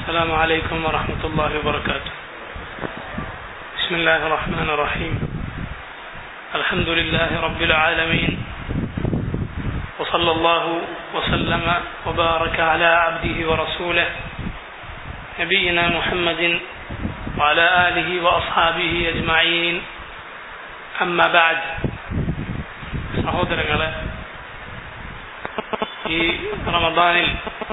السلام عليكم ورحمة الله وبركاته بسم الله الرحمن الرحيم الحمد لله رب العالمين وصلى الله وسلم وبارك على عبده ورسوله نبينا محمد وعلى آله وأصحابه أجمعين أما بعد സഹോദരങ്ങളെ ഈ റമദാനിൽ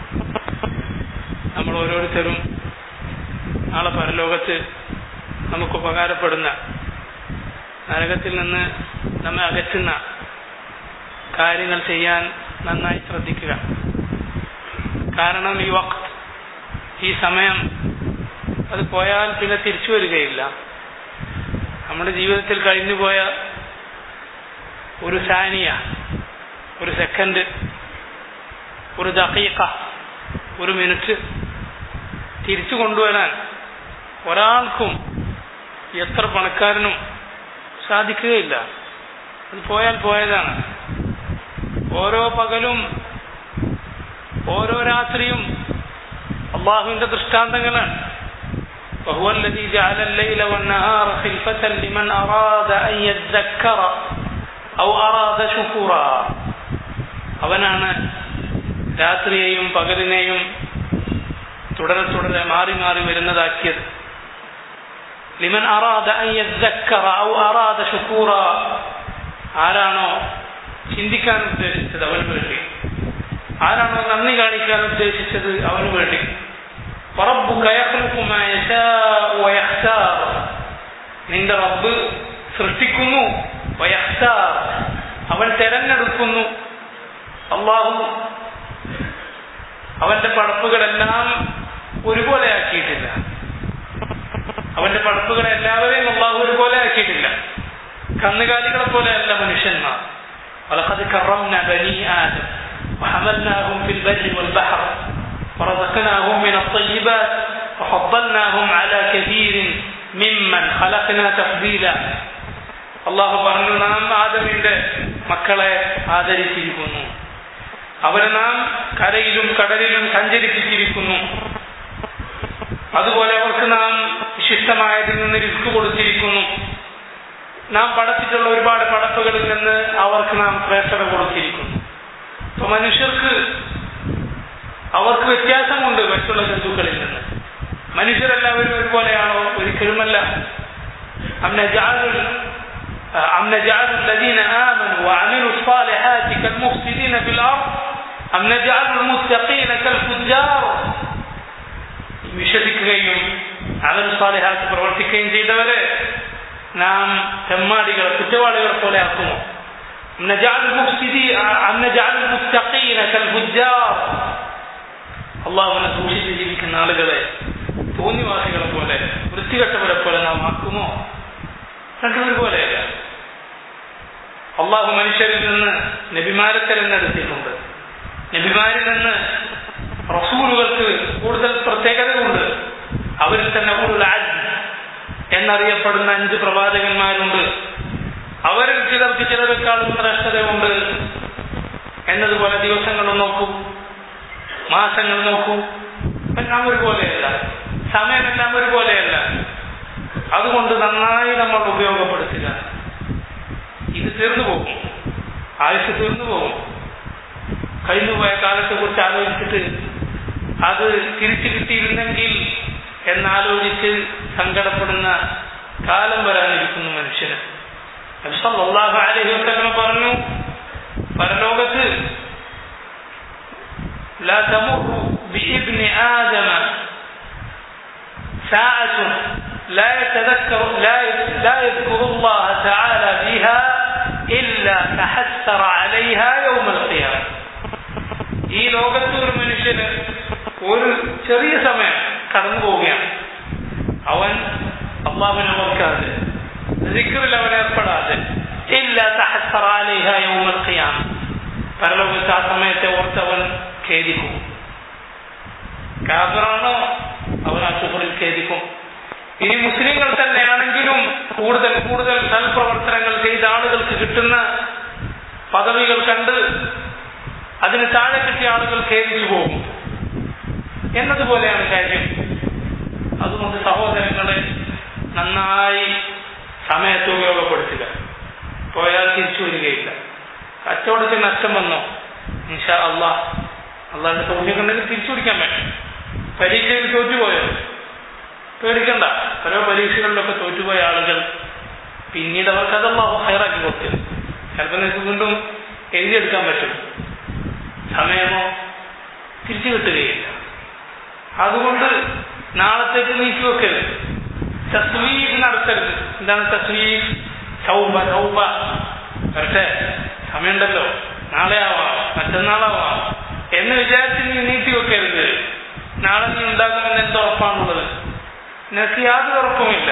നമ്മൾ ഓരോരുത്തരും നാളെ പരലോകത്ത് നമുക്ക് ഉപകാരപ്പെടുന്ന നരകത്തിൽ നിന്ന് നമ്മെ അകറ്റുന്ന കാര്യങ്ങൾ ചെയ്യാൻ നന്നായി ശ്രദ്ധിക്കുക കാരണം ഈ വക്ത് ഈ സമയം അത് പോയാൽ പിന്നെ തിരിച്ചു വരികയില്ല നമ്മുടെ ജീവിതത്തിൽ കഴിഞ്ഞുപോയ ഒരു സാനിയ ഒരു സെക്കൻഡ് ഒരു ദഖീഖ ഒരു മിനിറ്റ് തിരിച്ചു കൊണ്ടുവരാൻ ഒരാൾക്കും എത്ര പണക്കാരനും സാധിക്കുകയില്ല അത് പോയാൽ പോയതാണ് ഓരോ പകലും ഓരോ രാത്രിയും അള്ളാഹുവിന്റെ ദൃഷ്ടാന്തങ്ങളാണ് وهو الذي جعل الليل والنهار خلفة لمن أراد أن يذكر أو أراد شكورا അവനാണ് രാത്രിയെയും പകലിനെയും തുടരെ തുടരെ മാറി മാറി വരുന്നതാക്കിയത് ലിമൻ അറാദ ഔ അറാദ ഷുക്കൂറ ആരാണോ ചിന്തിക്കാൻ ഉദ്ദേശിച്ചത് അവന് വേണ്ടി ആരാണോ നന്ദി കാണിക്കാൻ ഉദ്ദേശിച്ചത് അവന് വേണ്ടി നിന്റെ റബ്ബ് സൃഷ്ടിക്കുന്നു അവൻ തെരഞ്ഞെടുക്കുന്നു അള്ളാഹു അവന്റെ പടപ്പുകളെല്ലാം ഒരുപോലെ ആക്കിയിട്ടില്ല അവന്റെ പടപ്പുകളെ എല്ലാവരെയും അള്ളാഹു ഒരുപോലെ ആക്കിയിട്ടില്ല കന്നുകാലികളെ പോലെയല്ല മനുഷ്യന്മാർ ولقد كرمنا بني آدم وحملناهم في البر والبحر ورزقناهم من الطيبات وفضلناهم على كثير ممن خلقنا تفضيلا അള്ളാഹു പറഞ്ഞു നാം ആദമിന്റെ മക്കളെ ആദരിച്ചിരിക്കുന്നു അവരെ നാം കരയിലും കടലിലും സഞ്ചരിപ്പിച്ചിരിക്കുന്നു അതുപോലെ അവർക്ക് നാം വിശിഷ്ടമായതിൽ നിന്ന് റിസ്ക് കൊടുത്തിരിക്കുന്നു നാം പടച്ചിട്ടുള്ള ഒരുപാട് പടപ്പുകളിൽ നിന്ന് അവർക്ക് നാം ശ്രേഷ്ഠത കൊടുത്തിരിക്കുന്നു അപ്പൊ മനുഷ്യർക്ക് അവർക്ക് വ്യത്യാസമുണ്ട് മറ്റുള്ള ജന്തുക്കളിൽ നിന്ന് മനുഷ്യരെല്ലാവരും ഒരുപോലെയാണോ ഒരിക്കലുമല്ല أم نجعل الذين آمنوا وعملوا الصالحات كالمفسدين في الأرض أم نجعل المتقين كالفجار വിശ്വസിക്കുകയും അവൻ സാലിഹാത്ത് പ്രവർത്തിക്കുകയും ചെയ്തവരെ നാം തെമ്മാടികളെ കുറ്റവാളികളെ പോലെ ആക്കുമോ അള്ളാഹുവിനെ സൂക്ഷിച്ച് ജീവിക്കുന്ന ആളുകളെ തോന്നിവാസികളെ പോലെ വൃത്തികെട്ടവരെ പോലെ നാം ആക്കുമോ രണ്ടുപേർ പോലെയല്ല അള്ളാഹു മനുഷ്യരിൽ നിന്ന് നബിമാരെ തിരഞ്ഞെടുത്തിട്ടുണ്ട് നബിമാരിൽ നിന്ന് റസൂലുകൾക്ക് കൂടുതൽ പ്രത്യേകതകളുണ്ട് അവരിൽ തന്നെ ഉള്ള എന്നറിയപ്പെടുന്ന അഞ്ച് പ്രവാചകന്മാരുണ്ട് അവരിൽ ചിലർക്ക് ചിലരെക്കാളും ശ്രേഷ്ഠതയുണ്ട് എന്നതുപോലെ ദിവസങ്ങൾ നോക്കൂ മാസങ്ങൾ നോക്കൂ എല്ലാം ഒരുപോലെയല്ല സമയമെല്ലാം ഒരുപോലെയല്ല അതുകൊണ്ട് നന്നായി നമ്മൾ ഉപയോഗപ്പെടുത്തുക ഇത് തീർന്നു പോകും ആയുസ് തീർന്നു പോകും കഴിഞ്ഞുപോയ കാലത്തെ കുറിച്ച് ആലോചിച്ചിട്ട് അത് തിരിച്ചു കിട്ടിയിരുന്നെങ്കിൽ എന്നാലോചിച്ച് സങ്കടപ്പെടുന്ന കാലം വരാനിരിക്കുന്നു മനുഷ്യന് അള്ളാഹു അലഹി വസ്ലമ പറഞ്ഞു പരലോകത്ത് لا تمر بابن آدم ساعة لا يتذكر لا لا يذكر الله تعالى فيها إلا تحسر عليها يوم القيامة ഈ ലോകത്ത് ഒരു മനുഷ്യന് ഒരു ചെറിയ സമയം കടന്നു പോവുകയാണ് അവൻ അള്ളാഹുവിനെ ഓർക്കാതെ ദിക്കറിൽ അവൻ ഏർപ്പെടാതെ ഇല്ല പരലോകത്ത് ആ സമയത്തെ ഓർത്ത് അവൻ ഖേദിക്കും കാബറാണോ അവൻ ആ കുഫറിൽ ഖേദിക്കും ഇനി മുസ്ലിങ്ങൾ തന്നെയാണെങ്കിലും കൂടുതൽ കൂടുതൽ സൽപ്രവർത്തനങ്ങൾ ചെയ്ത ആളുകൾക്ക് കിട്ടുന്ന പദവികൾ കണ്ട് അതിന് താഴെ കിട്ടിയ ആളുകൾ ഖേദിച്ചു പോകും എന്നതുപോലെയാണ് കാര്യം അതുകൊണ്ട് സഹോദരങ്ങളെ നന്നായി സമയത്ത് ഉപയോഗപ്പെടുത്തുക പോയാൽ തിരിച്ചു വരികയില്ല കച്ചവടത്തിന് നഷ്ടം വന്നോ ഇൻഷാ അള്ളാഹ് അള്ളാഹിന്റെ സൗകര്യം ഉണ്ടെങ്കിൽ തിരിച്ചു പിടിക്കാൻ പറ്റും പരീക്ഷയിൽ തോറ്റുപോയോ പേടിക്കണ്ട ഓരോ പരീക്ഷകളിലൊക്കെ തോറ്റുപോയ ആളുകൾ പിന്നീട് അവർക്ക് അതല്ല ഹയറാക്കി കൊടുക്കും ചിലപ്പോൾ നിങ്ങൾക്ക് വീണ്ടും എഴുതിയെടുക്കാൻ പറ്റും സമയമോ തിരിച്ചു കിട്ടുകയില്ല അതുകൊണ്ട് നാളത്തേക്ക് നീക്കി വെക്കരുത് തസ്വീഫ് നടത്തരുത് എന്താണ് തസ്വീഫ് ചൗബ ചൗബ വരട്ടെ സമയമുണ്ടല്ലോ നാളെ ആവാം മറ്റന്നാളാവാം എന്ന് വിചാരിച്ച് നീ നീട്ടി വെക്കരുത് നാളെ നീ ഉണ്ടാകുമെന്ന് എന്ത് ഉറപ്പാണുള്ളത് നിനക്ക് യാതൊരു ഉറപ്പുമില്ല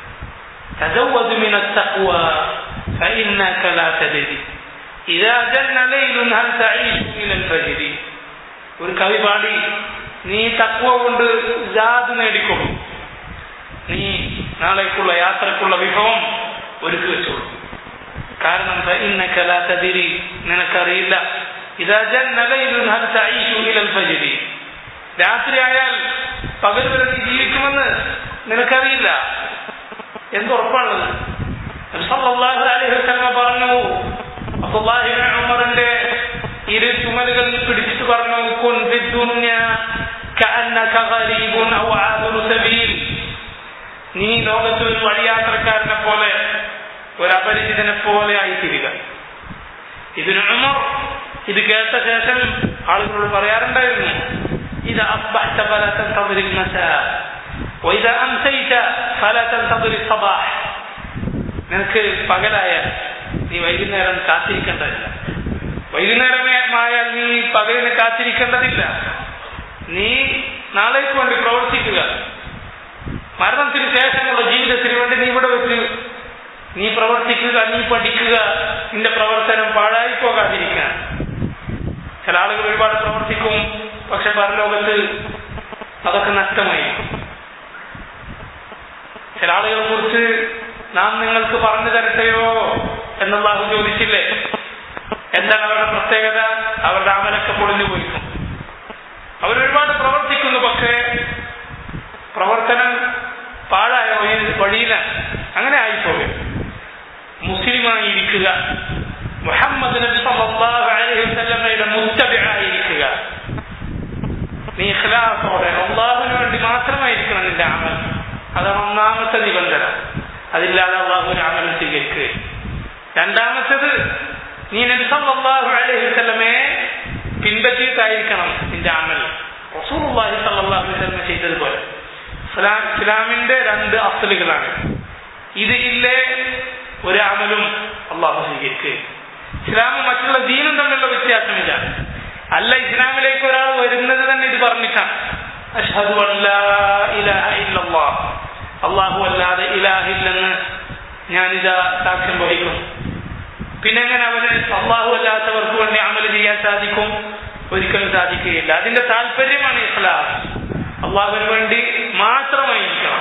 تزود من التقوى فإنك لا تدري إذا جن ليل هل تعيش إلى الفجر ഒരു കവി പാടി നീ തക്കുവ കൊണ്ട് ജാത് നേടിക്കൊള്ളു നീ നാളേക്കുള്ള യാത്രക്കുള്ള വിഭവം ഒരുക്കി വെച്ചോളൂ കാരണം ഇന്നക ലാ തദിരി നിനക്കറിയില്ല ഇതാ ജന്ന ലൈലുൻ ഹൽ തഈഷു ഇലൽ ഫജ്രി രാത്രി ആയാൽ പകൽ വരെ നീ ജീവിക്കുമെന്ന് നിനക്കറിയില്ല എന്തുറപ്പാണത് സല്ലല്ലാഹു അലൈഹി വസല്ലം പറഞ്ഞു അബ്ദുല്ലാഹി ഇബ്നു ഉമറിന്റെ ഇരു ചുമലുകളിൽ പിടിച്ചിട്ട് പറഞ്ഞു കുൻ ഫിദ്ദുനിയ കഅന്നക ഗരീബുൻ ഔ ആബിറു സബീൽ നീ ലോകത്ത് ഒരു വഴിയാത്രക്കാരനെ പോലെ ഒരു അപരിചിതനെ പോലെ ആയിത്തീരുക ഇതിന് ഉമർ ഇത് കേട്ട ശേഷം ആളുകളോട് പറയാറുണ്ടായിരുന്നു ഇത് അസ്ബഹ്ത ഫല തൻതദിർ المساء وإذا أمسيت فلا تنتظر الصباح നിനക്ക് പകലായാൽ നീ വൈകുന്നേരം കാത്തിരിക്കേണ്ടതില്ല വൈകുന്നേരമായാൽ നീ പകലിന് കാത്തിരിക്കേണ്ടതില്ല നീ നാളേക്ക് വേണ്ടി പ്രവർത്തിക്കുക മരണത്തിന് ശേഷമുള്ള ജീവിതത്തിന് വേണ്ടി നീ ഇവിടെ വെച്ച് നീ പ്രവർത്തിക്കുക നീ പഠിക്കുക നിന്റെ പ്രവർത്തനം പാഴായി പോകാതിരിക്കാൻ ചില ആളുകൾ ഒരുപാട് പ്രവർത്തിക്കും പക്ഷെ പരലോകത്ത് അതൊക്കെ നഷ്ടമായി ചില ആളുകളെ കുറിച്ച് നാം നിങ്ങൾക്ക് പറഞ്ഞു തരട്ടെയോ എന്നുള്ളാഹു ചോദിച്ചില്ലേ എന്താണ് അവരുടെ പ്രത്യേകത അവരുടെ അമലൊക്കെ പൊളിഞ്ഞു പോയിരിക്കും അവരൊരുപാട് പ്രവർത്തിക്കുന്നു പക്ഷേ പ്രവർത്തനം പാഴായ വഴിയിലാണ് അങ്ങനെ ആയിപ്പോകും മുസ്ലിമായി ഇരിക്കുക മുഹമ്മദ് നബി സല്ലല്ലാഹു അലൈഹി വസല്ലമയുടെ മുത്തബിആയിരിക്കുക നീ ഇഖ്ലാസോടെ അള്ളാഹുവിന് വേണ്ടി മാത്രമായിരിക്കണം നിന്റെ അമൽ അതാണ് ഒന്നാമത്തെ നിബന്ധന അതില്ലാതെ അള്ളാഹുവിന് അമൽ സ്വീകരിക്കുക രണ്ടാമത്തേത് നീ നബി സല്ലല്ലാഹു അലൈഹി വസല്ലമയെ പിൻപറ്റിയിട്ടായിരിക്കണം നിന്റെ അമൽ റസൂലുള്ളാഹി സല്ലല്ലാഹു അലൈഹി വസല്ലം ചെയ്തതുപോലെ ഇസ്ലാം ഇസ്ലാമിന്റെ രണ്ട് അസലുകളാണ് ഇത് ഇല്ലേ ഒരു അമലും അള്ളാഹു സ്വീകരിക്കുക ഇസ്ലാമും മറ്റുള്ള ദീനും തമ്മിലുള്ള വ്യത്യാസമില്ല അല്ല ഇസ്ലാമിലേക്ക് ഒരാൾ വരുന്നത് തന്നെ ഇത് പറഞ്ഞിട്ടാണ് അഷ്ഹദു അല്ലാ ഇലാഹ ഇല്ലല്ലാഹ് അള്ളാഹു അല്ലാതെ ഇലാഹില്ലെന്ന് ഞാനിതാ സാക്ഷ്യം വഹിക്കും പിന്നെ എങ്ങനെ അവന് അള്ളാഹു അല്ലാത്തവർക്ക് വേണ്ടി അമൽ ചെയ്യാൻ സാധിക്കും ഒരിക്കലും സാധിക്കുകയില്ല അതിന്റെ താല്പര്യമാണ് ഇസ്ലാം അള്ളാഹുവിന് വേണ്ടി മാത്രമായിരിക്കണം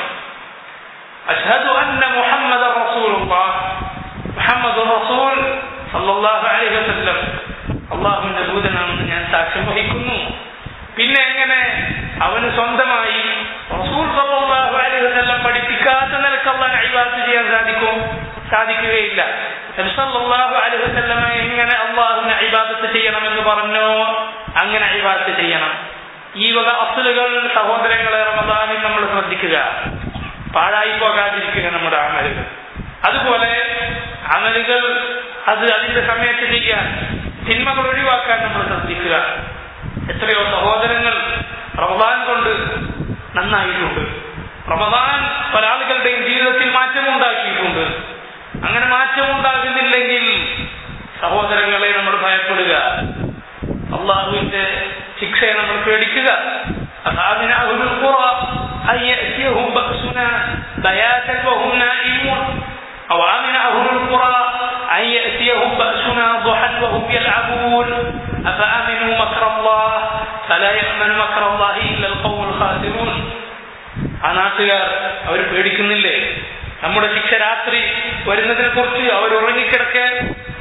അഷ്ഹദു അന്ന മുഹമ്മദ് റസൂലുള്ളാഹ് മുഹമ്മദ് റസൂൽ സല്ലല്ലാഹു അലൈഹി വസല്ലം അള്ളാഹുവിന്റെ ദൂതനാണെന്ന് ഞാൻ സാക്ഷ്യം വഹിക്കുന്നു പിന്നെ എങ്ങനെ അവന് സ്വന്തമായി റസൂൽ സല്ലല്ലാഹു അലൈഹി വസല്ലം പഠിപ്പിക്കാത്ത നിലക്ക് അള്ളാഹ് ഇബാദത്ത് ചെയ്യാൻ സാധിക്കും സാധിക്കുകയില്ല നബി സല്ലല്ലാഹു അലൈഹി വസല്ലം എങ്ങനെ അള്ളാഹുവിനെ ഇബാദത്ത് ചെയ്യണമെന്ന് പറഞ്ഞോ അങ്ങനെ ഇബാദത്ത് ചെയ്യണം ഈ വക അസുലുകൾ സഹോദരങ്ങളെ റമദാനിൽ നമ്മൾ ശ്രദ്ധിക്കുക പാഴായി പോകാതിരിക്കുക നമ്മുടെ അമലുകൾ അതുപോലെ അമലുകൾ അത് അതിന്റെ സമയത്ത് ചെയ്യാൻ തിന്മകൾ ഒഴിവാക്കാൻ നമ്മൾ ശ്രദ്ധിക്കുക എത്രയോ സഹോദരങ്ങൾ റമദാൻ കൊണ്ട് നന്നായിട്ടുണ്ട് റമദാൻ പല ആളുകളുടെയും ജീവിതത്തിൽ മാറ്റമുണ്ടാക്കിയിട്ടുണ്ട് അങ്ങനെ മാറ്റമുണ്ടാകുന്നില്ലെങ്കിൽ സഹോദരങ്ങളെ നമ്മൾ ഭയപ്പെടുക അള്ളാഹുവിന്റെ ശിക്ഷയെ നമ്മൾ പേടിക്കുക أفأمن أهل القرى أن يأتيهم بأسنا بياتا وهم نائمون أو أمن أهل القرى أن يأتيهم بأسنا ضحى وهم يلعبون أفأمنوا مكر الله فلا يأمن مكر الله إلا القوم الخاسرون ആ നാട്ടുകാർ അവർ പേടിക്കുന്നില്ലേ നമ്മുടെ ശിക്ഷ രാത്രി വരുന്നതിനെ കുറിച്ച് അവർ ഉറങ്ങിക്കിടക്കെ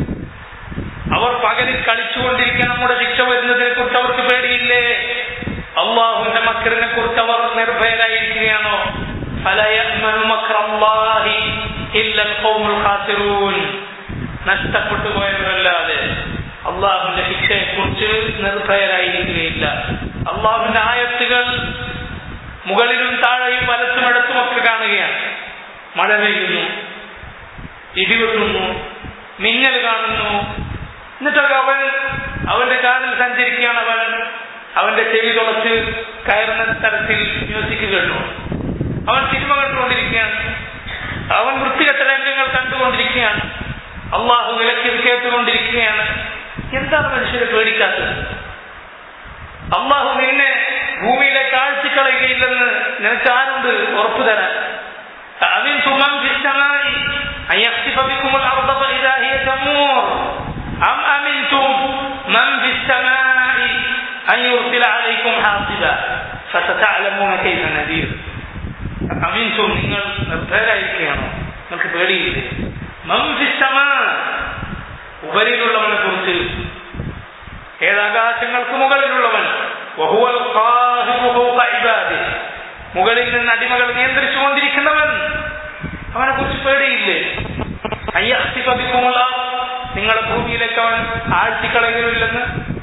അവർ പകലിൽ കളിച്ചുകൊണ്ടിരിക്കാൻ നമ്മുടെ ശിക്ഷ വരുന്നതിനെ കുറിച്ച് അവർക്ക് പേടിയില്ലേ അള്ളാഹുവിന്റെ മക്കറിനെ കുറിച്ച് അവർ നിർഭയരായിരിക്കുകയാണോ ഫലയഅ്മനു മക്രല്ലാഹി ഇല്ലൽ ഖൗമുൽ ഖാസിറൂൻ നഷ്ടപ്പെട്ടു പോയവരല്ലാതെ അള്ളാഹുവിന്റെ ശിക്ഷയെ കുറിച്ച് നിർഭയരായിരിക്കുകയില്ല അള്ളാഹുവിന്റെ ആയത്തുകൾ മുകളിലും താഴെയും വലത്തും ഇടത്തും ഒക്കെ കാണുകയാണ് മഴ പെയ്യുന്നു ഇടിവെട്ടുന്നു മിന്നൽ കാണുന്നു എന്നിട്ടൊക്കെ അവൻ അവന്റെ കാറിൽ സഞ്ചരിക്കുകയാണ് അവൻ അവന്റെ ചെവി തുളച്ച് കയറുന്ന തരത്തിൽ മ്യൂസിക് കേട്ടു അവൻ സിനിമ കണ്ടുകൊണ്ടിരിക്കുകയാണ് അവൻ വൃത്തികെട്ട രംഗങ്ങൾ കണ്ടുകൊണ്ടിരിക്കുകയാണ് അള്ളാഹു വിലക്കിൽ കേട്ടുകൊണ്ടിരിക്കുകയാണ് എന്താണ് മനുഷ്യരെ പേടിക്കാത്തത് അള്ളാഹു നിന്നെ ഭൂമിയിലെ കാഴ്ചക്കളയുകയില്ലെന്ന് നിനക്ക് ആരുണ്ട് ഉറപ്പു തരാൻ أأمنتم من في السماء أن يخسف بكم الأرض فإذا هي تمور أم أمنتم من في السماء أن يرسل عليكم حاصبا فستعلمون كيف نذير أمنتم നിങ്ങൾ നിർഭയരായിരിക്കുകയാണോ നിങ്ങൾക്ക് പേടിയില്ലേ മംഫിസമ ഉപരിയിലുള്ളവനെ കുറിച്ച് ഏതാകാശങ്ങൾക്ക് മുകളിലുള്ളവൻ വഹുവൽ ഖാഹിറു ഫൗക ഇബാദിഹി മുകളിൽ നിന്ന് അടിമകൾ നിയന്ത്രിച്ചു കൊണ്ടിരിക്കുന്നവൻ അവനെ കുറിച്ച് പേടിയില്ലേ അയ്യത്തിപ്പതിക്കുമുള്ള നിങ്ങളുടെ ഭൂമിയിലേക്ക് അവൻ ആഴ്ചക്കളയുന്നില്ലെന്ന്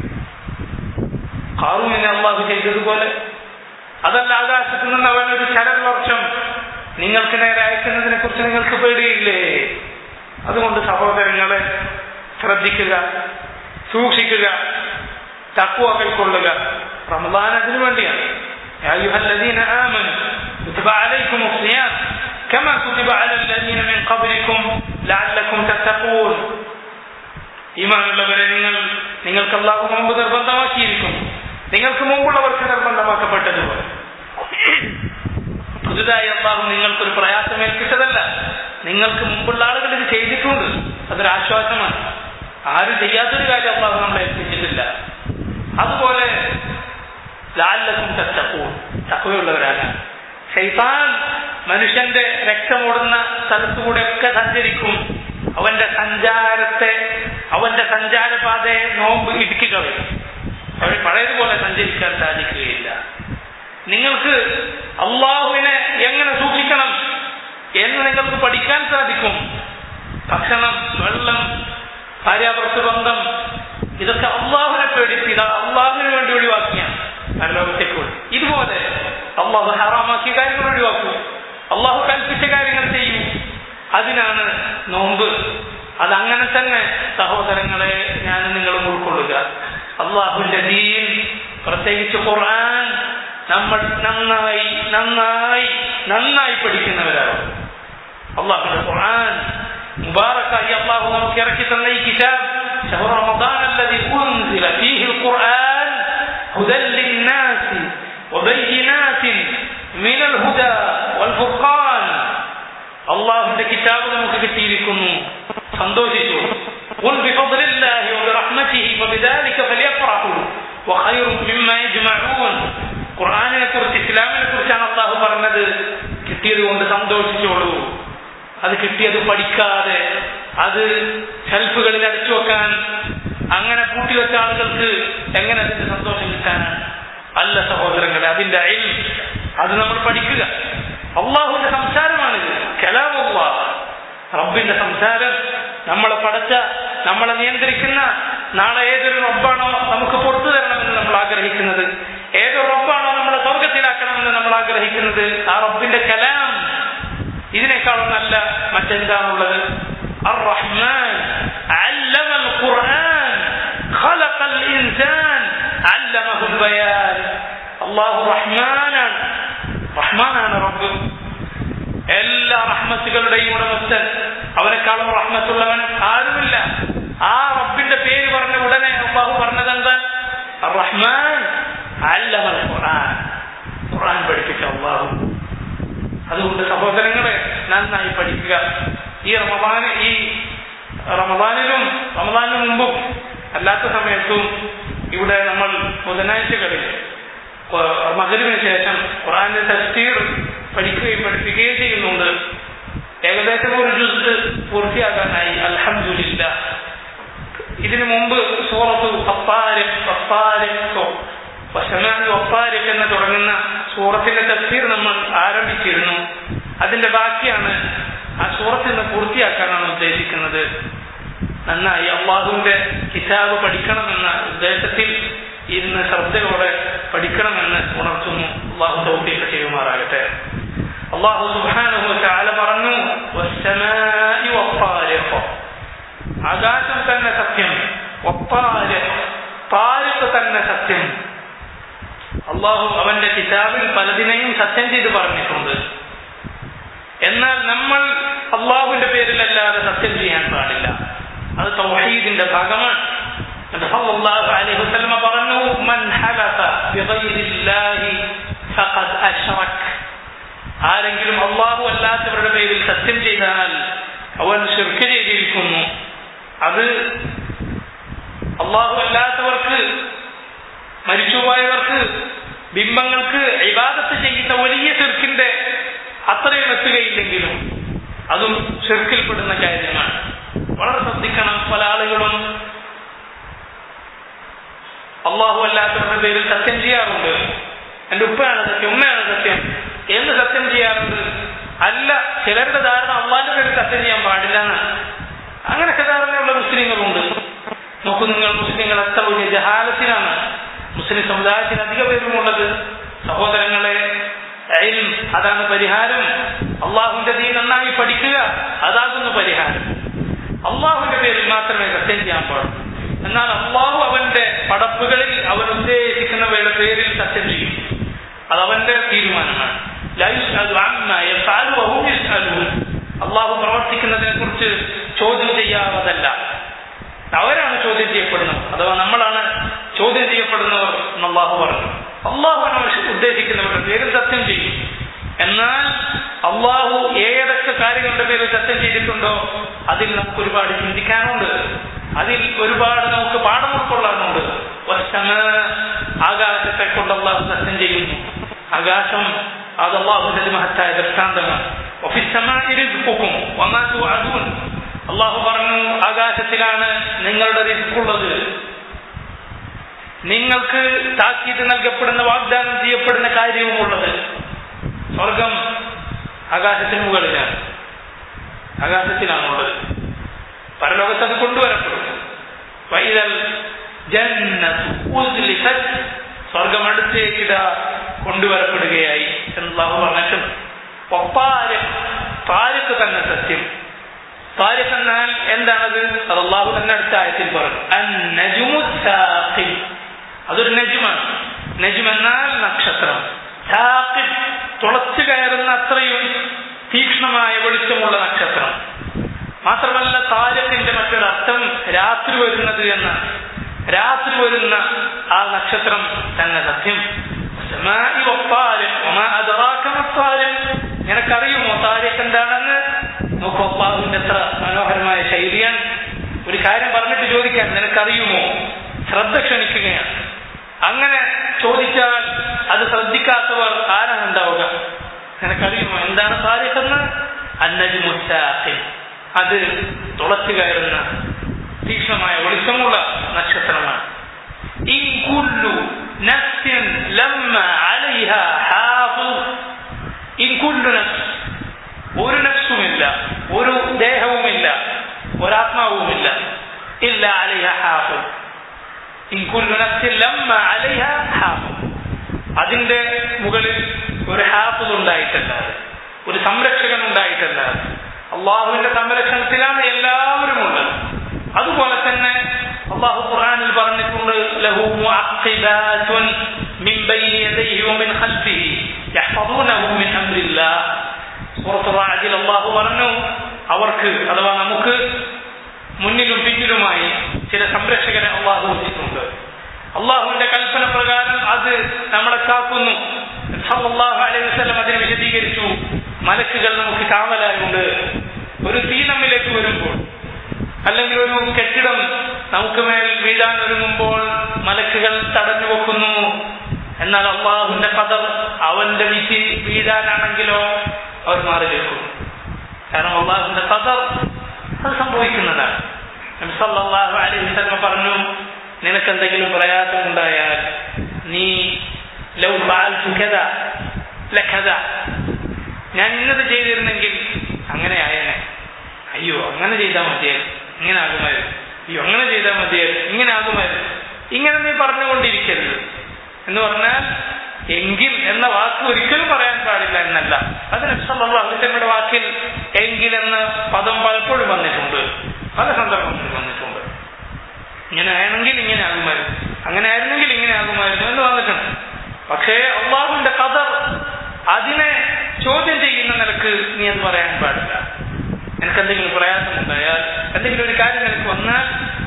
ഹാറൂമിനെ അള്ളാഹു ചെയ്തതുപോലെ അതല്ല ആകാശത്ത് നിന്ന് അവൻ ഒരു ചരൽ വർഷം നിങ്ങൾക്ക് നേരെ അയക്കുന്നതിനെ കുറിച്ച് നിങ്ങൾക്ക് പേടിയില്ലേ അതുകൊണ്ട് സഹോദരങ്ങളെ ശ്രദ്ധിക്കുക സൂക്ഷിക്കുക തക്കുവ കൈക്കൊള്ളുക റമദാൻ അതിനു വേണ്ടിയാണ് يا أيها الذين آمنوا كتب عليكم الصيام كما كتب على الذين من قبلكم لعلكم تتقون ഈമാനുള്ളവരെ നിങ്ങൾ നിങ്ങൾക്ക് അള്ളാഹു മുമ്പ് നിർബന്ധമാക്കിയിരിക്കുന്നു നിങ്ങൾക്ക് മുമ്പുള്ളവർക്ക് നിർബന്ധമാക്കപ്പെട്ടതുപോലെ പുതുതായി അള്ളാഹു നിങ്ങൾക്കൊരു പ്രയാസം ഏൽപ്പിച്ചതല്ല നിങ്ങൾക്ക് മുമ്പുള്ള ആളുകൾ ഇത് ചെയ്തിട്ടുണ്ട് അതൊരു ആശ്വാസമാണ് ആരും ചെയ്യാത്തൊരു കാര്യം അള്ളാഹു നമ്മളെ ഏൽപ്പിച്ചിട്ടില്ല അതുപോലെ ലാലക്കും തത്തപ്പൂ തക്കവയുള്ളവരാകാൻ ഷെയ്ത്താൻ മനുഷ്യന്റെ രക്തമോടുന്ന സ്ഥലത്തുകൂടെയൊക്കെ സഞ്ചരിക്കും അവന്റെ സഞ്ചാരത്തെ അവന്റെ സഞ്ചാരപാതയെ നോമ്പ് ഇടുക്കി കളയും അവർ പഴയതുപോലെ സഞ്ചരിക്കാൻ സാധിക്കുകയില്ല നിങ്ങൾക്ക് അള്ളാഹുവിനെ എങ്ങനെ സൂക്ഷിക്കണം എന്ന് നിങ്ങൾക്ക് പഠിക്കാൻ സാധിക്കും ഭക്ഷണം വെള്ളം ഭാര്യാഭർത്തൃ ബന്ധം ഇതൊക്കെ അള്ളാഹുവിനെ പേടിപ്പിത അള്ളാഹുവിന് വേണ്ടി ഒഴിവാക്കിയാണ് പരലോകത്തേക്ക് വേണ്ടി ഇതുപോലെ അള്ളാഹു ഹറാമാക്കിയ കാര്യങ്ങൾ ഒഴിവാക്കും അള്ളാഹു കൽപ്പിച്ച കാര്യങ്ങൾ ചെയ്യും അതിനാണ് നോമ്പ് അതങ്ങനെ തന്നെ സഹോദരങ്ങളെ ഞാൻ നിങ്ങളും ഉൾക്കൊള്ളുക അള്ളാഹുവിന്റെ ദീൻ പ്രത്യേകിച്ച് ഖുർആൻ നമ്മൾ നന്നായി നന്നായി നന്നായി പഠിക്കുന്നവരാണ് അള്ളാഹുന്റെ ഖുർആൻ മുബാറക്കായി അള്ളാഹു നമുക്ക് ഇറക്കി തന്ന ഈ കിതാബ് شهر رمضان الذي أنزل فيه القرآن هدى للناس وبينات من الهدى والفرقان അള്ളാഹുന്റെ കിതാബ് നമുക്ക് കിട്ടിയിരിക്കുന്നു സന്തോഷിച്ചു قل بفضل الله وبرحمته فبذلك فليفرحوا وخير مما يجمعون ഖുർആാനിനെ കുറിച്ച് ഇസ്ലാമിനെ കുറിച്ചാണ് അള്ളാഹു പറഞ്ഞത് കിട്ടിയത് കൊണ്ട് സന്തോഷിച്ചോളൂ അത് കിട്ടിയത് പഠിക്കാതെ അത് ഷെൽഫുകളിൽ അടിച്ചു വെക്കാൻ അങ്ങനെ പൂട്ടിവെച്ച ആളുകൾക്ക് എങ്ങനെ അതിന്റെ സന്തോഷം കിട്ടാനാണ് അല്ല സഹോദരങ്ങളെ അതിന്റെ അയൽ അത് നമ്മൾ പഠിക്കുക അള്ളാഹുവിന്റെ സംസാരമാണിത് കലാമുള്ള റബ്ബിന്റെ സംസാരം നമ്മളെ പടച്ച നമ്മളെ നിയന്ത്രിക്കുന്ന നാളെ ഏതൊരു റബ്ബാണോ നമുക്ക് പുറത്തു തരണമെന്ന് നമ്മൾ ആഗ്രഹിക്കുന്നത് ഏതൊരു റബ്ബാണോ നമ്മളെ സ്വർഗത്തിലാക്കണമെന്ന് നമ്മൾ ആഗ്രഹിക്കുന്നത് ആ റബ്ബിന്റെ കലാം ഇതിനേക്കാളും നല്ല മറ്റെന്താണുള്ളത് الرحمن علم القرآن خلق الإنسان علمه البيان الله رحمن റഹ്മാനാണ് റബ്ബ് എല്ലാ റഹ്മത്തുകളുടെയും ഉടമസ്ഥൻ അവനെക്കാളും റഹ്മത്തുള്ളവൻ ആരുമില്ല ആ റബ്ബിന്റെ പേര് പറഞ്ഞ ഉടനെ അള്ളാഹു പറഞ്ഞത് എന്താ റഹ്മാൻ അല്ലമൽ ഖുർആൻ ഖുർആൻ പഠിപ്പിച്ച അള്ളാഹു അതുകൊണ്ട് സഹോദരങ്ങളെ നന്നായി പഠിക്കുക ഈ റമദാൻ ഈ റമദാനിലും റമദാനിന് മുമ്പും അല്ലാത്ത സമയത്തും ഇവിടെ നമ്മൾ ബുധനാഴ്ചകളിൽ മകരിവിന് ശേഷം ഖുറാന്റെ തഫ്സീർ പഠിക്കുകയും പഠിപ്പിക്കുകയും ചെയ്യുന്നുണ്ട് ഏകദേശം ഒരു ജുസ് പൂർത്തിയാക്കാനായി അൽഹംദുലില്ല ഇതിനു മുമ്പ് സൂറത്ത് വശമാൻ ഒപ്പാരിക് എന്ന് തുടങ്ങുന്ന സൂറത്തിന്റെ തഫ്സീർ നമ്മൾ ആരംഭിച്ചിരുന്നു അതിന്റെ ബാക്കിയാണ് ആ സൂറത്തിൽ നിന്ന് പൂർത്തിയാക്കാനാണ് ഉദ്ദേശിക്കുന്നത് നന്നായി അള്ളാഹുവിന്റെ കിതാബ് പഠിക്കണമെന്ന ഉദ്ദേശത്തിൽ ഇന്ന് ശ്രദ്ധയോടെ പഠിക്കണമെന്ന് ഉണർത്തുന്നു അള്ളാഹു തൗഫീഖ് ചെയ്യുമാറാകട്ടെ അള്ളാഹു സുബ്ഹാനഹു തആല പറഞ്ഞു വസ്സമാഇ വത്താരിഖ് ആകാശം തന്നെ സത്യം വത്താരിഖ് താരിഖ് തന്നെ സത്യം അള്ളാഹു അവന്റെ കിതാബിൽ പലതിനെയും സത്യം ചെയ്ത് പറഞ്ഞിട്ടുണ്ട് എന്നാൽ നമ്മൾ അള്ളാഹുവിന്റെ പേരിലല്ലാതെ സത്യം ചെയ്യാൻ പാടില്ല അത് തൗഹീദിന്റെ ഭാഗമാണ് സല്ലല്ലാഹു അലൈഹി വസല്ലമ പറഞ്ഞു മൻ ഹലഫ ബിഗൈരില്ലാഹി ഫഖദ് അശ്റക് ആരെങ്കിലും അള്ളാഹു അല്ലാത്തവരുടെ പേരിൽ സത്യം ചെയ്താൽ അവൻ ശിർക്ക് ചെയ്തിരിക്കുന്നു അത് അള്ളാഹു അല്ലാത്തവർക്ക് മരിച്ചുപോയവർക്ക് ബിംബങ്ങൾക്ക് ഇബാദത്ത് ചെയ്യുന്ന വലിയ ചെറുക്കിന്റെ അത്രയും എത്തുകയില്ലെങ്കിലും അതും ചെറുക്കിൽപ്പെടുന്ന കാര്യമാണ് വളരെ ശ്രദ്ധിക്കണം പല ആളുകളും അള്ളാഹു അല്ലാത്തവരുടെ പേരിൽ സത്യം ചെയ്യാറുണ്ട് എന്റെ ഉപ്പയാണ് സത്യം ഉമ്മയാണ് സത്യം എന്ന് സത്യം ചെയ്യാറുണ്ട് അല്ല ചിലരുടെ ധാരണ അള്ളാഹിന്റെ പേരിൽ സത്യം ചെയ്യാൻ പാടില്ല എന്നാണ് അങ്ങനെയൊക്കെ ധാരണയുള്ള മുസ്ലിങ്ങളുണ്ട് നോക്കൂ നിങ്ങൾ മുസ്ലിങ്ങൾ എത്ര വലിയ ജഹാലത്തിലാണ് മുസ്ലിം സമുദായത്തിന് അധിക പേരുമുള്ളത് സഹോദരങ്ങളെ ഇൽം അതാണ് പരിഹാരം അള്ളാഹുവിന്റെ ദീൻ നന്നായി പഠിക്കുക അതാകുന്നു പരിഹാരം അള്ളാഹുവിന്റെ പേരിൽ മാത്രമേ സത്യം ചെയ്യാൻ പാടുള്ളൂ എന്നാൽ അള്ളാഹു അവന്റെ പടപ്പുകളിൽ അവൻ ഉദ്ദേശിക്കുന്നവയുടെ പേരിൽ സത്യം ചെയ്യും അത് അവന്റെ തീരുമാനമാണ് അള്ളാഹു പ്രവർത്തിക്കുന്നതിനെ കുറിച്ച് ചോദ്യം ചെയ്യാവതല്ല അവരാണ് ചോദ്യം ചെയ്യപ്പെടുന്നത് അഥവാ നമ്മളാണ് ചോദ്യം ചെയ്യപ്പെടുന്നവർ എന്ന് അള്ളാഹു പറഞ്ഞു അള്ളാഹുവാണ് ഉദ്ദേശിക്കുന്നവരുടെ പേരിൽ സത്യം ചെയ്യും എന്നാൽ അള്ളാഹു ഏതൊക്കെ കാര്യങ്ങളുടെ പേരിൽ സത്യം ചെയ്തിട്ടുണ്ടോ അതിൽ നമുക്ക് ഒരുപാട് ചിന്തിക്കാനുണ്ട് അതിൽ ഒരുപാട് നമുക്ക് പാഠം ഉൾക്കൊള്ളാനുണ്ട് ആകാശത്തെ കൊണ്ട് അള്ളാഹു സത്യം ചെയ്യുന്നു ആകാശം അത് അള്ളാഹുവിന്റെ മഹത്തായ ദൃഷ്ടാന്തമാണ് അള്ളാഹു പറഞ്ഞു ആകാശത്തിലാണ് നിങ്ങളുടെ റിസ്ക്കുള്ളത് നിങ്ങൾക്ക് താക്കീത് നൽകപ്പെടുന്ന വാഗ്ദാനം ചെയ്യപ്പെടുന്ന കാര്യവുമുള്ളത് സ്വർഗം ആകാശത്തിന് മുകളിലാണ് ആകാശത്തിലാണുള്ളത് പരലോകത്ത് അത് കൊണ്ടുവരപ്പെടും വൈതൽ സ്വർഗം അടുത്തേക്കിട കൊണ്ടുവരപ്പെടുകയായി എന്നല്ലാഹു പറഞ്ഞിട്ടുണ്ട് ഒപ്പാര് താരക്ക് തന്നെ സത്യം താരിഖ് എന്നാൽ എന്താണത് അത് അള്ളാഹു തന്നെ അടുത്ത ആയത്തിൽ പറഞ്ഞു അതൊരു നജുമാണ് നജും എന്നാൽ നക്ഷത്രം തുളച്ചു കയറുന്ന അത്രയും തീക്ഷ്ണമായ വെളിച്ചമുള്ള നക്ഷത്രം മാത്രമല്ല താരത്തിന്റെ മറ്റൊരർത്ഥം രാത്രി വരുന്നത് എന്ന് രാത്രി വരുന്ന ആ നക്ഷത്രം തന്നെ സത്യം നിനക്കറിയുമോ താരക്ക് എന്താണെന്ന് നോക്കൂ അള്ളാഹുവിന്റെ എത്ര മനോഹരമായ ശൈലിയാണ് ഒരു കാര്യം പറഞ്ഞിട്ട് ചോദിക്കാൻ നിനക്കറിയുമോ ശ്രദ്ധ ക്ഷണിക്കുകയാണ് അങ്ങനെ ചോദിച്ചാൽ അത് ശ്രദ്ധിക്കാത്തവർ ആരാണ് ഉണ്ടാവുക നിനക്കറിയുമോ എന്താണ് താരിഖെന്ന് അന്നജ് മുസ്താഖിൻ അത് തുളച്ചു കയറുന്ന തീക്ഷ്ണമായ വെളിച്ചമുള്ള നക്ഷത്രമാണ് إن كل نفس لما عليها حافظ إن كل نفس ഒരു നഫ്സുമില്ല ഒരു ദേഹവുമില്ല ഒരാത്മാവുമില്ല ഇല്ല അലൈഹ ഹാഫിദ് ഇൻ കുല്ലു നഫ്സിൻ ലമ്മ അലൈഹ ഹാഫിദ് അതിന്റെ മുകളിൽ ഒരു ഹാഫിദ് ഉണ്ടായിട്ടല്ലാതെ ഒരു സംരക്ഷകൻ ഉണ്ടായിട്ടല്ലാതെ അള്ളാഹുവിന്റെ സംരക്ഷണത്തിലാണ് എല്ലാവരും ഉള്ളത് അതുപോലെ തന്നെ അള്ളാഹു ഖുർആനിൽ പറഞ്ഞിട്ടുണ്ട് ലഹു മുഅഖിബാതുൻ മിൻ ബൈനി യദൈഹി വമിൻ ഖൽഫിഹി യഹ്ഫദൂനഹു മിൻ അംരില്ലാഹ് സൂറത്തുൽ റാഅദിൽ അള്ളാഹു പറഞ്ഞു അവർക്ക് അഥവാ നമുക്ക് മുന്നിലും പിന്നിലുമായി ചില സംരക്ഷകരെ അള്ളാഹു വെച്ചിട്ടുണ്ട് അള്ളാഹുവിന്റെ കൽപ്പന പ്രകാരം അത് നമ്മളെ കാക്കുന്നു സല്ലല്ലാഹു അലൈഹി വസല്ലം അതിനെ വിശദീകരിച്ചു മലക്കുകൾ നമുക്ക് കാവലായുണ്ട് ഒരു തീ നമ്മിലേക്ക് വരുമ്പോൾ അല്ലെങ്കിൽ ഒരു കെട്ടിടം നമുക്ക് മേൽ വീഴാൻ ഒരുങ്ങുമ്പോൾ മലക്കുകൾ തടഞ്ഞു വെക്കുന്നു എന്നാൽ അള്ളാഹുവിന്റെ കഥർ അവന്റെ വിധി വീഴാനാണെങ്കിലോ അവർ മാറി നിൽക്കും കാരണം അള്ളാഹുവിന്റെ കഥർ അത് സംഭവിക്കുന്നതാണ് നബി സല്ലല്ലാഹു അലൈഹി വസല്ലം പറഞ്ഞു നിനക്ക് എന്തെങ്കിലും പ്രയാസം ഉണ്ടായാൽ നീ ലൗ ഫഅൽതു കദ ലകദ ഞാൻ ഇന്നത് ചെയ്തിരുന്നെങ്കിൽ അങ്ങനെ ആയേനെ അയ്യോ അങ്ങനെ ചെയ്താൽ മതിയായിരുന്നു ഇങ്ങനെ ആകുമായിരുന്നു അയ്യോ അങ്ങനെ ചെയ്താൽ മതിയായിരുന്നു ഇങ്ങനെ ആകുമായിരുന്നു ഇങ്ങനെ നീ പറഞ്ഞുകൊണ്ടിരിക്കരുത് എന്ന് പറഞ്ഞാൽ എങ്കിൽ എന്ന വാക്ക് ഒരിക്കലും പറയാൻ പാടില്ല എന്നല്ല അതിന് അള്ളാഹുത്തമ്മയുടെ വാക്കിൽ എങ്കിൽ എന്ന പദം പലപ്പോഴും വന്നിട്ടുണ്ട് പല സന്ദർഭങ്ങളിൽ വന്നിട്ടുണ്ട് ഇങ്ങനെ ആണെങ്കിൽ ഇങ്ങനെ ആകുമായിരുന്നു അങ്ങനെ ആയിരുന്നെങ്കിൽ ഇങ്ങനെ ആകുമായിരുന്നു എന്ന് വന്നിട്ടുണ്ട് പക്ഷേ അള്ളാഹുവിന്റെ കഥർ അതിനെ ചോദ്യം ചെയ്യുന്ന നിലക്ക് നീ അത് പറയാൻ പാടില്ല നിനക്ക് എന്തെങ്കിലും പ്രയാസമുണ്ടായാൽ എന്തെങ്കിലും ഒരു കാര്യം നിനക്ക് വന്നാൽ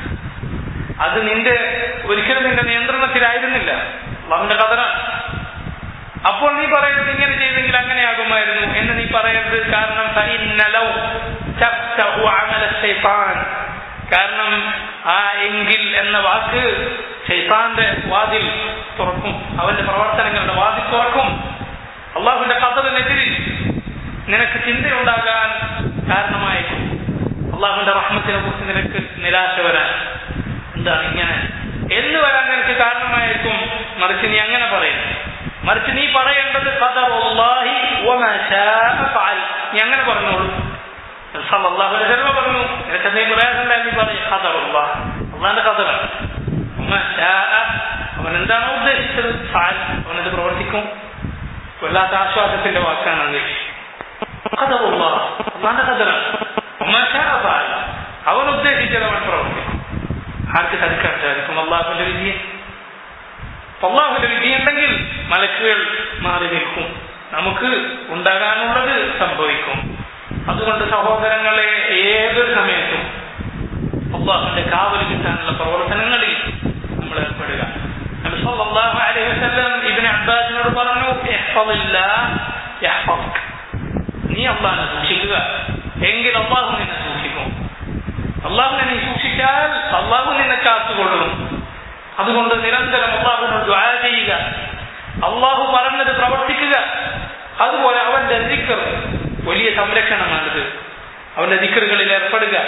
അത് നിന്റെ ഒരിക്കലും നിന്റെ നിയന്ത്രണത്തിലായിരുന്നില്ല അള്ളാഹുവിന്റെ കഥറാണ് അപ്പോൾ നീ പറയരുത് ഇങ്ങനെ ചെയ്തെങ്കിൽ അങ്ങനെ ആകുമായിരുന്നു എന്ന് നീ പറയരുത് കാരണം ഫഇന്നലൗ തഫ്തഹു അമല ശൈത്താൻ കാരണം ആ എങ്കിൽ എന്ന വാക്ക് ശൈത്താന്റെ വാതിൽ തുറക്കും അവന്റെ പ്രവർത്തനങ്ങളുടെ വാതിൽ തുറക്കും അള്ളാഹുവിന്റെ കഥറിനെതിരിൽ നിനക്ക് ചിന്തയുണ്ടാകാൻ കാരണമായിരിക്കും അള്ളാഹുവിന്റെ റഹ്മത്തിനെ കുറിച്ച് നിനക്ക് നിരാശ വരാൻ എന്താണ് ഇങ്ങനെ എന്ന് വരാൻ നിനക്ക് കാരണമായിരിക്കും മറിച്ച് നീ അങ്ങനെ പറയും മറിച്ച് നീ പറയേണ്ടത് ഖദറുല്ലാഹി വമാ ശാഅ ഫഅൽ നീ അങ്ങനെ പറഞ്ഞോളൂ സല്ലല്ലാഹു അലൈഹി വസല്ലം പറഞ്ഞു നിനക്ക് എന്തെങ്കിലും പ്രയാസമുണ്ടായി നീ പറയും ഖദറുല്ലാഹ് അള്ളാഹിന്റെ ഖദറാണ് വമാ ശാഅ അവൻ എന്താണോ ഉദ്ദേശിച്ചത് ഫഅൽ അവനത് പ്രവർത്തിക്കും വല്ലാത്ത ആശ്വാസത്തിന്റെ വാക്കാണത് ഖദറുല്ലാഹ് അള്ളാഹിന്റെ ഖദറാണ് വമാ ശാഅ ഫഅൽ അവൻ ഉദ്ദേശിച്ചത് അവൻ പ്രവർത്തിക്കും ആർക്ക് തടുക്കാൻ സാധിക്കും അള്ളാഹുവിന്റെ വിധിയെ അള്ളാഹുവിന്റെ വിധി ഉണ്ടെങ്കിൽ മലക്കുകൾ മാറി നിൽക്കും നമുക്ക് ഉണ്ടാകാനുള്ളത് സംഭവിക്കും അതുകൊണ്ട് സഹോദരങ്ങളെ ഏതൊരു സമയത്തും അള്ളാഹുവിന്റെ കാവൽ കിട്ടാനുള്ള പ്രവർത്തനങ്ങളിൽ നമ്മൾ ഏർപ്പെടുക നബി സല്ലല്ലാഹു അലൈഹി വസല്ലം ഇബ്നു അബ്ബാസിനോട് പറഞ്ഞു ഇഹ്ഫദില്ലാഹ് യഹ്ഫദുക നീ അള്ളാഹിനെ സൂക്ഷിക്കുക എങ്കിൽ അള്ളാഹു നിന്നെ സൂക്ഷിക്കും അള്ളാഹു നിന്നെ സൂക്ഷിച്ചാൽ അള്ളാഹു നിന്നെ കാത്തുകൊള്ളും അതുകൊണ്ട് നിരന്തരം അള്ളാഹുവിനോട് ദ്വാര ചെയ്യുക അള്ളാഹു പറഞ്ഞത് പ്രവർത്തിക്കുക അതുപോലെ അവന്റെ ദിക്കർ വലിയ സംരക്ഷണമാണിത് അവന്റെ ദിക്കറുകളിൽ ഏർപ്പെടുക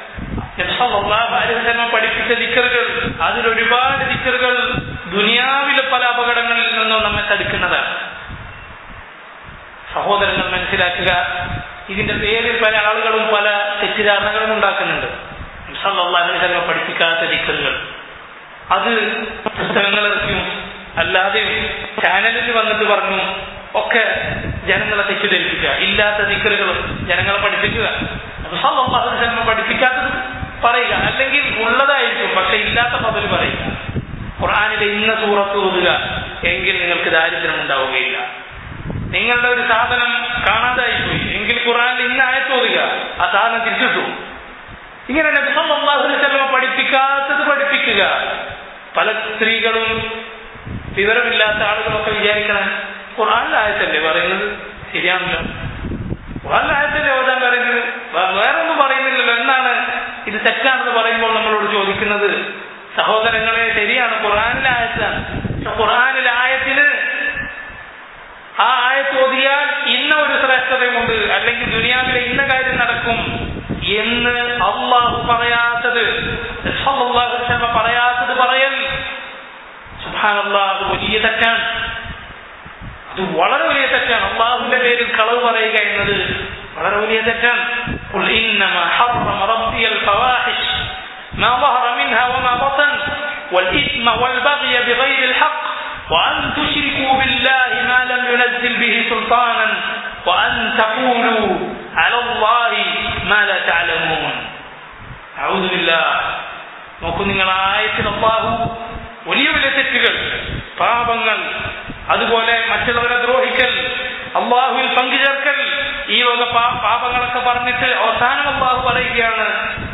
തന്നെ പഠിപ്പിച്ച ദിക്കറുകൾ അതിലൊരുപാട് ദിക്കറുകൾ ദുനിയാവിലെ പല അപകടങ്ങളിൽ നിന്നും നമ്മെ തടുക്കുന്നതാണ് സഹോദരങ്ങൾ മനസ്സിലാക്കുക ഇതിന്റെ പേരിൽ പല ആളുകളും പല തെറ്റിദ്ധാരണകളും ഉണ്ടാക്കുന്നുണ്ട് തന്നെ പഠിപ്പിക്കാത്ത ദിക്കറുകൾ അത് പുസ്തകങ്ങൾ ഇറക്കിയും അല്ലാതെ ചാനലിൽ വന്നിട്ട് പറഞ്ഞു ഒക്കെ ജനങ്ങളെ തെറ്റിദ്ധരിപ്പിക്കുക ഇല്ലാത്ത ദിക്കറുകൾ ജനങ്ങളെ പഠിപ്പിക്കുക ജന്മ പഠിപ്പിക്കാത്തത് പറയുക അല്ലെങ്കിൽ ഉള്ളതായിരിക്കും പക്ഷെ ഇല്ലാത്ത പദവി പറയുക ഖുർആാനിലെ ഇന്ന സൂറത്ത് ഓതുക എങ്കിൽ നിങ്ങൾക്ക് ദാരിദ്ര്യം ഉണ്ടാവുകയില്ല നിങ്ങളുടെ ഒരു സാധനം കാണാതായി പോയി എങ്കിൽ ഖുർആാനിൽ ഇന്ന ആയത്ത് ഓതുക ആ സാധനം തിരിച്ചിട്ടു ഇങ്ങനെ നബിസല്ലാഹുലമ പഠിപ്പിക്കാത്തത് പഠിപ്പിക്കുക പല സ്ത്രീകളും വിവരമില്ലാത്ത ആളുകളൊക്കെ വിചാരിക്കണം ഖുറാനിലായത്തല്ലേ പറയുന്നത് ശരിയാണല്ലോ ഖുറാനിലായത്തല്ലേ ഓതാൻ പറയുന്നത് വേറെ ഒന്നും പറയുന്നില്ലല്ലോ എന്നാണ് ഇത് തെറ്റാണെന്ന് പറയുമ്പോൾ നമ്മളോട് ചോദിക്കുന്നത് സഹോദരങ്ങളെ ശരിയാണ് ഖുറാനിലായത്താണ് പക്ഷെ ഖുറാനിലായത്തിന് ആ ആയത്ത് ഓതിയാൽ ഇന്ന ഒരു ശ്രേഷ്ഠതയുണ്ട് അല്ലെങ്കിൽ ദുനിയാവിലെ ഇന്ന കാര്യം നടക്കും എന്ന് അള്ളാഹു പറയാത്തത് പറയാത്തത് പറയൽ സുഹാനല്ലാഹ് വലിയ തെറ്റാണ് അത് വളരെ വലിയ തെറ്റാണ് അള്ളാഹുവിന്റെ പേരിൽ കളവ് പറയുക എന്നത് വളരെ വലിയ തെറ്റാണ് قل إنما حرم ربي الفواحش ما ظهر منها وما بطن والإثم والبغي بغير الحق وأن تشركوا بالله ما لم ينزل به سلطانا وأن تقولوا على الله ما لا تعلمون أعوذ بالله നോക്കൂ നിങ്ങൾ ആയത്തിൽ അള്ളാഹു വലിയ വലിയ തെറ്റുകൾ പാപങ്ങൾ അതുപോലെ മറ്റുള്ളവരെ ദ്രോഹിക്കൽ അള്ളാഹുവിൽ പങ്കുചേർക്കൽ ഈ വക പാപങ്ങളൊക്കെ പറഞ്ഞിട്ട് അവസാനം അള്ളാഹു പറയുകയാണ്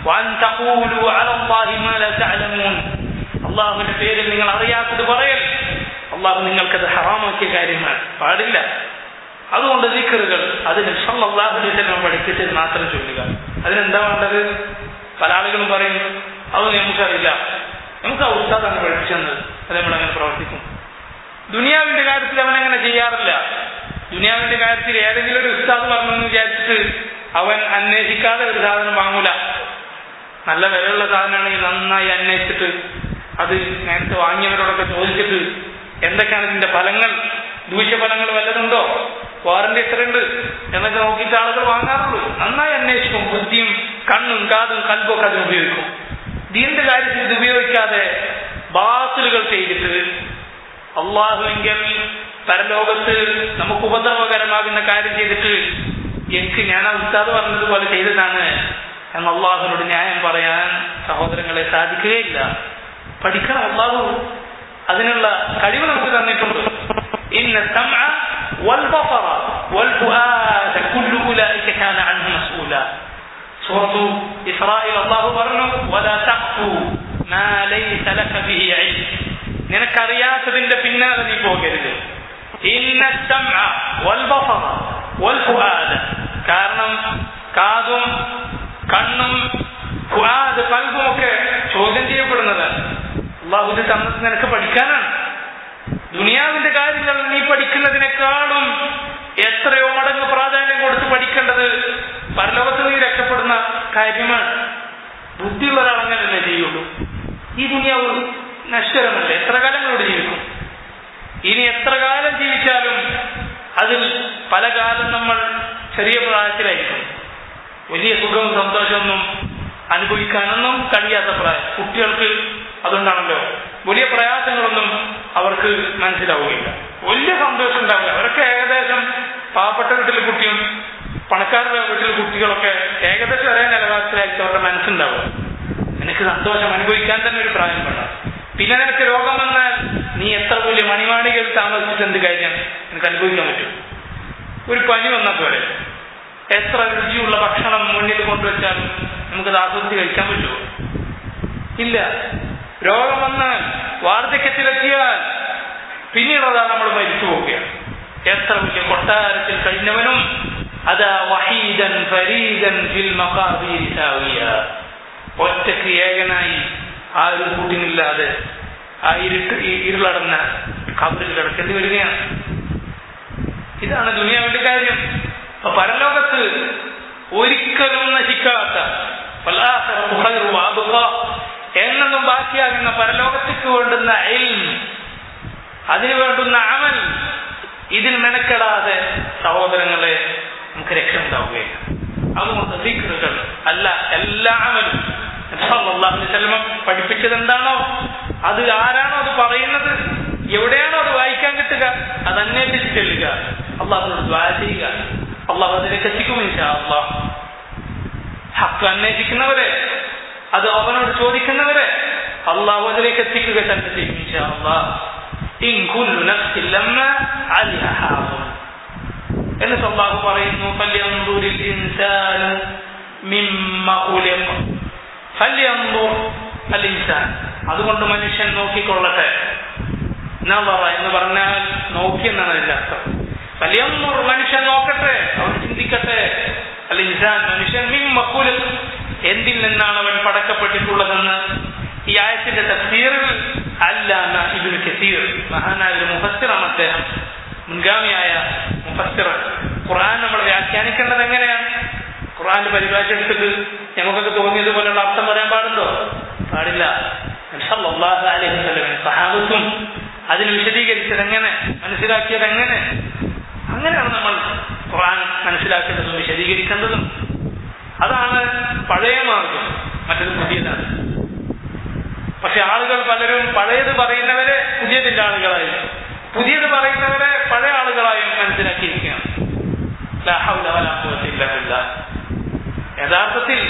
അള്ളാഹുവിന്റെ പേരിൽ നിങ്ങൾ അറിയാത്തത് പറയൽ അള്ളാഹു നിങ്ങൾക്കത് ഹറാമാക്കിയ കാര്യമാണ് പാടില്ല അതുകൊണ്ട് ദിക്കറുകൾ അതിന് അള്ളാഹുലിസ്ലം പഠിച്ചിട്ട് മാത്രം ചൊല്ലുക അതിനെന്താ വേണ്ടത് പല ആളുകളും പറയും അത് നമുക്കറിയില്ല നമുക്ക് ആ ഉസ്താദാണ് പഠിപ്പിച്ചെന്ന് അത് നമ്മളങ്ങനെ പ്രവർത്തിക്കും ദുനിയാവിന്റെ കാര്യത്തിൽ അവൻ അങ്ങനെ ചെയ്യാറില്ല ദുനിയാവിന്റെ കാര്യത്തിൽ ഏതെങ്കിലും ഒരു ഉസ്താദ് പറഞ്ഞെന്ന് വിചാരിച്ചിട്ട് അവൻ അന്വേഷിക്കാതെ ഒരു സാധനം വാങ്ങൂല നല്ല വിലയുള്ള സാധനമാണെങ്കിൽ നന്നായി അന്വേഷിച്ചിട്ട് അത് നേരത്തെ വാങ്ങിയവരോടൊക്കെ ചോദിച്ചിട്ട് എന്തൊക്കെയാണ് ഇതിന്റെ ഫലങ്ങൾ ദൂഷ്യഫലങ്ങൾ വല്ലതുണ്ടോ വാറന്റി എത്രയുണ്ട് എന്നൊക്കെ നോക്കിയിട്ട് ആളുകൾ വാങ്ങാറുള്ളൂ നന്നായി അന്വേഷിക്കും ബുദ്ധിയും കണ്ണും കാതും കൽബൊക്കെ അതിന് ഉപയോഗിക്കും ദീന്റെ കാര്യത്തിൽ ഇത് ഉപയോഗിക്കാതെ ബാത്തിലുകൾ ചെയ്തിട്ട് അള്ളാഹുവെങ്കിൽ പരലോകത്ത് നമുക്ക് ഉപദ്രവകരമാകുന്ന കാര്യം ചെയ്തിട്ട് എനിക്ക് ഞാൻ ആ ഉസ്താദ് പറഞ്ഞതുപോലെ ചെയ്തതാണ് എന്ന് അള്ളാഹുവിനോട് ന്യായം പറയാൻ സഹോദരങ്ങളെ സാധിക്കുകയില്ല പഠിക്കണം അള്ളാഹു അതിനുള്ള കഴിവ് നമുക്ക് തന്നിട്ടുണ്ട് ഇന്ന സമഅ والبصر والفؤاد كل أولئك كان عنه مسؤولا سورة إسرائيل الله പറഞ്ഞു ولا تقف ما ليس لك به علم നിനക്കറിയാത്തതിന്റെ പിന്നാലെ നീ പോകരുത് ഇന്ന സമഅ والبصر والفؤاد കാരണം കാതും കണ്ണും ഫുആദ് കൽബും ഒക്കെ ചോദ്യം ചെയ്യപ്പെടുന്നതാണ് അള്ളാഹു ഇത് തന്നത് നിനക്ക് പഠിക്കാനാണ് ദുനിയാവിന്റെ കാര്യങ്ങൾ നീ പഠിക്കുന്നതിനേക്കാളും എത്രയോ മടങ്ങ് പ്രാധാന്യം കൊടുത്ത് പഠിക്കേണ്ടത് പരലോകത്ത് നീ രക്ഷപ്പെടുന്ന കാര്യമാണ് ബുദ്ധിയുള്ള ഒരാൾ അങ്ങനല്ലേ ചെയ്യുള്ളൂ ഈ ദുനിയാവ് നശ്വരമല്ലേ എത്ര കാലം ഇവിടെ ജീവിക്കും ഇനി എത്ര കാലം ജീവിച്ചാലും അതിൽ പല കാലം നമ്മൾ ചെറിയ പ്രായത്തിലായിരിക്കും വലിയ സുഖവും സന്തോഷമൊന്നും അനുഭവിക്കാനൊന്നും കഴിയാത്ത പ്രായം കുട്ടികൾക്ക് അതുകൊണ്ടാണല്ലോ വലിയ പ്രയാസങ്ങളൊന്നും അവർക്ക് മനസ്സിലാവുകയില്ല വലിയ സന്തോഷം ഉണ്ടാവില്ല അവരൊക്കെ ഏകദേശം പാവപ്പെട്ട വീട്ടിലെ കുട്ടിയും പണക്കാരുടെ വീട്ടിലെ കുട്ടികളൊക്കെ ഏകദേശം ഒരേ നിലവാരത്തിലായിരിക്കും അവരുടെ മനസ്സുണ്ടാവുക നിനക്ക് സന്തോഷം അനുഭവിക്കാൻ തന്നെ ഒരു പ്രായം വേണം പിന്നെ നിനക്ക് രോഗം വന്നാൽ നീ എത്ര വലിയ മണിമാണികയിൽ താമസിച്ചിട്ട് എന്ത് കാര്യം നിനക്ക് അനുഭവിക്കാൻ പറ്റും ഒരു പനി വന്നാൽ പോലെ എത്ര രുചിയുള്ള ഭക്ഷണം മുന്നിൽ കൊണ്ടുവച്ചാലും നമുക്കത് ആസ്വദിച്ച് കഴിക്കാൻ പറ്റുമോ ഇല്ല രോഗം വന്ന് വാർദ്ധക്യത്തിലെത്തിയാൽ പിന്നീടതാ നമ്മൾ മരിച്ചു പോവുകയാണ് എത്ര വലിയ കൊട്ടാരത്തിൽ കഴിഞ്ഞവനും അതാ വഹീദൻ ഫരീദൻ ഫിൽ മഖാബീർ സാവിയ ഒറ്റക്ക് ഏകനായി ആരും കൂട്ടിനില്ലാതെ ആ ഇരുട്ട് ഇരുളടന്ന കബറിൽ കിടക്കേണ്ടി വരികയാണ് ഇതാണ് ദുനിയാവിന്റെ കാര്യം അപ്പൊ പരലോകത്ത് ഒരിക്കലും നശിക്കാത്ത എന്നെന്നും ബാക്കിയാകുന്ന പരലോകത്തേക്ക് വേണ്ടുന്ന അതിനു വേണ്ടുന്ന അമൽ ഇതിൽ മെനക്കെടാതെ സഹോദരങ്ങളെ നമുക്ക് രക്ഷ ഉണ്ടാവുകയില്ല അതുകൊണ്ട് ദിക്റുകൾ അല്ല എല്ലാ അമലും അള്ളാഹുസ്ലമ പഠിപ്പിച്ചത് എന്താണോ അത് ആരാണോ അത് പറയുന്നത് എവിടെയാണോ അത് വായിക്കാൻ കിട്ടുക അത് അന്വേഷിച്ച് ചെല്ലുക അള്ളാഹുനോട് ദ്വാ ചെയ്യുക അള്ളാഹു അതിലേക്ക് എത്തിക്കും അള്ളാഹ് ഹക്ക് അന്വേഷിക്കുന്നവരെ അത് അവനോട് ചോദിക്കുന്നവരെ അള്ളാഹു അതിലേക്ക് എത്തിക്കുക തന്നെ ചെയ്യും അള്ളാഹ് എന്നിട്ട് അള്ളാഹു പറയുന്നു അതുകൊണ്ട് മനുഷ്യൻ നോക്കിക്കൊള്ളട്ടെ എന്ന് പറഞ്ഞാൽ നോക്കി എന്നാണ് അതിന്റെ അർത്ഥം വലിയന്നൂർ മനുഷ്യൻ നോക്കട്ടെ അവൻ ചിന്തിക്കട്ടെ അല്ല ഇൻസാൻ മനുഷ്യൻ മക്കൂലിൽ എന്തിൽ നിന്നാണ് അവൻ പടക്കപ്പെട്ടിട്ടുള്ളതെന്ന് ഈ ആയത്തിന്റെ തഫ്സീറിൽ അല്ലാമ ഇബിന് കസീർ മഹാനായ ഒരു മുഫസ്സിറാണ് അദ്ദേഹം മുൻഗാമിയായ മുഫസ്സിർ ഖുർആൻ നമ്മൾ വ്യാഖ്യാനിക്കേണ്ടത് എങ്ങനെയാണ് ഖുർആന്റെ പരിഭാഷ എടുത്തിട്ട് നമുക്കൊക്കെ തോന്നിയതുപോലെയുള്ള അർത്ഥം പറയാൻ പാടുണ്ടോ പാടില്ല സഹാബത്തും അതിന് വിശദീകരിച്ചത് എങ്ങനെ മനസ്സിലാക്കിയത് എങ്ങനെ അങ്ങനെയാണ് നമ്മൾ ഖുർആൻ മനസ്സിലാക്കേണ്ടതും വിശദീകരിക്കേണ്ടതും അതാണ് പഴയ മാർഗം മറ്റൊരു പുതിയതാണ് പക്ഷെ ആളുകൾ പലരും പഴയത് പറയുന്നവരെ പുതിയതിന്റെ ആളുകളായി പുതിയത് പറയുന്നവരെ പഴയ ആളുകളായും മനസ്സിലാക്കിയിരിക്കുകയാണ് യഥാർത്ഥത്തിൽ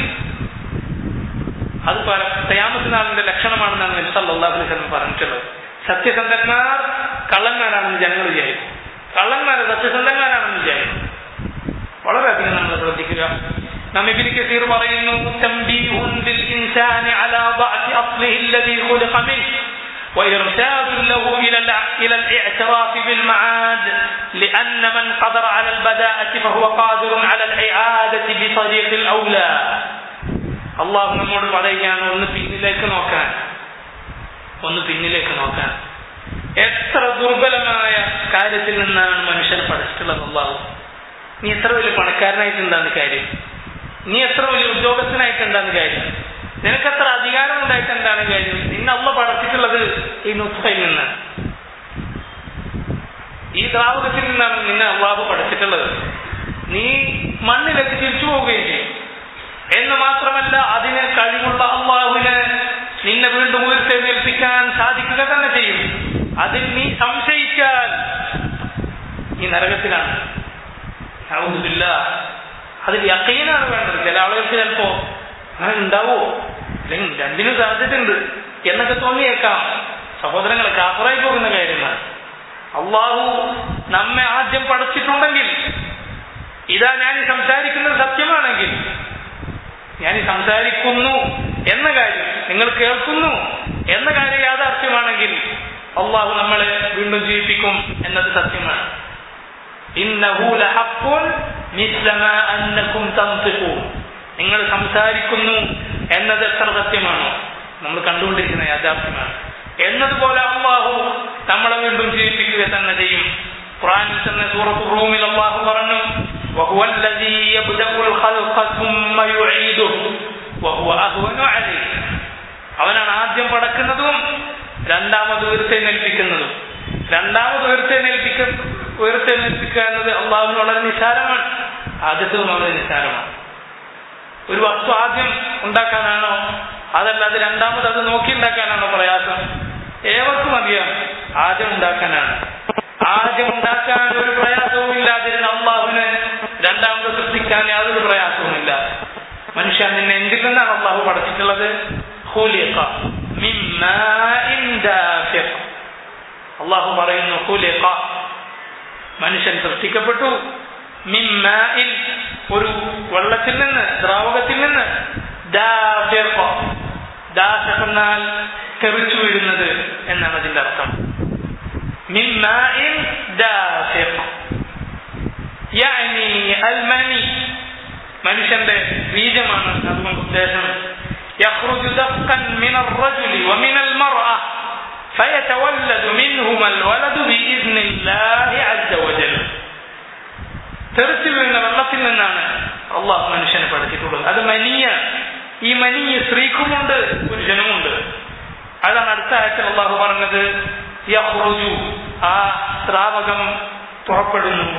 അത് തയാമത്തിനാളിന്റെ ലക്ഷണമാണെന്നാണ് നബ്സല്ലാഹുലം പറഞ്ഞിട്ടുള്ളത് സത്യസന്ധന്മാർ കള്ളന്മാരാണെന്ന് ജനങ്ങൾ വിചാരിക്കും കള്ളന്മാർ സത്യസന്ധന്മാരാണെന്ന് വിചാരിക്കും വളരെയധികം നമ്മൾ ശ്രദ്ധിക്കുക നമ്മിബിൻ കസീർ പറയുന്നു തംബീഹുൻ ലിൽ ഇൻസാനി അലാ ضعف اصله الذي خلق منه وإرشاد له إلى إلى الاعتراف بالمعاد لأن من قدر على البداءة فهو قادر على الإعادة بطريق الأولى അള്ളാഹു നമ്മോട് പറയുകയാണ് ഒന്ന് പിന്നിലേക്ക് നോക്കാൻ ഒന്ന് പിന്നിലേക്ക് നോക്കാൻ എത്ര ദുർബലമായ കാര്യത്തിൽ നിന്നാണ് മനുഷ്യൻ പഠിച്ചിട്ടുള്ളത് അള്ളാഹു നീ എത്ര വലിയ പണക്കാരനായിട്ട് എന്താണ് കാര്യം നീ എത്ര വലിയ ഉദ്യോഗസ്ഥനായിട്ട് എന്താണ് കാര്യം നിനക്ക് എത്ര അധികാരം ഉണ്ടായിട്ട് എന്താണ് കാര്യം നിന്നെ അള്ള പഠിച്ചിട്ടുള്ളത് ഈ നുസ്ഫയിൽ നിന്നാണ് ഈ ദ്രാവകത്തിൽ നിന്നാണ് നിന്നെ അള്ളാഹു പഠിച്ചിട്ടുള്ളത് നീ മണ്ണിലേക്ക് തിരിച്ചു പോവുകയും ചെയ്യും എന്ന് മാത്രമല്ല അതിന് കഴിവുള്ള അള്ളാഹുവിന് നിന്നെ വീണ്ടും ഉയർത്തെഴുന്നേൽപ്പിക്കാൻ സാധിക്കുക തന്നെ ചെയ്യും അതിൽ നീ സംശയിച്ചാൽ ഈ നരകത്തിലാണ് ഔദുബില്ല അതിൽ യക്കീനാണ് വേണ്ടത് ചില ആളുകൾക്ക് ചിലപ്പോ അങ്ങനെ ഉണ്ടാവോ അല്ലെങ്കിൽ രണ്ടിനും സാധ്യതയുണ്ട് എന്നൊക്കെ തോന്നിയേക്കാം സഹോദരങ്ങളെ കാപ്പറായി പോകുന്ന കാര്യമാണ് അള്ളാഹു നമ്മെ ആദ്യം പഠിച്ചിട്ടുണ്ടെങ്കിൽ ഇതാ ഞാൻ ഈ സംസാരിക്കുന്നത് സത്യമാണെങ്കിൽ ഞാൻ ഈ സംസാരിക്കുന്നു എന്ന കാര്യം നിങ്ങൾ കേൾക്കുന്നു എന്ന കാര്യം യാഥാർത്ഥ്യമാണെങ്കിൽ അള്ളാഹു നമ്മളെ വീണ്ടും ജീവിപ്പിക്കും എന്നത് സത്യമാണ് നിങ്ങൾ സംസാരിക്കുന്നു എന്നത് എത്ര സത്യമാണോ നമ്മൾ കണ്ടുകൊണ്ടിരിക്കുന്ന യാഥാർത്ഥ്യമാണ് എന്നതുപോലെ അള്ളാഹു നമ്മളെ വീണ്ടും ജീവിപ്പിക്കുക തന്നെ ചെയ്യും ഖുറാനിൽ തന്നെ സൂറത്ത് റൂമിൽ അള്ളാഹു പറഞ്ഞു وهو الذي يبدأ الخلق ثم يعيده وهو أهون عليه അവനാണ് ആദ്യം പടക്കുന്നതും രണ്ടാമത് ഉയർത്തെഴുന്നേൽപ്പിക്കുന്നതും രണ്ടാമത് ഉയർത്തെഴുന്നേൽപ്പിക്ക ഉയർത്തെഴുന്നേൽപ്പിക്കുക എന്നത് അള്ളാഹുവിന് വളരെ നിസ്സാരമാണ് ആദ്യത്തതും വളരെ നിസ്സാരമാണ് ഒരു വസ്തു ആദ്യം ഉണ്ടാക്കാനാണോ അതല്ല അത് രണ്ടാമത് അത് നോക്കി ഉണ്ടാക്കാനാണോ പ്രയാസം ഏവർക്കും അറിയാം ആദ്യം ഉണ്ടാക്കാനാണ് ആദ്യം ഉണ്ടാക്കാൻ ഒരു പ്രയാസവും ഇല്ലാതിരുന്ന അള്ളാഹുവിന് രണ്ടാമത് സൃഷ്ടിക്കാൻ യാതൊരു പ്രയാസവുമില്ല മനുഷ്യൻ നിന്നെ എന്തിൽ നിന്നാണ് അള്ളാഹു പഠിച്ചിട്ടുള്ളത് അള്ളാഹു പറയുന്നു ഹുലിഖ മനുഷ്യൻ സൃഷ്ടിക്കപ്പെട്ടു മിമ്മാഇൻ ഒരു വെള്ളത്തിൽ നിന്ന് ദ്രാവകത്തിൽ നിന്ന് എന്നാൽ തെറിച്ചു വീഴുന്നത് എന്നാണ് അതിന്റെ അർത്ഥം മിമ്മാഇൻ يعني المني മനുഷ്യന്റെ ബീജമാണ് അതുകൊണ്ട് ഉദ്ദേശം يخرج دفقا من الرجل ومن المرأة فيتولد منهما الولد بإذن الله عز وجل തെറിച്ചു വീഴുന്ന വെള്ളത്തിൽ നിന്നാണ് അള്ളാഹു മനുഷ്യനെ പഠിച്ചിട്ടുള്ളത് അത് മനിയ ഈ മനിയ സ്ത്രീക്കുമുണ്ട് പുരുഷനുമുണ്ട് അതാണ് അടുത്ത ആയത്തിൽ അള്ളാഹു പറഞ്ഞത് യഹ്റുജു ആ സ്രാവകം പുറപ്പെടുന്നു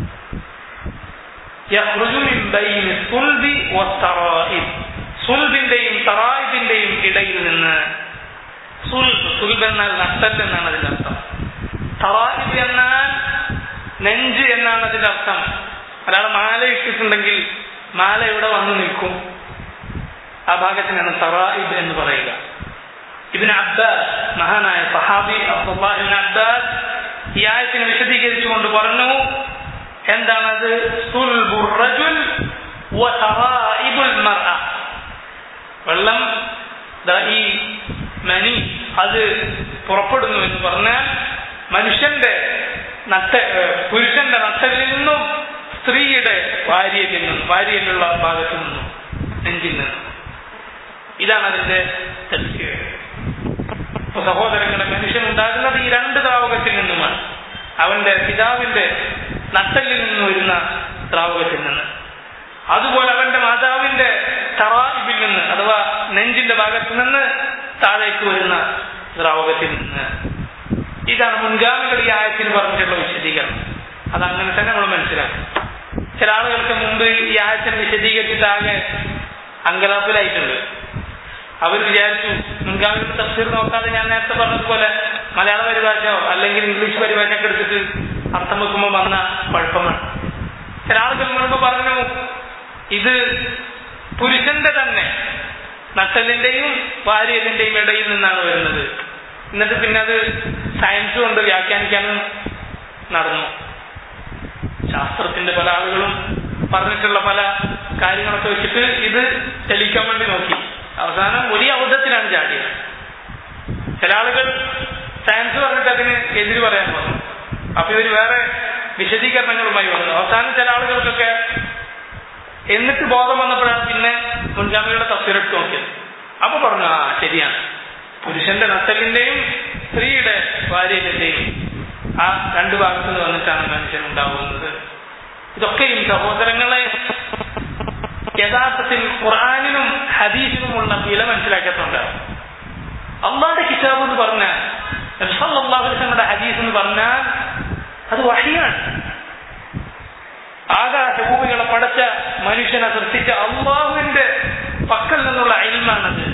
യഹ്റുജു മിൻ ബൈനി സുൽബി വസ്തറായിബ് സുൽബിന്റെയും തറായിബിന്റെയും ഇടയിൽ നിന്ന് സുൽബ് സുൽബ് എന്നാൽ നട്ടൽ എന്നാണ് അതിന്റെ അർത്ഥം തറായിബ് എന്നാൽ നെഞ്ച് എന്നാണ് അതിന്റെ അർത്ഥം ഒരാൾ മാല ഇട്ടിട്ടുണ്ടെങ്കിൽ മാല എവിടെ വന്നു നിൽക്കും ആ ഭാഗത്തിനാണ് തറായിബ് എന്ന് പറയുക ഇബിൻ അബ്ബാസ് മഹാനായ സഹാബി അബ്ദുല്ലാഹിബിൻ അബ്ബാസ് ഈ ആയത്തിനെ വിശദീകരിച്ചുകൊണ്ട് പറഞ്ഞു എന്താണത് സുൽബുർ റജുൽ വതറായിബുൽ മർഅ വെള്ളം ഈ മനി അത് പുറപ്പെടുന്നു എന്ന് പറഞ്ഞാൽ മനുഷ്യന്റെ നട്ട പുരുഷന്റെ നട്ടലിൽ നിന്നും സ്ത്രീയുടെ ഭാര്യയിൽ നിന്നും ഭാര്യയിലുള്ള ഭാഗത്തു നിന്നും നെഞ്ചിൽ നിന്നും ഇതാണ് അതിന്റെ സഹോദരങ്ങളെ മനുഷ്യൻ ഉണ്ടാകുന്നത് ഈ രണ്ട് ദ്രാവകത്തിൽ നിന്നുമാണ് അവന്റെ പിതാവിന്റെ നട്ടലിൽ നിന്ന് വരുന്ന ദ്രാവകത്തിൽ നിന്ന് അതുപോലെ അവന്റെ മാതാവിന്റെ തറായിബിൽ നിന്ന് അഥവാ നെഞ്ചിന്റെ ഭാഗത്ത് നിന്ന് താഴേക്ക് വരുന്ന ദ്രാവകത്തിൽ നിന്ന് ഇതാണ് മുൻഗാമികൾ ഈ ആയത്തിന് പറഞ്ഞിട്ടുള്ള വിശദീകരണം അതങ്ങനെ തന്നെ നമ്മൾ മനസ്സിലാക്കും ചില ആളുകൾക്ക് മുമ്പ് ഈ ആയത്തിനെ വിശദീകരിച്ചിട്ടാകെ അങ്കലാപ്പിലായിട്ടുണ്ട് അവർ വിചാരിച്ചു മുൻഗാമികളുടെ തഫ്സീർ നോക്കാതെ ഞാൻ നേരത്തെ പറഞ്ഞതുപോലെ മലയാള പരിഭാഷയോ അല്ലെങ്കിൽ ഇംഗ്ലീഷ് പരിഭാഷയൊക്കെ എടുത്തിട്ട് അർത്ഥം വെക്കുമ്പോൾ വന്ന കുഴപ്പമാണ് ചില ആളുകൾ മുൻപ് പറഞ്ഞു ഇത് പുരുഷന്റെ തന്നെ നട്ടലിന്റെയും ഭാര്യതിന്റെയും ഇടയിൽ നിന്നാണ് വരുന്നത് എന്നിട്ട് പിന്നെ അത് സയൻസ് കൊണ്ട് വ്യാഖ്യാനിക്കാനും നടന്നു ശാസ്ത്രത്തിന്റെ പല ആളുകളും പറഞ്ഞിട്ടുള്ള പല കാര്യങ്ങളൊക്കെ വെച്ചിട്ട് ഇത് തെളിയിക്കാൻ വേണ്ടി നോക്കി അവസാനം വലിയ അബദ്ധത്തിലാണ് ചാടിയത് ചില ആളുകൾ സയൻസ് പറഞ്ഞിട്ട് അതിന് എതിര് പറയാൻ വന്നു അപ്പൊ ഇവര് വേറെ വിശദീകരണങ്ങളുമായി വന്നു അവസാനം ചില ആളുകൾക്കൊക്കെ എന്നിട്ട് ബോധം വന്നപ്പോഴാണ് പിന്നെ മുൻഗാമികളുടെ തഫ്സീറെടുത്ത് നോക്കിയത് അപ്പൊ പറഞ്ഞു ആ ശരിയാണ് പുരുഷന്റെ നട്ടലിന്റെയും സ്ത്രീയുടെ ഭാര്യന്റെയും ആ രണ്ടു ഭാഗത്തു നിന്ന് വന്നിട്ടാണ് മനുഷ്യൻ ഉണ്ടാവുന്നത് ഇതൊക്കെയും സഹോദരങ്ങളെ യഥാർത്ഥത്തിൽ ഖുർആാനിനും ഹദീസിനുമുള്ള വില മനസ്സിലാക്കിയിട്ടുണ്ടാവും അള്ളാന്റെ കിതാബ് എന്ന് പറഞ്ഞാൽ അള്ളാഹുലിന്റെ ഹദീസ് എന്ന് പറഞ്ഞാൽ അത് വഹിയാണ് ആകാശഭൂമികളെ പടച്ച മനുഷ്യനെ സൃഷ്ടിച്ച അള്ളാഹുവിന്റെ പക്കൽ നിന്നുള്ള അയൽമാണത്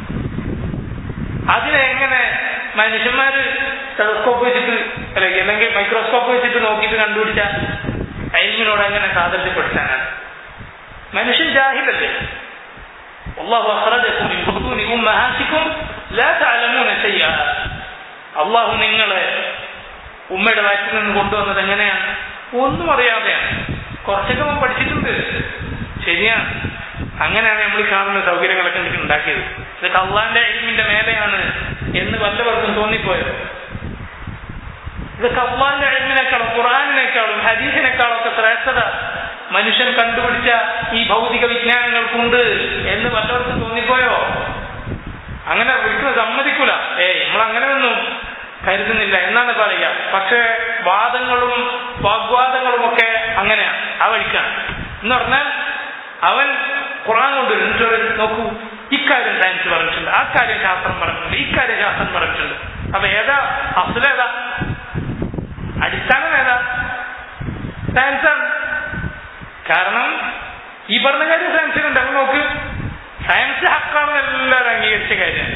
അതിനെ എങ്ങനെ മനുഷ്യന്മാര് ടെലസ്കോപ്പ് വെച്ചിട്ട് അല്ലെങ്കിൽ അല്ലെങ്കിൽ മൈക്രോസ്കോപ്പ് വെച്ചിട്ട് നോക്കിയിട്ട് കണ്ടുപിടിച്ച അയൽമിനോട് എങ്ങനെ സാദൃശ്യപ്പെടുത്താനാണ് മനുഷ്യൻ ജാഹിലല്ലേ والله أخرجكم من بطون أمهاتكم لا تعلمون شيئا അള്ളാഹു നിങ്ങളെ ഉമ്മയുടെ വയറ്റിൽ നിന്ന് കൊണ്ടുവന്നത് എങ്ങനെയാണ് ഒന്നും അറിയാതെയാണ് കുറച്ചൊക്കെ നമ്മൾ പഠിച്ചിട്ടുണ്ട് ശരിയാണ് അങ്ങനെയാണ് നമ്മൾ ഈ കാണുന്ന സൗകര്യങ്ങളൊക്കെ എനിക്ക് ഉണ്ടാക്കിയത് ഇതൊക്കെ അള്ളാന്റെ എൽമിന്റെ മേലെയാണ് എന്ന് വല്ലവർക്കും തോന്നിപ്പോയത് ഇതൊക്കെ അള്ളാന്റെ എൽമിനേക്കാളും ഖുറാനിനേക്കാളും ഹദീസിനേക്കാളും ഒക്കെ ശ്രേഷ്ഠത മനുഷ്യൻ കണ്ടുപിടിച്ച ഈ ഭൗതിക വിജ്ഞാനങ്ങൾക്കുണ്ട് എന്ന് വല്ലവർക്കും തോന്നിപ്പോയോ അങ്ങനെ ഒരിക്കലും സമ്മതിക്കൂല ഏയ് നമ്മൾ അങ്ങനെയൊന്നും കരുതുന്നില്ല എന്നാണ് പറയുക പക്ഷേ വാദങ്ങളും വാഗ്വാദങ്ങളും ഒക്കെ അങ്ങനെയാണ് ആ വഴിക്കാണ് എന്ന് പറഞ്ഞാൽ അവൻ ഖുറാൻ കൊണ്ടുവരും എന്നിട്ട് നോക്കൂ ഇക്കാര്യം സയൻസ് പറഞ്ഞിട്ടുണ്ട് ആ കാര്യം ശാസ്ത്രം പറഞ്ഞിട്ടുണ്ട് ഇക്കാര്യം ശാസ്ത്രം പറഞ്ഞിട്ടുണ്ട് അപ്പൊ ഏതാ അസുലേതാ അടിസ്ഥാനം ഏതാ സയൻസാണ് കാരണം ഈ പറഞ്ഞ കാര്യം സയൻസിലുണ്ട് അപ്പൊ നോക്ക് സയൻസ് ഹക്കാണെന്ന് എല്ലാവരും അംഗീകരിച്ച കാര്യമാണ്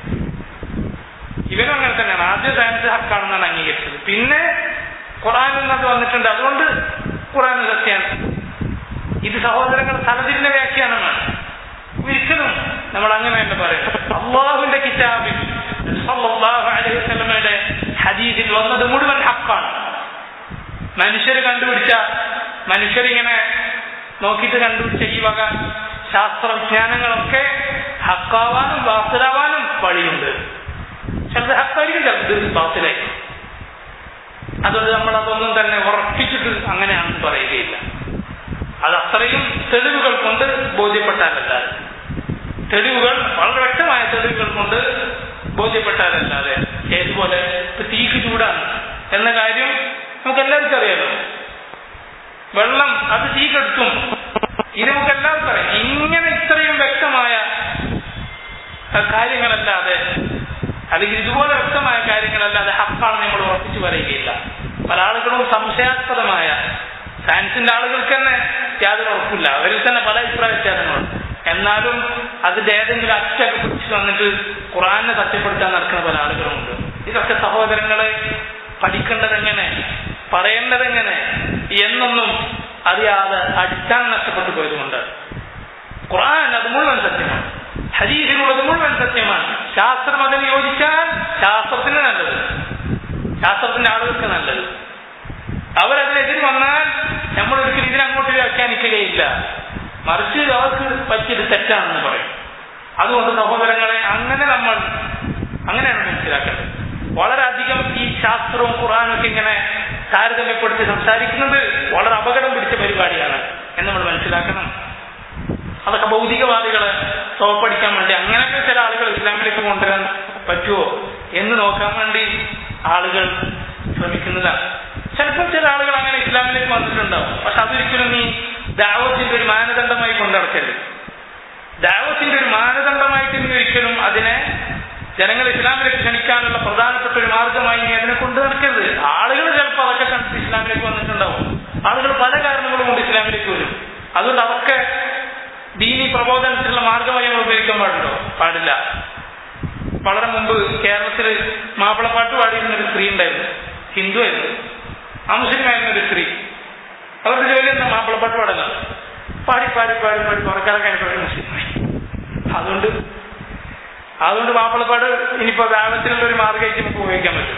ഇവനും അങ്ങനെ തന്നെയാണ് ആദ്യം സയൻസ് ഹക്കാണെന്നാണ് അംഗീകരിച്ചത് പിന്നെ ഖുറാനിൽ നിന്ന് അത് വന്നിട്ടുണ്ട് അതുകൊണ്ട് ഖുറാൻ സത്യമാണ് ഇത് സഹോദരങ്ങൾ തലതിരിഞ്ഞ വ്യാഖ്യാനമാണ് ഒരിക്കലും നമ്മൾ അങ്ങനെയല്ല പറയുന്നത് അള്ളാഹുവിന്റെ കിതാബിൽ സല്ലല്ലാഹു അലൈഹി വസല്ലമയുടെ ഹദീസിൽ വന്നത് മുഴുവൻ ഹക്കാണ് മനുഷ്യർ കണ്ടുപിടിച്ച മനുഷ്യരിങ്ങനെ നോക്കിയിട്ട് കണ്ടുപിടിച്ച ഈ വക ശാസ്ത്രവിജ്ഞാനങ്ങളൊക്കെ ഹക്കാവാനും ബാത്തിലാവാനും വഴിയുണ്ട് ചിലത് ഹക്കായിരിക്കും ചിലത് ബാത്തിലായിരിക്കും അതുകൊണ്ട് നമ്മൾ അതൊന്നും തന്നെ ഉറപ്പിച്ചിട്ട് അങ്ങനെയാണെന്ന് പറയുകയില്ല അത് അത്രയും തെളിവുകൾ കൊണ്ട് ബോധ്യപ്പെട്ടാലല്ലാതെ തെളിവുകൾ വളരെ വ്യക്തമായ തെളിവുകൾ കൊണ്ട് ബോധ്യപ്പെട്ടാലല്ലാതെ ഏതുപോലെ ഇപ്പൊ തീക്ക് ചൂടാണ് എന്ന കാര്യം നമുക്ക് എല്ലാവർക്കും അറിയാലോ വെള്ളം അത് തീ കെടുത്തും ഇത് നമുക്ക് എല്ലാവർക്കും അറിയാം ഇങ്ങനെ ഇത്രയും വ്യക്തമായ കാര്യങ്ങളല്ലാതെ അല്ലെങ്കിൽ ഇതുപോലെ വ്യക്തമായ കാര്യങ്ങളല്ലാതെ ഹക്കാണ് നമ്മൾ ഉറപ്പിച്ചു പറയുകയില്ല പല ആളുകളും സംശയാസ്പദമായ സയൻസിന്റെ ആളുകൾക്ക് തന്നെ യാതൊരു ഉറപ്പില്ല അവരിൽ തന്നെ പല അഭിപ്രായ വ്യത്യാസങ്ങളുണ്ട് എന്നാലും അതിന്റെ ഏതെങ്കിലും അച്ചൊക്കെ പിടിച്ചു വന്നിട്ട് ഖുറാനെ സത്യപ്പെടുത്താൻ നടക്കുന്ന പല ആളുകളുമുണ്ട് ഇതൊക്കെ സഹോദരങ്ങളെ പഠിക്കേണ്ടത് എങ്ങനെ പറയേണ്ടത് എങ്ങനെ എന്നൊന്നും അറിയാതെ അടിസ്ഥാനം നഷ്ടപ്പെട്ടു പോയതുകൊണ്ട് ഖുർആൻ അത് മുഴുവൻ സത്യമാണ് ഹദീസിലുള്ളത് മുഴുവൻ സത്യമാണ് ശാസ്ത്രം അതിന് യോജിച്ചാൽ ശാസ്ത്രത്തിന് നല്ലത് ശാസ്ത്രത്തിന്റെ ആളുകൾക്ക് നല്ലത് അവരതിനെതിരെ വന്നാൽ നമ്മൾ ഒരിക്കലും ഇതിനങ്ങോട്ട് വ്യാഖ്യാനിക്കുകയില്ല മറിച്ച് അവർക്ക് പറ്റിയത് തെറ്റാണെന്ന് പറയും അതുകൊണ്ട് സഹോദരങ്ങളെ അങ്ങനെ നമ്മൾ അങ്ങനെയാണ് മനസ്സിലാക്കേണ്ടത് വളരെയധികം ഈ ശാസ്ത്രവും ഖുറാനും ഒക്കെ ഇങ്ങനെ താരതമ്യപ്പെടുത്തി സംസാരിക്കുന്നത് വളരെ അപകടം പിടിച്ച പരിപാടിയാണ് എന്ന് നമ്മൾ മനസ്സിലാക്കണം അതൊക്കെ ഭൗതികവാദികളെ തോപ്പടിക്കാൻ വേണ്ടി അങ്ങനെയൊക്കെ ചില ആളുകൾ ഇസ്ലാമിലേക്ക് കൊണ്ടുവരാൻ പറ്റുമോ എന്ന് നോക്കാൻ വേണ്ടി ആളുകൾ ശ്രമിക്കുന്നതാണ് ചിലപ്പോൾ ചില ആളുകൾ അങ്ങനെ ഇസ്ലാമിലേക്ക് വന്നിട്ടുണ്ടാവും പക്ഷെ അതൊരിക്കലും നീ ദാവത്തിന്റെ ഒരു മാനദണ്ഡമായി കൊണ്ടുനടക്കരുത് ദാവത്തിന്റെ ഒരു മാനദണ്ഡമായിട്ട് നീ ഒരിക്കലും അതിനെ ജനങ്ങൾ ഇസ്ലാമിലേക്ക് ക്ഷണിക്കാനുള്ള പ്രധാനപ്പെട്ട ഒരു മാർഗമായി നീ അതിനെ കൊണ്ടു നടക്കരുത് ആളുകൾ ചിലപ്പോൾ അതൊക്കെ കണ്ടിട്ട് ഇസ്ലാമിലേക്ക് വന്നിട്ടുണ്ടാവും ആളുകൾ പല കാരണങ്ങളും കൊണ്ട് ഇസ്ലാമിലേക്ക് വരും അതുകൊണ്ട് അതൊക്കെ ദീനി പ്രബോധനത്തിലുള്ള മാർഗമായി നമ്മൾ ഉപയോഗിക്കാൻ പാടുണ്ടോ പാടില്ല വളരെ മുമ്പ് കേരളത്തിൽ മാപ്പിളപ്പാട്ട് പാടിയിരുന്ന ഒരു സ്ത്രീ ഉണ്ടായിരുന്നു ഹിന്ദു ആയിരുന്നു ആ മുസ്ലിം ആയിരുന്ന ഒരു സ്ത്രീ അവരുടെ ജോലി എന്താ മാപ്പിളപ്പാട്ട് പാടല്ല പാടി പാടി പാടി പാടി കുറക്കാലം കഴിഞ്ഞപ്പോൾ മുസ്ലിമായി അതുകൊണ്ട് അതുകൊണ്ട് മാപ്പിളപ്പാട് ഇനിയിപ്പോ ദാവത്തിലുള്ള ഒരു മാർഗമായിട്ട് നമുക്ക് ഉപയോഗിക്കാൻ പറ്റും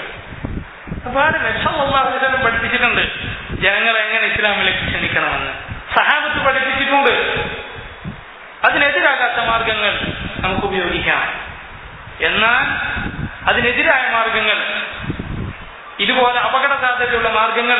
പാട് ലക്ഷം പഠിപ്പിച്ചിട്ടുണ്ട് ജനങ്ങളെ എങ്ങനെ ഇസ്ലാമിലേക്ക് ക്ഷണിക്കണമെന്ന് സഹാബത്ത് പഠിപ്പിച്ചിട്ടുണ്ട് അതിനെതിരാകാത്ത മാർഗങ്ങൾ നമുക്ക് ഉപയോഗിക്കാം എന്നാൽ അതിനെതിരായ മാർഗങ്ങൾ ഇതുപോലെ അപകട സാധ്യതയുള്ള മാർഗങ്ങൾ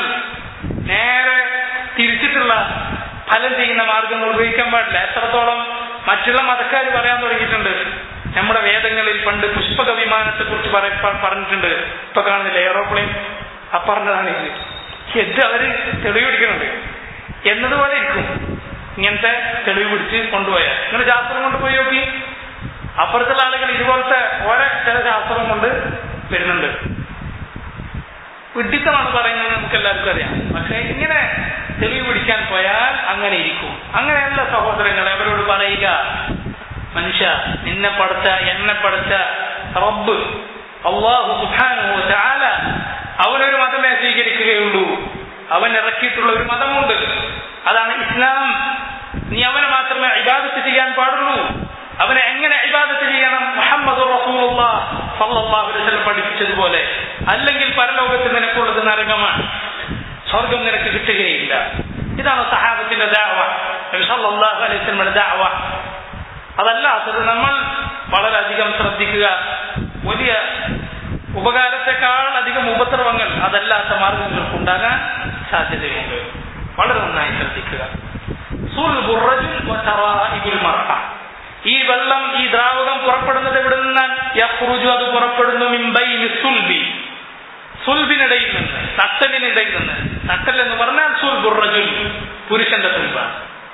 നേരെ തിരിച്ചിട്ടുള്ള ഫലം ചെയ്യുന്ന മാർഗങ്ങൾ ഉപയോഗിക്കാൻ പാടില്ല എത്രത്തോളം മറ്റുള്ള മതക്കാർ പറയാൻ തുടങ്ങിയിട്ടുണ്ട് നമ്മുടെ വേദങ്ങളിൽ പണ്ട് പുഷ്പക വിമാനത്തെ കുറിച്ച് പറഞ്ഞിട്ടുണ്ട് ഇപ്പൊ കാണുന്നില്ല എയറോപ്ലെയിൻ ആ പറഞ്ഞതാണ് ഇത് എന്ത് അവര് തെളിവ് പിടിക്കുന്നുണ്ട് എന്നതുപോലെ ഇരിക്കും ഇങ്ങനത്തെ തെളിവ് പിടിച്ച് കൊണ്ടുപോയാൽ നിങ്ങൾ ശാസ്ത്രം കൊണ്ട് പോയി നോക്കി അപ്പുറത്തുള്ള ആളുകൾ ഇതുപോലത്തെ ഓരോ ചില ശാസ്ത്രം കൊണ്ട് വരുന്നുണ്ട് വിഡിത്തമാണ് പറയുന്നത് നമുക്ക് എല്ലാവർക്കും അറിയാം പക്ഷെ ഇങ്ങനെ തെളിവ് പിടിക്കാൻ പോയാൽ അങ്ങനെ ഇരിക്കും അങ്ങനെയല്ല സഹോദരങ്ങളെ അവരോട് പറയുക മനുഷ്യ നിന്നെ പഠിച്ച എന്നെ പഠിച്ച റബ്ബ് അള്ളാഹു സുബ്ഹാനഹു തആല അവനൊരു മതമേ സ്വീകരിക്കുകയുള്ളൂ അവൻ ഇറക്കിയിട്ടുള്ള ഒരു മതമുണ്ട് അതാണ് ഇസ്ലാം നീ അവനെ മാത്രമേ ഇബാദത്ത് ചെയ്യാൻ പാടുള്ളൂ അവനെ എങ്ങനെ ഇബാദത്ത് ചെയ്യണം മുഹമ്മദ് പഠിപ്പിച്ചതുപോലെ അല്ലെങ്കിൽ പരലോകത്ത് നിനക്കുള്ളത് നരകമാണ് സ്വർഗം നിനക്ക് കിട്ടുകയില്ല ഇതാണ് സഹാബത്തിന്റെ ദാവ സല്ലല്ലാഹു അലൈഹി വസല്ലമയുടെ ദാവ അതല്ലാത്തത് നമ്മൾ വളരെയധികം ശ്രദ്ധിക്കുക വലിയ ഉപകാരത്തെക്കാൾ അധികം ഉപദ്രവങ്ങൾ അതല്ലാത്ത മാർഗങ്ങൾക്ക് ഉണ്ടാകാൻ സാധ്യതയുണ്ട് വളരെ നന്നായി ശ്രദ്ധിക്കുക ഈ വെള്ളം ഈ ദ്രാവകം പുറപ്പെടുന്നത് എവിടെ നിന്നാണ് യഹ്റുജു അത് പുറപ്പെടുന്നു മിംബൈനി സുൽബി സുൽബിനിടയിൽ നിന്ന് നട്ടലിനിടയിൽ നിന്ന് നട്ടൽ എന്ന് പറഞ്ഞാൽ സുൽബുറജുൽ പുരുഷന്റെ സുൽബാണ്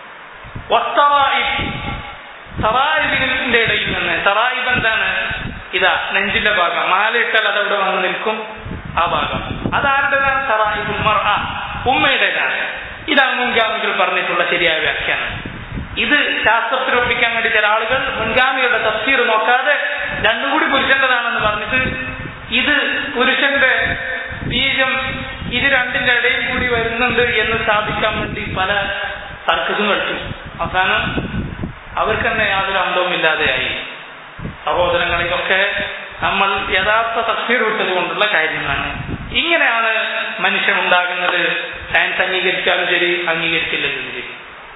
തറായിബിന്റെ ഇടയിൽ നിന്ന് തറായിബ് എന്താണ് ഇതാ നെഞ്ചിന്റെ ഭാഗം മാലയിട്ടാൽ അതവിടെ വന്ന് നിൽക്കും ആ ഭാഗം അതാരുടേതാണ് തറായിബുൽ മർ ഉമ്മയുടേതാണ് ഇതാണ് മുൻഗാമികൾ പറഞ്ഞിട്ടുള്ള ശരിയായ വ്യാഖ്യാനം ഇത് ശാസ്ത്രത്തിൽ ഒപ്പിക്കാൻ വേണ്ടി ചില ആളുകൾ മുൻഗാമികളുടെ തഫ്സീർ നോക്കാതെ രണ്ടും കൂടി പുരുഷന്റേതാണെന്ന് പറഞ്ഞിട്ട് ഇത് പുരുഷന്റെ ബീജം ഇത് രണ്ടിന്റെ ഇടയിൽ കൂടി വരുന്നുണ്ട് എന്ന് സ്ഥാപിക്കാൻ വേണ്ടി പല തർക്കസും കളിച്ചു അവസാനം അവർക്ക് തന്നെ യാതൊരു അന്തവുമില്ലാതെയായി സഹോദരങ്ങൾ ഇതൊക്കെ നമ്മൾ യഥാർത്ഥ തഫ്സീർ വിട്ടത് കൊണ്ടുള്ള കാര്യങ്ങളാണ് ഇങ്ങനെയാണ് മനുഷ്യൻ ഉണ്ടാകുന്നത് സയൻസ് അംഗീകരിച്ചാലും ശരി അംഗീകരിച്ചില്ലെങ്കിലും ശരി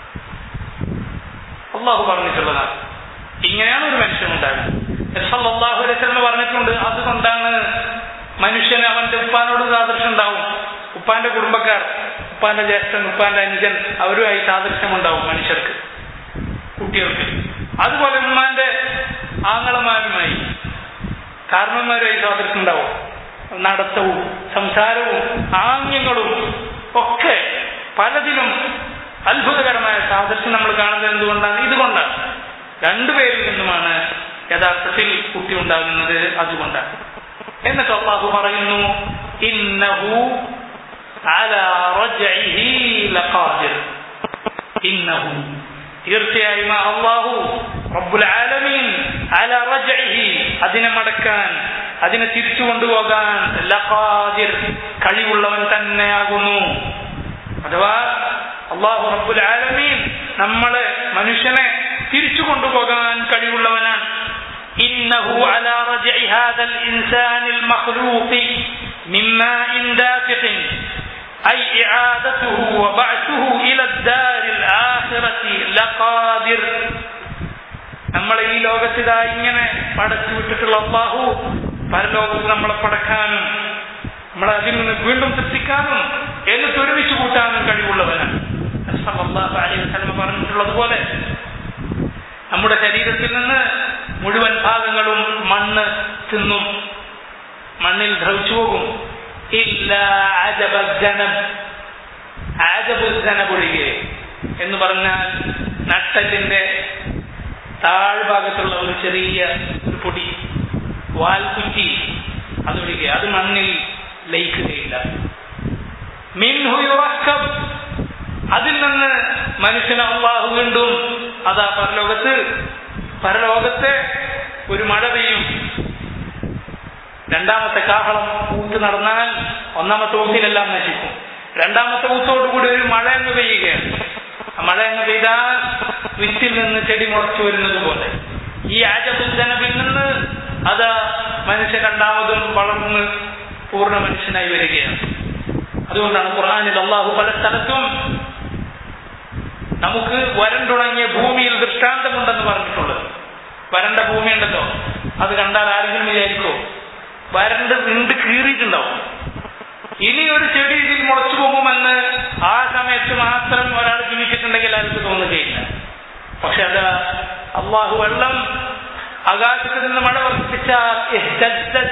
അള്ളാഹു പറഞ്ഞിട്ടുള്ളതാണ് ഇങ്ങനെയാണ് ഒരു മനുഷ്യൻ ഉണ്ടാകുന്നത് അള്ളാഹു അലൈഹി പറഞ്ഞിട്ടുണ്ട് അതുകൊണ്ടാണ് മനുഷ്യന് അവന്റെ ഉപ്പാനോട് സാദൃശ്യം ഉണ്ടാവും ഉപ്പാന്റെ കുടുംബക്കാർ ഉപ്പാന്റെ ജ്യേഷ്ഠൻ ഉപ്പാന്റെ അനുജൻ അവരുമായി സാദൃശ്യം ഉണ്ടാവും മനുഷ്യർക്ക് കുട്ടികൾക്ക് അതുപോലെ ഉമ്മാന്റെ ആങ്ങളമാരുമായി കാരണന്മാരുമായി സാദൃശ്യം ഉണ്ടാവും നടത്തവും സംസാരവും ആംഗ്യങ്ങളും ഒക്കെ പലതിലും അത്ഭുതകരമായ സാദൃശ്യം നമ്മൾ കാണുന്നത് എന്തുകൊണ്ടാണ് ഇതുകൊണ്ടാണ് രണ്ടുപേരിൽ നിന്നുമാണ് യഥാർത്ഥത്തിൽ കുട്ടി ഉണ്ടാകുന്നത് അതുകൊണ്ടാണ് എന്നിട്ട് അള്ളാഹു പറയുന്നു ഇന്നഹു അലാ റജ്ഇഹി ലഖാദിർ ഇന്നഹു തീർച്ചയായും അള്ളാഹു റബ്ബുൽ ആലമീൻ അല റജ്ഇഹി അതിനെ മടക്കാൻ അതിനെ തിരിച്ചു കൊണ്ടുപോകാൻ ലഖാദിർ കഴിവുള്ളവൻ തന്നെയാകുന്നു അഥവാ അള്ളാഹു റബ്ബുൽ ആലമീൻ നമ്മളെ മനുഷ്യനെ തിരിച്ചു കൊണ്ടുപോകാൻ കഴിവുള്ളവനാണ് إنه على رجع هذا الإنسان المخلوق من ماء دافق أي إعادته وبعثه إلى الدار الآخرة لقادر നമ്മളെ ഈ ലോകത്തിതാ ഇങ്ങനെ പടച്ചു വിട്ടിട്ടുള്ള അള്ളാഹു പരലോകത്ത് നമ്മളെ പടക്കാനും നമ്മളെ അതിൽ നിന്ന് വീണ്ടും സൃഷ്ടിക്കാനും എന്നിട്ട് ഒരുമിച്ച് കൂട്ടാനും കഴിവുള്ളവനാണ് പറഞ്ഞിട്ടുള്ളത് പോലെ നമ്മുടെ ശരീരത്തിൽ നിന്ന് മുഴുവൻ ഭാഗങ്ങളും മണ്ണ് തിന്നും മണ്ണിൽ ദ്രവിച്ചു പോകും ഇല്ല ഒഴികെ എന്ന് പറഞ്ഞാൽ നട്ടലിന്റെ താഴ്ഭാഗത്തുള്ള ഒരു ചെറിയ ഒരു പൊടി വാൽക്കുറ്റി അതൊഴികെ അത് മണ്ണിൽ ലയിക്കുകയില്ല മിൻഹുയുറക്കം അതിൽ നിന്ന് മനുഷ്യനെ അള്ളാഹു വീണ്ടും അതാ പരലോകത്ത് പരലോകത്തെ ഒരു മഴ പെയ്യും രണ്ടാമത്തെ കാഹളം ഊത്ത് നടന്നാൽ ഒന്നാമത്തെ ഊത്തിലെല്ലാം നശിക്കും രണ്ടാമത്തെ ഊത്തോടുകൂടി ഒരു മഴ എന്ന് പെയ്യുകയാണ് ആ മഴ എന്ന് പെയ്താൽ വിത്തിൽ നിന്ന് ചെടി മുളച്ചു വരുന്നത് പോലെ ഈ ആജബുദ്ധനബിൽ നിന്ന് അത് മനുഷ്യൻ രണ്ടാമതും വളർന്ന് പൂർണ്ണ മനുഷ്യനായി വരികയാണ് അതുകൊണ്ടാണ് ഖുർആാനിൽ അള്ളാഹു പല സ്ഥലത്തും നമുക്ക് വരണ്ടുണങ്ങിയ ഭൂമിയിൽ ദൃഷ്ടാന്തമുണ്ടെന്ന് പറഞ്ഞിട്ടുള്ളത് വരണ്ട ഭൂമി ഉണ്ടല്ലോ അത് കണ്ടാൽ ആരെങ്കിലും വിചാരിക്കോ വരണ്ട് വിണ്ട് കീറിയിട്ടുണ്ടാവും ഇനി ഒരു ചെടി ഇതിൽ മുളച്ചു പോകുമെന്ന് ആ സമയത്ത് മാത്രം ഒരാൾ ജീവിച്ചിട്ടുണ്ടെങ്കിൽ ആർക്ക് തോന്നുകയില്ല പക്ഷെ അത് അള്ളാഹു വെള്ളം ആകാശത്ത് നിന്ന് മഴ വർദ്ധിച്ചാൽ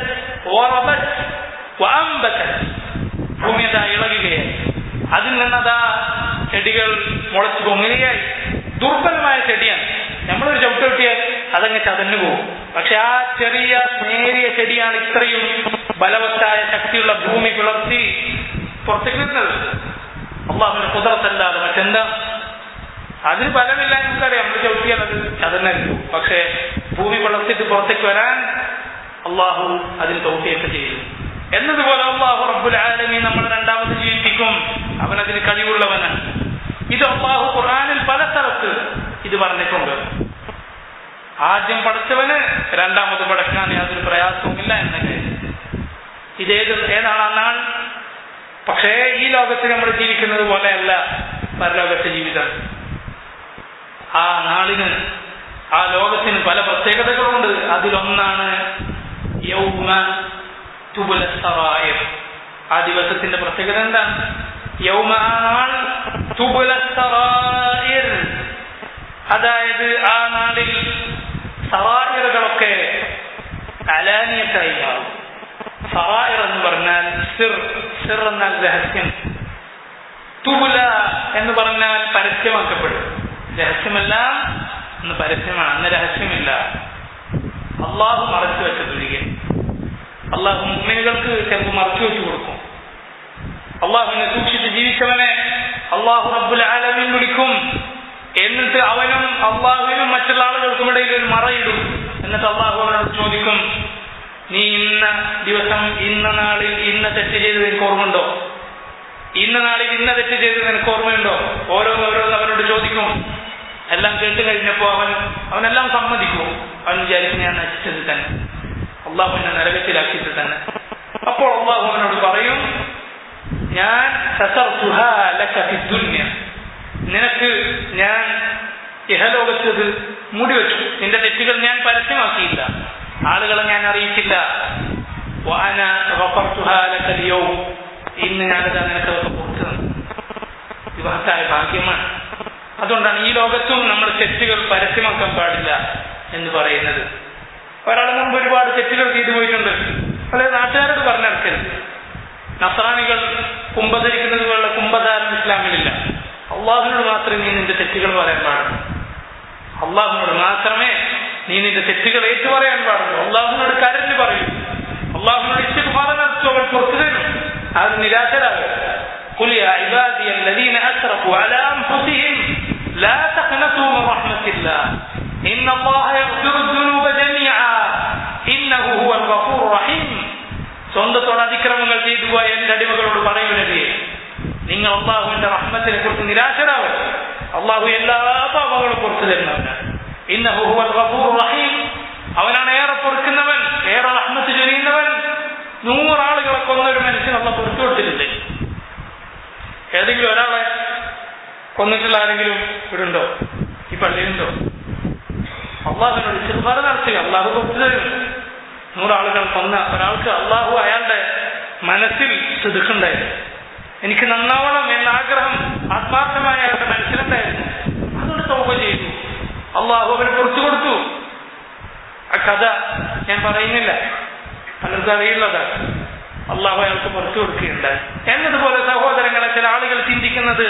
ഭൂമി അതാ ഇളകുകയായി അതിൽ നിന്നതാ ചെടികൾ മുളച്ചു പൊങ്ങുകയായി ദുർബലമായ ചെടിയാണ് നമ്മളൊരു ചവിട്ട് കിട്ടിയാൽ അതങ്ങ് ചതഞ്ഞു പോകും പക്ഷെ ആ ചെറിയ നേരിയ ചെടിയാണ് ഇത്രയും ബലവത്തായ ശക്തിയുള്ള ഭൂമി പിളർത്തി പുറത്തേക്ക് വരുന്നത് അള്ളാഹുവിന്റെ കുതിരത്തല്ലാതെ മറ്റെന്താ അതിന് ബലമില്ല നമുക്കറിയാം നമ്മൾ ചവിട്ടിയാൽ അത് ചതന്നായിരിക്കും പക്ഷേ ഭൂമി പിളർത്തിട്ട് പുറത്തേക്ക് വരാൻ അള്ളാഹു അതിന് തോഫിയൊക്കെ ചെയ്തു എന്നതുപോലെ അള്ളാഹു റബ്ബുൽ ആലമീൻ നമ്മൾ രണ്ടാമത് ജീവിപ്പിക്കും അവൻ അതിന് കഴിവുള്ളവനാണ് ഇത് അള്ളാഹു ഖുർആനിൽ പല സ്ഥലത്ത് ഇത് പറഞ്ഞിട്ടുണ്ട് ആദ്യം പഠിച്ചവന് രണ്ടാമത് പഠിക്കാൻ യാതൊരു പ്രയാസവുമില്ല എന്നൊക്കെ ഇതേത് ഏതാണ് ആ നാൾ പക്ഷേ ഈ ലോകത്ത് നമ്മൾ ജീവിക്കുന്നത് പോലെയല്ല പരലോകത്തെ ജീവിതം ആ നാളിന് ആ ലോകത്തിന് പല പ്രത്യേകതകളുണ്ട് അതിലൊന്നാണ് യൗമ തുബുല സറായിർ ആ ദിവസത്തിന്റെ പ്രത്യേകത എന്താണ് യൗമ ആ നാൾ തുബുല സറായിർ അതായത് ആ നാളിൽ സറായിറുകളൊക്കെ അലാനിയത്തായി മാറും സറായിർ എന്ന് പറഞ്ഞാൽ സിർ സിർ എന്നാൽ രഹസ്യം തുബുല എന്ന് പറഞ്ഞാൽ പരസ്യമാക്കപ്പെടും രഹസ്യമെല്ലാം അന്ന് പരസ്യമാണ് അന്ന് രഹസ്യമില്ല അള്ളാഹു മറച്ചു വെച്ചതൊഴികെ അള്ളാഹു മുമ്മിനുകൾക്ക് ചിലപ്പോൾ മറച്ചു വെച്ചു കൊടുക്കും അള്ളാഹുവിനെ സൂക്ഷിച്ച് ജീവിച്ചവനെ അള്ളാഹു റബ്ബുൽ ആലമീൻ വിളിക്കും എന്നിട്ട് അവനും അള്ളാഹുവിനും മറ്റുള്ള ആളുകൾക്കും ഇടയിൽ ഒരു മറയിടും എന്നിട്ട് അള്ളാഹു അവനോട് ചോദിക്കും നീ ഇന്ന ദിവസം ഇന്ന നാളിൽ ഇന്ന തെറ്റ് ചെയ്ത് നിനക്ക് ഓർമ്മയുണ്ടോ ഇന്ന നാളിൽ ഇന്ന തെറ്റ് ചെയ്ത് നിനക്ക് ഓർമ്മയുണ്ടോ ഓരോന്ന് ഓരോന്ന് അവനോട് ചോദിക്കും എല്ലാം കേട്ട് കഴിഞ്ഞപ്പോ അവൻ അവനെല്ലാം സമ്മതിക്കും അവൻ വിചാരിക്കും ഞാൻ നശിച്ചത് തന്നെ അള്ളാഹു എന്നെ നരകത്തിലാക്കിയത് തന്നെ അപ്പോൾ അള്ളാഹു അവനോട് പറയും ഞാൻ സസർതുഹാ ലക ഫിദ്ദുന്യ. നിനക്ക് ഞാൻ ഇഹലോകത്ത് ഇത് മൂടിവെച്ചു നിന്റെ തെറ്റുകൾ ഞാൻ പരസ്യമാക്കിയില്ല ആളുകളെ ഞാൻ അറിയിച്ചില്ല വഅന ഗഫർതുഹാ ലക അൽയൗം. ഇന്ന് ഞാനത് നിനക്ക് അതൊക്കെ പുറത്തു തന്നു ഇത് മഹത്തായ ഭാഗ്യമാണ് അതുകൊണ്ടാണ് ഈ ലോകത്തും നമ്മൾ തെറ്റുകൾ പരസ്യമാക്കാൻ പാടില്ല എന്ന് പറയുന്നത് ഒരാൾ മുമ്പ് ഒരുപാട് തെറ്റുകൾ ചെയ്തു പോയിട്ടുണ്ട് അല്ലെ നാട്ടുകാരോട് പറഞ്ഞെടുക്കരുത് നസ്രാണികൾ കുംഭധരിക്കുന്നത് പോലുള്ള കുംഭധാരം ഇസ്ലാമിലില്ല അള്ളാഹുവിനോട് മാത്രമേ നീ നിന്റെ തെറ്റുകൾ പറയാൻ പാടുള്ളൂ അള്ളാഹുവിനോട് മാത്രമേ നീ നിന്റെ തെറ്റുകൾ ഏറ്റു പറയാൻ പാടുള്ളൂ അള്ളാഹുവിനോട് കരഞ്ഞു പറയൂ അള്ളാഹുവിനോട് ഇഷ്ടപാത നടത്തു അവൻ പുറത്തു തരും അത് നിരാശരാകും قل يا عبادي الذين أسرفوا على أنفسهم لا تقنطوا من رحمة الله إن الله يغفر الذنوب جميعا إنه هو الغفور الرحيم സ്വന്തത്തോട് അതിക്രമങ്ങൾ ചെയ്തു പോയ എന്റെ അടിമകളോട് പറയുന്നത് നിങ്ങൾ അള്ളാഹുവിന്റെ റഹ്മത്തിനെ കുറിച്ച് നിരാശരാവും അള്ളാഹു എല്ലാ പാപങ്ങളും പുറത്തു തരുന്നവനാണ് ഇന്നഹു ഹുവൽ ഗഫൂർ റഹീം അവനാണ് ഏറെ പൊറുക്കുന്നവൻ ഏറെ റഹ്മത്ത് ചൊരിയുന്നവൻ നൂറാളുകളെ കൊന്ന ഒരു മനുഷ്യൻ അള്ള പുറത്തു കൊടുത്തിട്ടില്ലേ ഏതെങ്കിലും ഒരാളെ കൊന്നിട്ടുള്ള ആരെങ്കിലും ഇവിടെ ഉണ്ടോ ഈ പള്ളിയിലുണ്ടോ അള്ളാഹുവിനോട് ചെറുപാട് നടത്തുക അള്ളാഹു പുറത്തു തരും നൂറാളുകൾ കൊന്ന ഒരാൾക്ക് അള്ളാഹു അയാളുടെ മനസ്സിൽ ചെതുക്കുണ്ടായിരുന്നു എനിക്ക് നന്നാവണം എന്ന ആഗ്രഹം ആത്മാർത്ഥമായ അയാളുടെ മനസ്സിലുണ്ടായിരുന്നു അതുകൊണ്ട് തോപ ചെയ്തു അള്ളാഹു അവന് പുറത്തു കൊടുത്തു ആ കഥ ഞാൻ പറയുന്നില്ല പലർക്കും അറിയുള്ളതാണ് അള്ളാഹു അയാൾക്ക് പുറത്തു കൊടുക്കുകയുണ്ടായി എന്നതുപോലെ സഹോദരങ്ങളെ ചില ആളുകൾ ചിന്തിക്കുന്നത്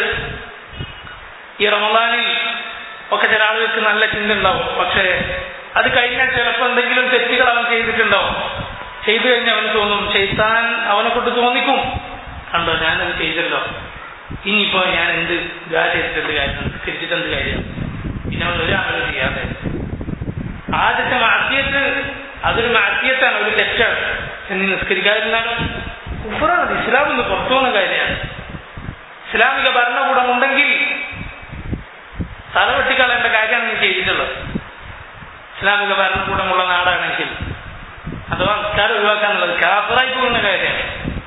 ഈ റമദാനിൽ ഒക്കെ ചില ആളുകൾക്ക് നല്ല ചിന്ത ഉണ്ടാവും പക്ഷേ അത് കഴിഞ്ഞാൽ ചിലപ്പോൾ എന്തെങ്കിലും തെറ്റുകൾ അവൻ ചെയ്തിട്ടുണ്ടാവും ചെയ്തു കഴിഞ്ഞാൽ അവന് തോന്നും ചെയ്താൻ അവനെ കൊണ്ട് തോന്നിക്കും കണ്ടോ ഞാനത് ചെയ്തല്ലോ ഇനിയിപ്പോ ഞാൻ എന്ത് ഗാ ചെയ്തിട്ടുണ്ട് കാര്യം തിരിച്ചിട്ട് എന്ത് കാര്യം പിന്നെ അവൻ ഒരു അമലും ചെയ്യാതെ ആദ്യത്തെ മാറ്റിയത്ത് അതൊരു മാറ്റിയത്താണ് ഒരു തെറ്റാണ് എന്ന് നിസ്കരിക്കാതിരുന്നാലും കുഫറാണ് അത് ഇസ്ലാം എന്ന് പുറത്തു പോകുന്ന കാര്യമാണ് ഇസ്ലാമിക ഭരണകൂടം ഉണ്ടെങ്കിൽ തലവെട്ടിക്കളയേണ്ട കാര്യമാണ് നീ ചെയ്തിട്ടുള്ളത് ഇസ്ലാമിക ഭരണകൂടമുള്ള നാടാണെങ്കിൽ അഥവാ നിസ്കാരം ഒഴിവാക്കാന്നുള്ളത് കാഫറായി പോകുന്ന കാര്യമാണ്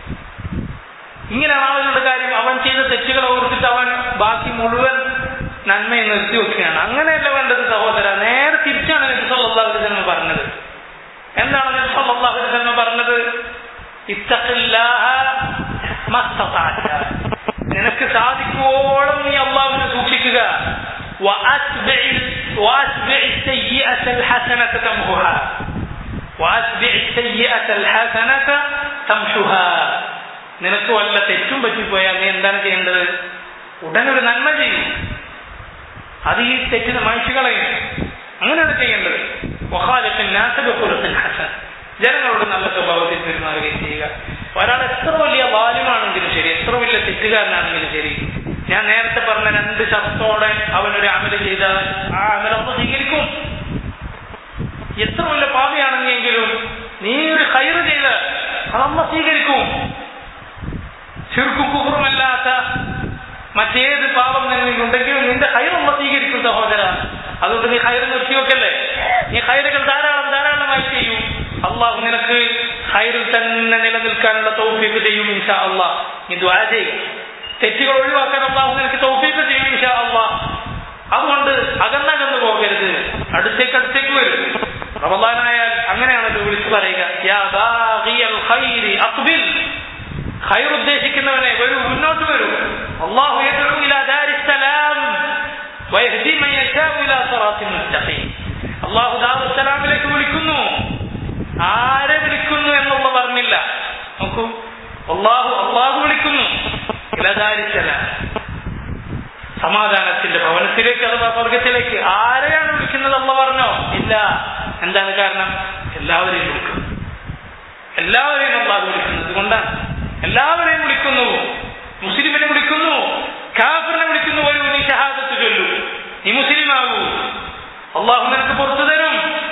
ഇങ്ങനെ ആളുകളുടെ കാര്യം അവൻ ചെയ്ത തെറ്റുകളെ ഓർത്തിട്ട് അവൻ ബാക്കി മുഴുവൻ നന്മയെ നിർത്തി വെക്കുകയാണ് അങ്ങനെയല്ല വേണ്ടത് സഹോദര നേരെ തിരിച്ചാണ് നബി സല്ലല്ലാഹു അലൈഹി വസല്ലം പറഞ്ഞത് എന്താണ് നബി സല്ലല്ലാഹു അലൈഹി വസല്ലം പറഞ്ഞത് ഇത്തഖില്ലാഹ മസ്തതഅത നിനക്ക് സാധിക്കുവോളം നീ അള്ളാഹുവിനെ സൂക്ഷിക്കുക وأتبع وأتبع السيئة الحسنة تمحها وأتبع السيئة الحسنة تمحها നിനക്ക് വല്ല തെറ്റും പറ്റിപ്പോയാൽ നീ എന്താണ് ചെയ്യേണ്ടത് ഉടനൊരു നന്മ ചെയ്യും അത് ഈ തെറ്റിന് മായ്ച്ചു കളയും അങ്ങനെയാണ് ചെയ്യേണ്ടത് വഹാലത്തിൻ നാസബക്കുലത്തിൻ ഹസൻ ജനങ്ങളോട് നല്ല സ്വഭാവത്തിൽ പെരുമാറുകയും ചെയ്യുക ഒരാൾ എത്ര വലിയ ബാല്യമാണെങ്കിലും ശരി എത്ര വലിയ തെറ്റുകാരനാണെങ്കിലും ശരി ഞാൻ നേരത്തെ പറഞ്ഞ രണ്ട് ശബ്ദത്തോടെ അവനൊരു അമല ചെയ്താൽ ആ അമല ഒന്ന് സ്വീകരിക്കും എത്ര വലിയ പാപിയാണെങ്കിലും നീ ഒരു കയറ് ചെയ്ത് അതമ്മ സ്വീകരിക്കും ശിർക്കും കുഹറുമല്ലാത്ത മറ്റേത് പാപം നിന്നുണ്ടെങ്കിലും നിന്റെ ഹൈറമ്മ സ്വീകരിക്കും സഹോദര അതുകൊണ്ട് നീ ഹൈറ് നിർത്തിവെക്കല്ലേ നീ ഹൈറുകൾ ധാരാളം ധാരാളമായി ചെയ്യും അള്ളാഹു നിനക്ക് ഹൈറിൽ തന്നെ നിലനിൽക്കാനുള്ള തൗഫീക്ക് ചെയ്യും ഇൻഷാ അള്ളാഹ് നീ ദ്വാ ചെയ്യുക തെറ്റുകൾ ഒഴിവാക്കാൻ അള്ളാഹു നിനക്ക് തൗഫീക്ക് ചെയ്യും ഇൻഷാ അള്ളാഹ് അതുകൊണ്ട് അകന്നകന്ന് പോകരുത് അടുത്തേക്ക് അടുത്തേക്ക് വരും റമദാനായാൽ അങ്ങനെയാണല്ലോ വിളിച്ചു പറയുക യാ ബാഗിയൽ ഖൈരി അഖ്ബിൽ ഖൈർ ഉദ്ദേശിക്കുന്നവനെ വരൂ മുന്നോട്ട് വരൂ അള്ളാഹു യദ്ഉ ഇലാ ദാരിസ്സലാം വയഹ്ദി മൻ യശാഉ ഇലാ സിറാത്തിൻ മുസ്തഖീം അള്ളാഹു ദാറുസ്സലാമിലേക്ക് വിളിക്കുന്നു ആരെ വിളിക്കുന്നു എന്നുള്ള പറഞ്ഞില്ല നോക്കൂ അള്ളാഹു അള്ളാഹു വിളിക്കുന്നു ഇലാ ദാരിസ്സലാം സമാധാനത്തിന്റെ ഭവനത്തിലേക്ക് അഥവാ സ്വർഗത്തിലേക്ക് ആരെയാണ് വിളിക്കുന്നത് അള്ള പറഞ്ഞോ ഇല്ല എന്താണ് കാരണം എല്ലാവരെയും വിളിക്കുന്നു എല്ലാവരെയും അള്ളാഹ് വിളിക്കുന്നത് കൊണ്ടാണ് എല്ലാവരെയും വിളിക്കുന്നു മുസ്ലിമിനെ വിളിക്കുന്നു കാഫറിനെ വിളിക്കുന്നു വരൂ നീ ഷഹാദത്ത് ചൊല്ലൂ നീ മുസ്ലിം ആകൂ അള്ളാഹു നിനക്ക് പുറത്തു തരും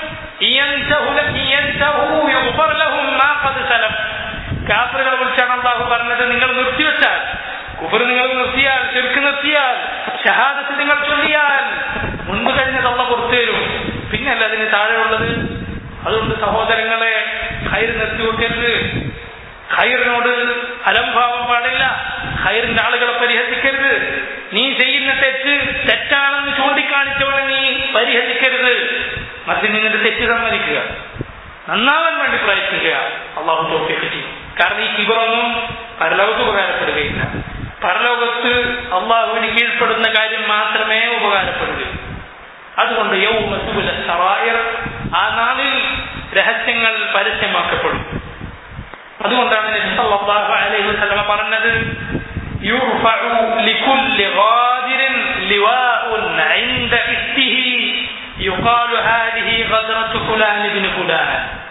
കാഫറുകളെ വിളിച്ചാണ് അള്ളാഹു പറഞ്ഞത് നിങ്ങൾ നിർത്തിവെച്ചാൽ കുഫർ നിങ്ങൾ നിർത്തിയാൽ ചെറുക്ക് നിർത്തിയാൽ ഷഹാദത്ത് നിങ്ങൾ ചൊല്ലിയാൽ മുൻപ് കഴിഞ്ഞത് അള്ള പുറത്തു തരും പിന്നല്ല അതിന് താഴെയുള്ളത് അതുകൊണ്ട് സഹോദരങ്ങളെ ഹൈർ നിർത്തിവെക്കരുത് ഹൈറിനോട് അലംഭാവം പാടില്ല ഹൈറിന്റെ ആളുകളെ പരിഹസിക്കരുത് നീ ചെയ്യുന്ന തെറ്റ് തെറ്റാണെന്ന് ചൂണ്ടിക്കാണിച്ചവനെ നീ പരിഹസിക്കരുത് മറിച്ച് നിങ്ങളുടെ തെറ്റ് സമ്മതിക്കുക നന്നാവാൻ വേണ്ടി പ്രയത്നിക്കുക അള്ളാഹു തോഫിയൊക്കെ ചെയ്യും കാരണം ഈ കിബറൊന്നും പരലോകത്ത് ഉപകാരപ്പെടുകയില്ല പരലോകത്ത് അള്ളാഹുവിന് കീഴ്പ്പെടുന്ന കാര്യം മാത്രമേ ഉപകാരപ്പെടുകയുള്ളൂ അതുകൊണ്ട് യൗമത്തുല സറായർ ആ നാളിൽ രഹസ്യങ്ങൾ പരസ്യമാക്കപ്പെടും അതുകൊണ്ടാണ് നബി സല്ലല്ലാഹു അലൈഹി വസല്ലമ പറഞ്ഞത് യുർഫഉ ലികുല്ലി ഗാദിരിൻ ലിവാഉൻ ഇൻദ ഇസ്തിഹി യുഖാലു ഹാദിഹി ഗദ്റത്തു ഫുലാൻ ഇബ്നു ഫുലാൻ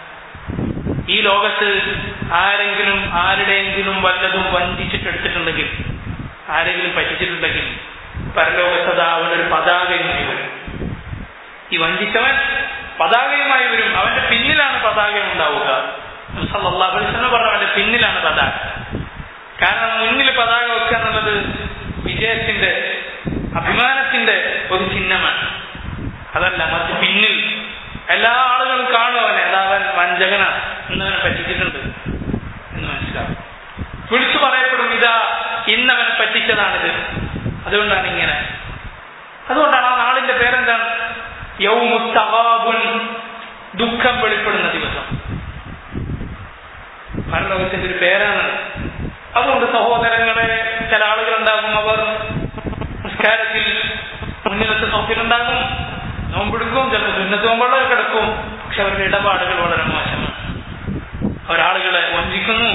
ഈ ലോകത്ത് ആരെങ്കിലും ആരുടെയെങ്കിലും വല്ലതും വഞ്ചിച്ചിട്ടെടുത്തിട്ടുണ്ടെങ്കിൽ ആരെങ്കിലും പറ്റിച്ചിട്ടുണ്ടെങ്കിൽ പരലോകത്തത് അവനൊരു പതാകയുമായി വരും ഈ വഞ്ചിച്ചവൻ പതാകയുമായി വരും അവന്റെ പിന്നിലാണ് പതാക ഉണ്ടാവുക സല്ലല്ലാഹു അലൈഹി വസല്ലം പറഞ്ഞു അവന്റെ പിന്നിലാണ് പതാക കാരണം മുന്നിൽ പതാക വെക്കുക എന്നുള്ളത് വിജയത്തിന്റെ അഭിമാനത്തിന്റെ ഒരു ചിഹ്നമാണ് അതല്ല മറ്റ് പിന്നിൽ എല്ലാ ആളുകളും കാണും അവനെ അതാ അവൻ വഞ്ചകനാണ് ഇന്നവനെ പറ്റിച്ചിട്ടുണ്ട് എന്ന് മനസ്സിലാവും വിളിച്ചു പറയപ്പെടും ഇതാ ഇന്നവനെ പറ്റിച്ചതാണിത് അതുകൊണ്ടാണ് ഇങ്ങനെ അതുകൊണ്ടാണ് ആ നാളിന്റെ പേരെന്താണ് യൗമുത്തവാബുൻ ദുഃഖം വെളിപ്പെടുന്ന ദിവസം പരലോകത്തിന്റെ ഒരു പേരാണ് അതുകൊണ്ട് സഹോദരങ്ങളെ ചില ആളുകളുണ്ടാകും അവർ നിസ്കാരത്തിൽ മുന്നിലത്തെ സൗഖ്യമുണ്ടാകും നോമ്പെടുക്കും ചിലപ്പോൾ സുന്നത്ത് നോമ്പുള്ളവർ കിടക്കും പക്ഷെ അവരുടെ ഇടപാടുകൾ വളരെ മോശമാണ് അവരാളുകളെ വഞ്ചിക്കുന്നു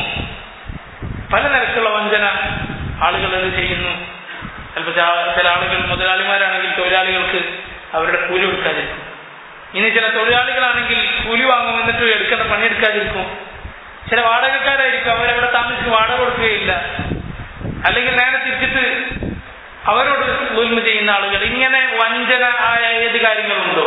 പല നിരക്കുള്ള വഞ്ചന ആളുകൾ അത് ചെയ്യുന്നു ചിലപ്പോൾ ചില ആളുകൾ മുതലാളിമാരാണെങ്കിൽ തൊഴിലാളികൾക്ക് അവരുടെ കൂലി കൊടുക്കാതിരിക്കും ഇനി ചില തൊഴിലാളികളാണെങ്കിൽ കൂലി വാങ്ങും എന്നിട്ട് എടുക്കേണ്ട പണിയെടുക്കാതിരിക്കും ചില വാടകക്കാരായിരിക്കും അവരവിടെ താമസിച്ച് വാടക കൊടുക്കുകയില്ല അല്ലെങ്കിൽ നേരെ തിരിച്ചിട്ട് അവരോട് ദുൽമ ചെയ്യുന്ന ആളുകൾ ഇങ്ങനെ വഞ്ചന ആയ ഏത് കാര്യങ്ങളുണ്ടോ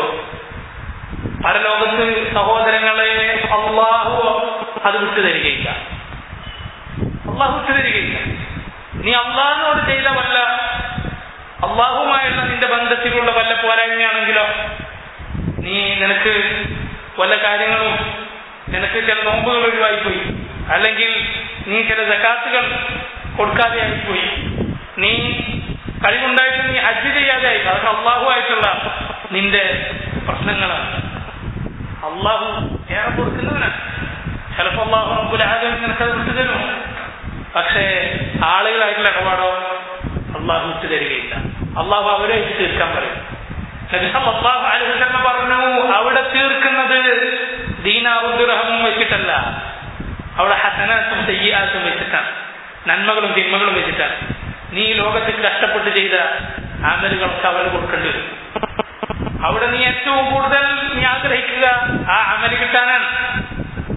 പരലോകത്ത് സഹോദരങ്ങളെ അള്ളാഹു അത് വിട്ടു തരികയില്ല അള്ളാഹു വിട്ടു തരികയില്ല നീ അള്ളാഹിനോട് ചെയ്ത വല്ല അള്ളാഹുമായുള്ള നിന്റെ ബന്ധത്തിലുള്ള വല്ല പോരായ്മയാണെങ്കിലോ നീ നിനക്ക് വല്ല കാര്യങ്ങളും നിനക്ക് ചില നോമ്പുകൾ ഒഴിവായിപ്പോയി അല്ലെങ്കിൽ നീ ചില ജക്കാത്തുകൾ കൊടുക്കാതെ ആയിപ്പോയി നീ കഴിവുണ്ടായിട്ട് നീ ഹജ്ജ് ചെയ്യാതെ ആയി അതൊക്കെ അള്ളാഹു ആയിട്ടുള്ള നിന്റെ പ്രശ്നങ്ങളാണ് അള്ളാഹു ഏറെ കൊടുക്കുന്നവനാണ് ചിലപ്പോൾ അള്ളാഹു റബ്ബുലാഹം നിനക്കത് വിട്ടു തരും പക്ഷേ ആളുകളായിട്ടുള്ള ഇടപാടോ അള്ളാഹു വിട്ടു തരികയില്ല അള്ളാഹു അവരെ വെച്ച് തീർക്കാൻ പറയും അള്ളാഹു അലുഹമ്മ പറഞ്ഞു അവിടെ തീർക്കുന്നത് ദീനാറും ദുരഹമും വെച്ചിട്ടല്ല അവിടെ ഹസനാത്തും തെയ്യാത്തും വെച്ചിട്ടാണ് നന്മകളും തിന്മകളും വെച്ചിട്ടാണ് നീ ലോകത്തിൽ കഷ്ടപ്പെട്ട് ചെയ്ത അമലുകൾക്ക് അവന് കൊടുക്കേണ്ടി വരും അവിടെ നീ ഏറ്റവും കൂടുതൽ നീ ആഗ്രഹിക്കുക ആ അമല് കിട്ടാനാണ്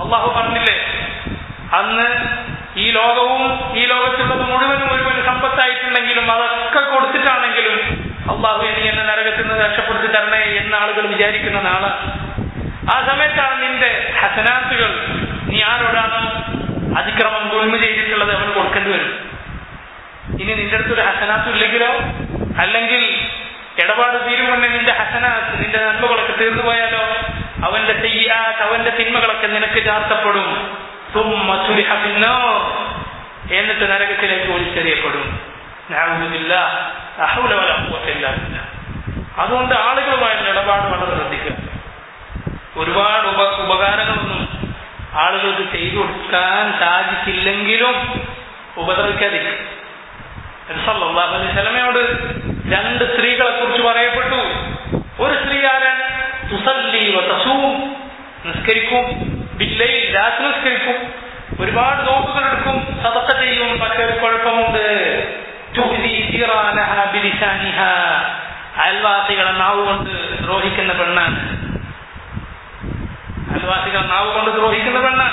അള്ളാഹു പറഞ്ഞില്ലേ അന്ന് ഈ ലോകവും ഈ ലോകത്തുള്ളത് മുഴുവനും മുഴുവൻ സമ്പത്തായിട്ടുണ്ടെങ്കിലും അതൊക്കെ കൊടുത്തിട്ടാണെങ്കിലും അള്ളാഹു നീ എന്നെ നരകത്തിൽ നിന്ന് രക്ഷപ്പെടുത്തി തരണേ എന്ന ആളുകൾ വിചാരിക്കുന്ന നാള് ആ സമയത്താണ് നിന്റെ ഹസനാത്തുകൾ നീ ആരോടാണ് അതിക്രമം ഗുൽമ ചെയ്തിട്ടുള്ളത് അവന് കൊടുക്കേണ്ടി വരും ഇനി നിന്റെ അടുത്തൊരു ഹസനാത്തും ഇല്ലെങ്കിലോ അല്ലെങ്കിൽ ഇടപാട് തീരുമുന്നേ നിന്റെ ഹസനാത്ത് നിന്റെ നന്മകളൊക്കെ തീർന്നു പോയാലോ അവന്റെ തെയ്യാത്ത് അവന്റെ തിന്മകളൊക്കെ നിനക്ക് ചാർത്തപ്പെടും തുമ്മ സുരിഹ പിന്നോ എന്നിട്ട് നരകത്തിലേക്ക് ഒളിച്ചെറിയപ്പെടും നഅൂദുബില്ല അഹൗല വലാ ഖുവത ഇല്ലാ ബില്ലാ അതുകൊണ്ട് ആളുകളുമായുള്ള ഇടപാട് വളരെ ശ്രദ്ധിക്കുക ഒരുപാട് ഉപ ഉപകാരങ്ങളൊന്നും ആളുകൾക്ക് ചെയ്തു കൊടുക്കാൻ സാധിച്ചില്ലെങ്കിലും ഉപദ്രവിക്കാതിരിക്കും സല്ലല്ലാഹു അലൈഹി വസല്ലമയോട് രണ്ട് സ്ത്രീകളെ കുറിച്ച് പറയപ്പെട്ടു ഒരു സ്ത്രീ ആരാൻ തുസല്ലി വതസൂം നിസ്കരിക്കും ബില്ലയിൽ രാത്രി നിസ്കരിക്കും ഒരുപാട് നോക്കുകൾ എടുക്കും സദക്ക ചെയ്യും പക്ഷെ ഒരു കുഴപ്പമുണ്ട് തുഹ്ദി ജിറാനഹ ബിലിസാനിഹ അയൽവാസികളെ നാവ് കൊണ്ട് ദ്രോഹിക്കുന്ന പെണ്ണാണ് അയൽവാസികളെ നാവ് കൊണ്ട് ദ്രോഹിക്കുന്ന പെണ്ണാണ്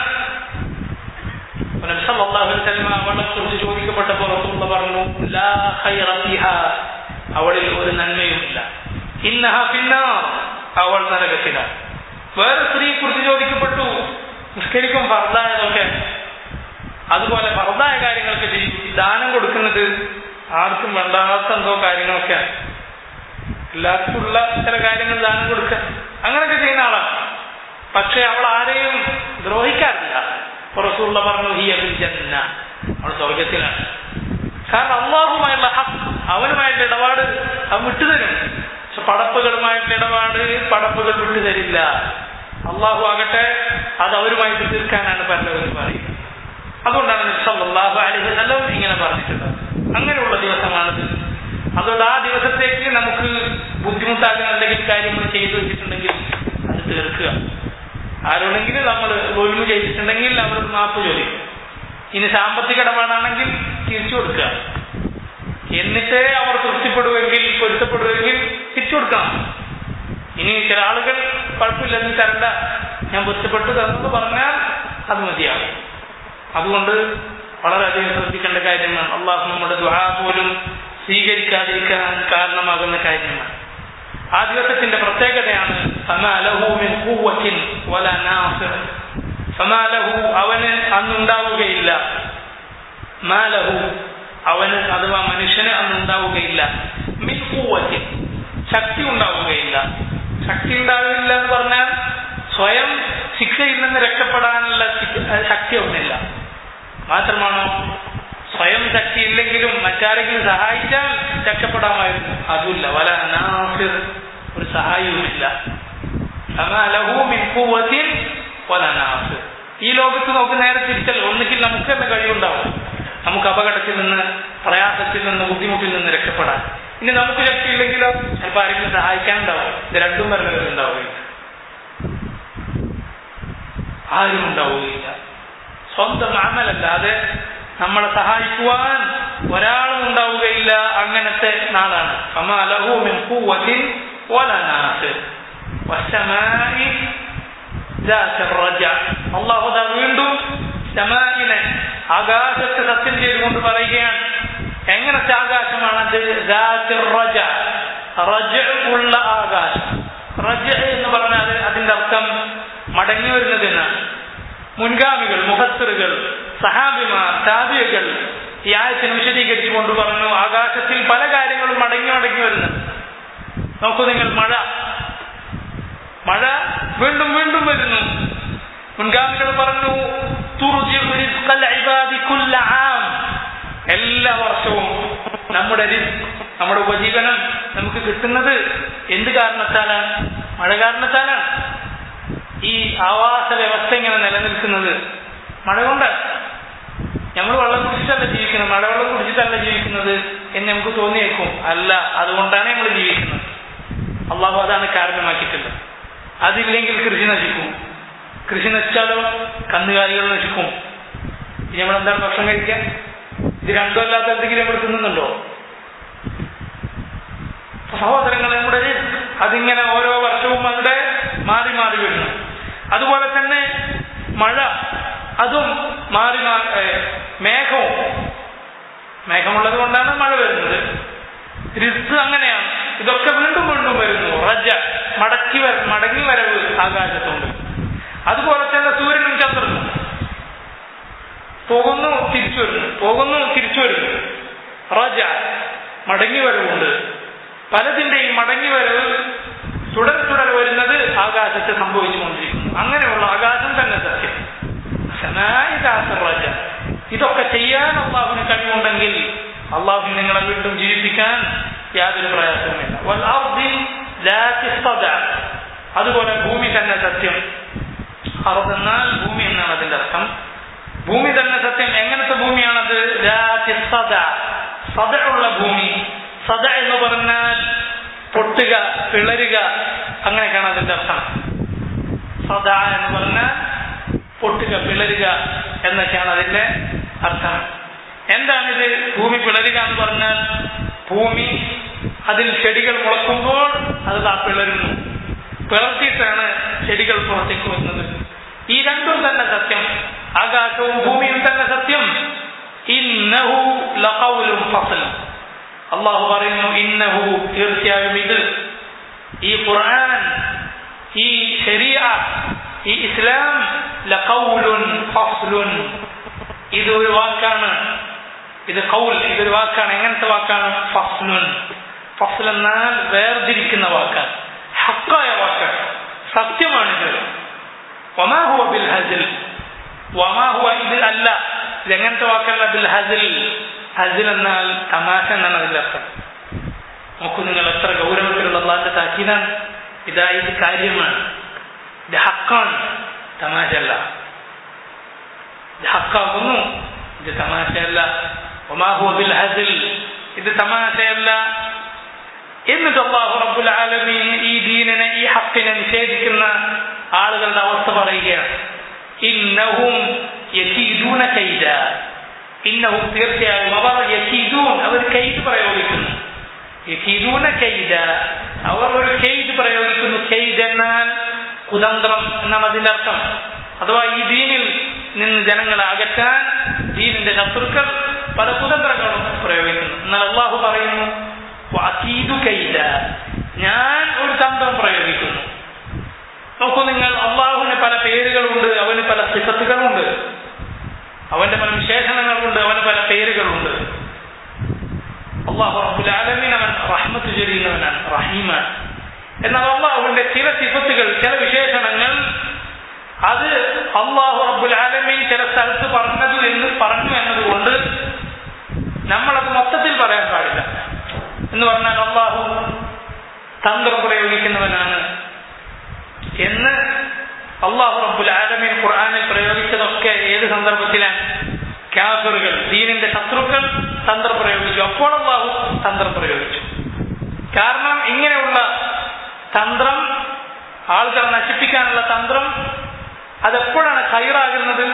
അവളെ കുറിച്ച് ചോദിക്കപ്പെട്ടപ്പോൾ റസൂലുള്ള പറഞ്ഞു ലാ ഖൈറ ഫിഹാ അവളിൽ ഒരു നന്മയുമില്ല ഇന്നഹ ഫിന്നാർ അവൾ നരകത്തിലാണ് വേറെ സ്ത്രീയെ കുറിച്ച് ചോദിക്കപ്പെട്ടു നിസ്കരിക്കും ഫർദായതൊക്കെ അതുപോലെ ഫർദായ കാര്യങ്ങളൊക്കെ ചെയ്യും ദാനം കൊടുക്കുന്നത് ആർക്കും വേണ്ടാത്ത എന്തോ കാര്യങ്ങളൊക്കെയാണ് എല്ലാവർക്കും ഉള്ള ചില കാര്യങ്ങൾ ദാനം കൊടുക്കുക അങ്ങനെയൊക്കെ ചെയ്യുന്ന ആളാണ് പക്ഷെ അവൾ ആരെയും ദ്രോഹിക്കാറില്ല റസൂള്ള പറഞ്ഞു ഹി അബിൽ ജന്ന അവൾ സ്വർഗത്തിലാണ് കാരണം അള്ളാഹുമായുള്ള ഹക്ക് അവനുമായിട്ടുള്ള ഇടപാട് അവൻ വിട്ടുതരും പക്ഷെ പടപ്പുകളുമായിട്ടുള്ള ഇടപാട് പടപ്പുകൾ വിട്ടുതരില്ല അള്ളാഹു ആകട്ടെ അത് അവരുമായിട്ട് തീർക്കാനാണ് പരലോകത്ത് പറയുന്നത് അതുകൊണ്ടാണ് സല്ലല്ലാഹു അലൈഹി വസല്ലം ഇങ്ങനെ പറഞ്ഞിട്ടുള്ളത് അങ്ങനെയുള്ള ദിവസമാണിത് അതുകൊണ്ട് ആ ദിവസത്തേക്ക് നമുക്ക് ബുദ്ധിമുട്ടാകുന്ന എന്തെങ്കിലും കാര്യങ്ങൾ ചെയ്തു വെച്ചിട്ടുണ്ടെങ്കിൽ അത് തീർക്കുക ആരോടെങ്കിലും നമ്മൾ ഒഴിവ് ചെയ്തിട്ടുണ്ടെങ്കിൽ അവർ മാപ്പ് ചോദിക്കും ഇനി സാമ്പത്തിക ഇടപാടാണെങ്കിൽ തിരിച്ചു കൊടുക്കുക എന്നിട്ടേ അവർ തൃപ്തിപ്പെടുമെങ്കിൽ പൊരുത്തപ്പെടുമെങ്കിൽ തിരിച്ചു കൊടുക്കണം ഇനി ചില ആളുകൾ കുഴപ്പമില്ല നീ തരണ്ട ഞാൻ പൊരുത്തപ്പെട്ടു തന്നെന്ന് പറഞ്ഞാൽ അത് മതിയാകും അതുകൊണ്ട് വളരെയധികം ശ്രദ്ധിക്കേണ്ട കാര്യമാണ് അള്ളാഹു നമ്മുടെ ദുആ പോലും സ്വീകരിക്കാതിരിക്കാൻ കാരണമാകുന്ന കാര്യമാണ് ആ ദിവസത്തിന്റെ പ്രത്യേകതയാണ് അവന് അന്നുണ്ടാവുകയില്ല മാലഹു അവന് അഥവാ മനുഷ്യന് അന്നുണ്ടാവുകയില്ല മിൻ കൂവത്തിൻ ശക്തി ഉണ്ടാവുകയില്ല ശക്തി ഉണ്ടാവില്ല എന്ന് പറഞ്ഞാൽ സ്വയം ശിക്ഷയിൽ നിന്ന് രക്ഷപ്പെടാനുള്ള ശക്തി ഒന്നില്ല മാത്രമാണോ സ്വയം ശക്തി ഇല്ലെങ്കിലും മറ്റാരെങ്കിലും സഹായിച്ചാൽ രക്ഷപ്പെടാമായിരുന്നു അതുമില്ല വല നാസിർ ഒരു സഹായവുമില്ല ഈ ലോകത്ത് നമുക്ക് നേരെ തിരിച്ചല്ല ഒന്നുകിൽ നമുക്ക് തന്നെ കഴിവുണ്ടാവും നമുക്ക് അപകടത്തിൽ നിന്ന് പ്രയാസത്തിൽ നിന്ന് ബുദ്ധിമുട്ടിൽ നിന്ന് രക്ഷപ്പെടാൻ ഇനി നമുക്ക് ശക്തിയില്ലെങ്കിലോ ചിലപ്പോൾ ആരെങ്കിലും സഹായിക്കാനുണ്ടാവും ഇത് രണ്ടും വരുന്നവരുണ്ടാവുകയില്ല ആരും ഉണ്ടാവുകയില്ല സ്വന്തം അമലല്ലാതെ നമ്മളെ സഹായിക്കുവാൻ ഒരാളും ഉണ്ടാവുകയില്ല അങ്ങനത്തെ നാളാണ് അള്ളാഹു വീണ്ടും സമാഇനെ ആകാശത്തെ സത്യം ചെയ്തുകൊണ്ട് പറയുകയാണ് എങ്ങനത്തെ ആകാശമാണത് റജ ഉള്ള ആകാശം റജ എന്ന് പറഞ്ഞാൽ അതിന്റെ അർത്ഥം മടങ്ങി വരുന്നതെന്നാണ് മുൻഗാമികൾ മുഹത്തറുകൾ സഹാബിമാർ താബിയകൾ ഈ ആയത്തിന് വിശദീകരിച്ചുകൊണ്ട് പറഞ്ഞു ആകാശത്തിൽ പല കാര്യങ്ങളും മടങ്ങി മടങ്ങി വരുന്നുണ്ട് നോക്കൂ നിങ്ങൾ മഴ മഴ വീണ്ടും വീണ്ടും വരുന്നു മുൻഗാമികൾ പറഞ്ഞു എല്ലാ വർഷവും നമ്മുടെ നമ്മുടെ ഉപജീവനം നമുക്ക് കിട്ടുന്നത് എന്ത് കാരണത്താലാണ് മഴ കാരണത്താലാണ് ഈ ആവാസ വ്യവസ്ഥ ഇങ്ങനെ നിലനിൽക്കുന്നത് മഴ കൊണ്ടാണ് നമ്മൾ വെള്ളം കുടിച്ചിട്ടല്ല ജീവിക്കുന്നത് മഴവെള്ളം കുടിച്ചിട്ടല്ല ജീവിക്കുന്നത് എന്ന് നമുക്ക് തോന്നിയേക്കും അല്ല അതുകൊണ്ടാണ് നമ്മൾ ജീവിക്കുന്നത് അള്ളാഹു അതാണ് കാരണമാക്കിയിട്ടുള്ളത് അതില്ലെങ്കിൽ കൃഷി നശിക്കും കൃഷി നശിച്ചാലോ കന്നുകാലികൾ നശിക്കും ഇനി നമ്മൾ എന്താണ് ഭക്ഷണം കഴിക്കുക ഇത് രണ്ടും അല്ലാത്ത എന്തെങ്കിലും നമ്മൾ തിന്നുന്നുണ്ടോ സഹോദരങ്ങളെ നമ്മുടെ അതിങ്ങനെ ഓരോ വർഷവും അവിടെ മാറി മാറി വരുന്നു അതുപോലെ തന്നെ മഴ അതും മാറി മാറി ഏ, മേഘവും മേഘമുള്ളത് കൊണ്ടാണ് മഴ വരുന്നത് റിസ് അങ്ങനെയാണ് ഇതൊക്കെ വീണ്ടും വീണ്ടും വരുന്നു റജ മടക്കി വര മടങ്ങി വരവ് ആകാശത്തുണ്ട് അതുപോലെ തന്നെ സൂര്യനും ചന്ദ്രനും പോകുന്നു തിരിച്ചു വരുന്നു പോകുന്നു തിരിച്ചു വരുന്നു റജ മടങ്ങി വരവുണ്ട് പലതിന്റെയും മടങ്ങി വരവ് തുടർ തുടർ വരുന്നത് ആകാശത്ത് സംഭവിച്ചുകൊണ്ടിരിക്കുന്നു അങ്ങനെയുള്ള ആകാശം തന്നെ സത്യം സനായിദാസ റജ ഇതൊക്കെ ചെയ്യാൻ അള്ളാഹുവിന് കഴിവുണ്ടെങ്കിൽ അള്ളാഹു നിങ്ങളെ വീണ്ടും ജീവിപ്പിക്കാൻ യാതൊരു പ്രയാസവുമില്ല വൽ അർദി ലാത്തി സദ. അതുപോലെ ഭൂമി തന്നെ സത്യം അറബ് എന്നാൽ ഭൂമി എന്നാണ് അതിന്റെ അർത്ഥം ഭൂമി തന്നെ സത്യം എങ്ങനത്തെ ഭൂമിയാണത് ലാത്തി സദ. സദയുള്ള ഭൂമി സദ എന്ന് പറഞ്ഞാൽ പൊട്ടുക പിളരുക അങ്ങനെയൊക്കെയാണ് അതിന്റെ അർത്ഥം സദ എന്ന് പറഞ്ഞാൽ പൊട്ടുക പിളരുക എന്നൊക്കെയാണ് അതിന്റെ അർത്ഥം എന്താണിത് ഭൂമി പിളരുക എന്ന് പറഞ്ഞാൽ ഭൂമി അതിൽ ചെടികൾ മുളക്കുമ്പോൾ അത് ദാ പിളരുന്നു പിളർത്തിയിട്ടാണ് ചെടികൾ പുറത്തേക്ക് വരുന്നത് ഈ രണ്ടും തന്നെ സത്യം ആകാശവും ഭൂമിയും തന്നെ സത്യം ഇന്നഹു ലഖൗലും ഫസലും അള്ളാഹു പറയുന്നു ഇന്നഹു തീർച്ചയായും ഇത് ഈ ഖുർആൻ ഈ ശരിയ ഈ ഇസ്ലാം ലഖൗലുൻ ഫസ്ലുൻ ഇത് ഒരു വാക്കാണ് ഇത് കൗൽ ഇതൊരു വാക്കാണ് എങ്ങനത്തെ വാക്കാണ് ഫസ്ലുൻ ഫസ്ൽ എന്നാൽ വേർതിരിക്കുന്ന വാക്കാണ് ഹക്കായ വാക്കാണ് സത്യമാണിത് വമാഹുവ ബിൽ ഹസിൽ വമാഹുവ ഇത് അല്ല ഇതെങ്ങനത്തെ വാക്കല്ല ബിൽ ഹസിൽ ഹസിൽ എന്നാൽ തമാശ എന്നാണ് അതിന്റെ അർത്ഥം നോക്കൂ നിങ്ങൾ എത്ര ഗൗരവത്തിലുള്ള അള്ളാന്റെ താക്കീതാണ് ഇതാ ഇത് കാര്യമാണ് ഇത് ഹക്കാണ് തമാശല്ല ഇത് ഹക്കാകുന്നു ഇത് തമാശയല്ല ഒമാഹു ബിൽ ഹസിൽ ഇത് തമാശയല്ല എന്നിട്ട് അള്ളാഹു റബ്ബുൽ ആലമീൻ ഈ ദീനിനെ ഈ ഹക്കിനെ നിഷേധിക്കുന്ന ആളുകളുടെ അവസ്ഥ പറയുകയാണ് ഇന്നഹും യകീദൂന കൈദ ഇന്നഹും തീർച്ചയായും അവർ യകീദൂൻ അവർ കൈദ് പ്രയോഗിക്കുന്നു യകീദൂന കൈദ അവർ ഒരു കെയ്ദ് പ്രയോഗിക്കുന്നു കെയ്ദ് എന്നാൽ കുതന്ത്രം എന്നാണ് അതിന്റെ അർത്ഥം അഥവാ ഈ ദീനിൽ നിന്ന് ജനങ്ങളെ അകറ്റാൻ ദീനിന്റെ ശത്രുക്കൾ പല കുതന്ത്രങ്ങളും പ്രയോഗിക്കുന്നു എന്നാൽ അള്ളാഹു പറയുന്നു "വഅകീദു കൈദ ഞാൻ ഒരു തന്ത്രം പ്രയോഗിക്കുന്നു നോക്കൂ നിങ്ങൾ അള്ളാഹുവിന് പല പേരുകളുണ്ട് അവന് പല സിഫത്തുകളുണ്ട് അവന്റെ പല വിശേഷണങ്ങളുണ്ട് അവന് പല പേരുകളുണ്ട് അള്ളാഹു റബ്ബുൽ ആലമീൻ അവൻ റഹ്മത്ത് ചൊരിയുന്നവനാണ് റഹീമാണ് എന്നാൽ അള്ളാഹുവിന്റെ ചില സിഫത്തുകൾ ചില വിശേഷണങ്ങൾ അത് അള്ളാഹു റബ്ബുൽ ആലമീൻ ചില സ്ഥലത്ത് പറഞ്ഞത് എന്ന് പറഞ്ഞു എന്നതുകൊണ്ട് നമ്മളത് മൊത്തത്തിൽ പറയാൻ പാടില്ല എന്ന് പറഞ്ഞാൽ അള്ളാഹു തന്ത്രം പ്രയോഗിക്കുന്നവനാണ് എന്ന് അള്ളാഹു റബ്ബുൽ ആലമീൻ ഖുർആനിൽ പ്രയോഗിച്ചതൊക്കെ ഏത് സന്ദർഭത്തിലാണ് കാഫറുകൾ ദീനിന്റെ ശത്രുക്കൾ തന്ത്രം പ്രയോഗിച്ചു അപ്പോൾ അള്ളാഹു തന്ത്രം പ്രയോഗിച്ചു കാരണം ഇങ്ങനെയുള്ള തന്ത്രം ആളുകളെ നശിപ്പിക്കാനുള്ള തന്ത്രം അതെപ്പോഴാണ് ഹൈറാകുന്നത്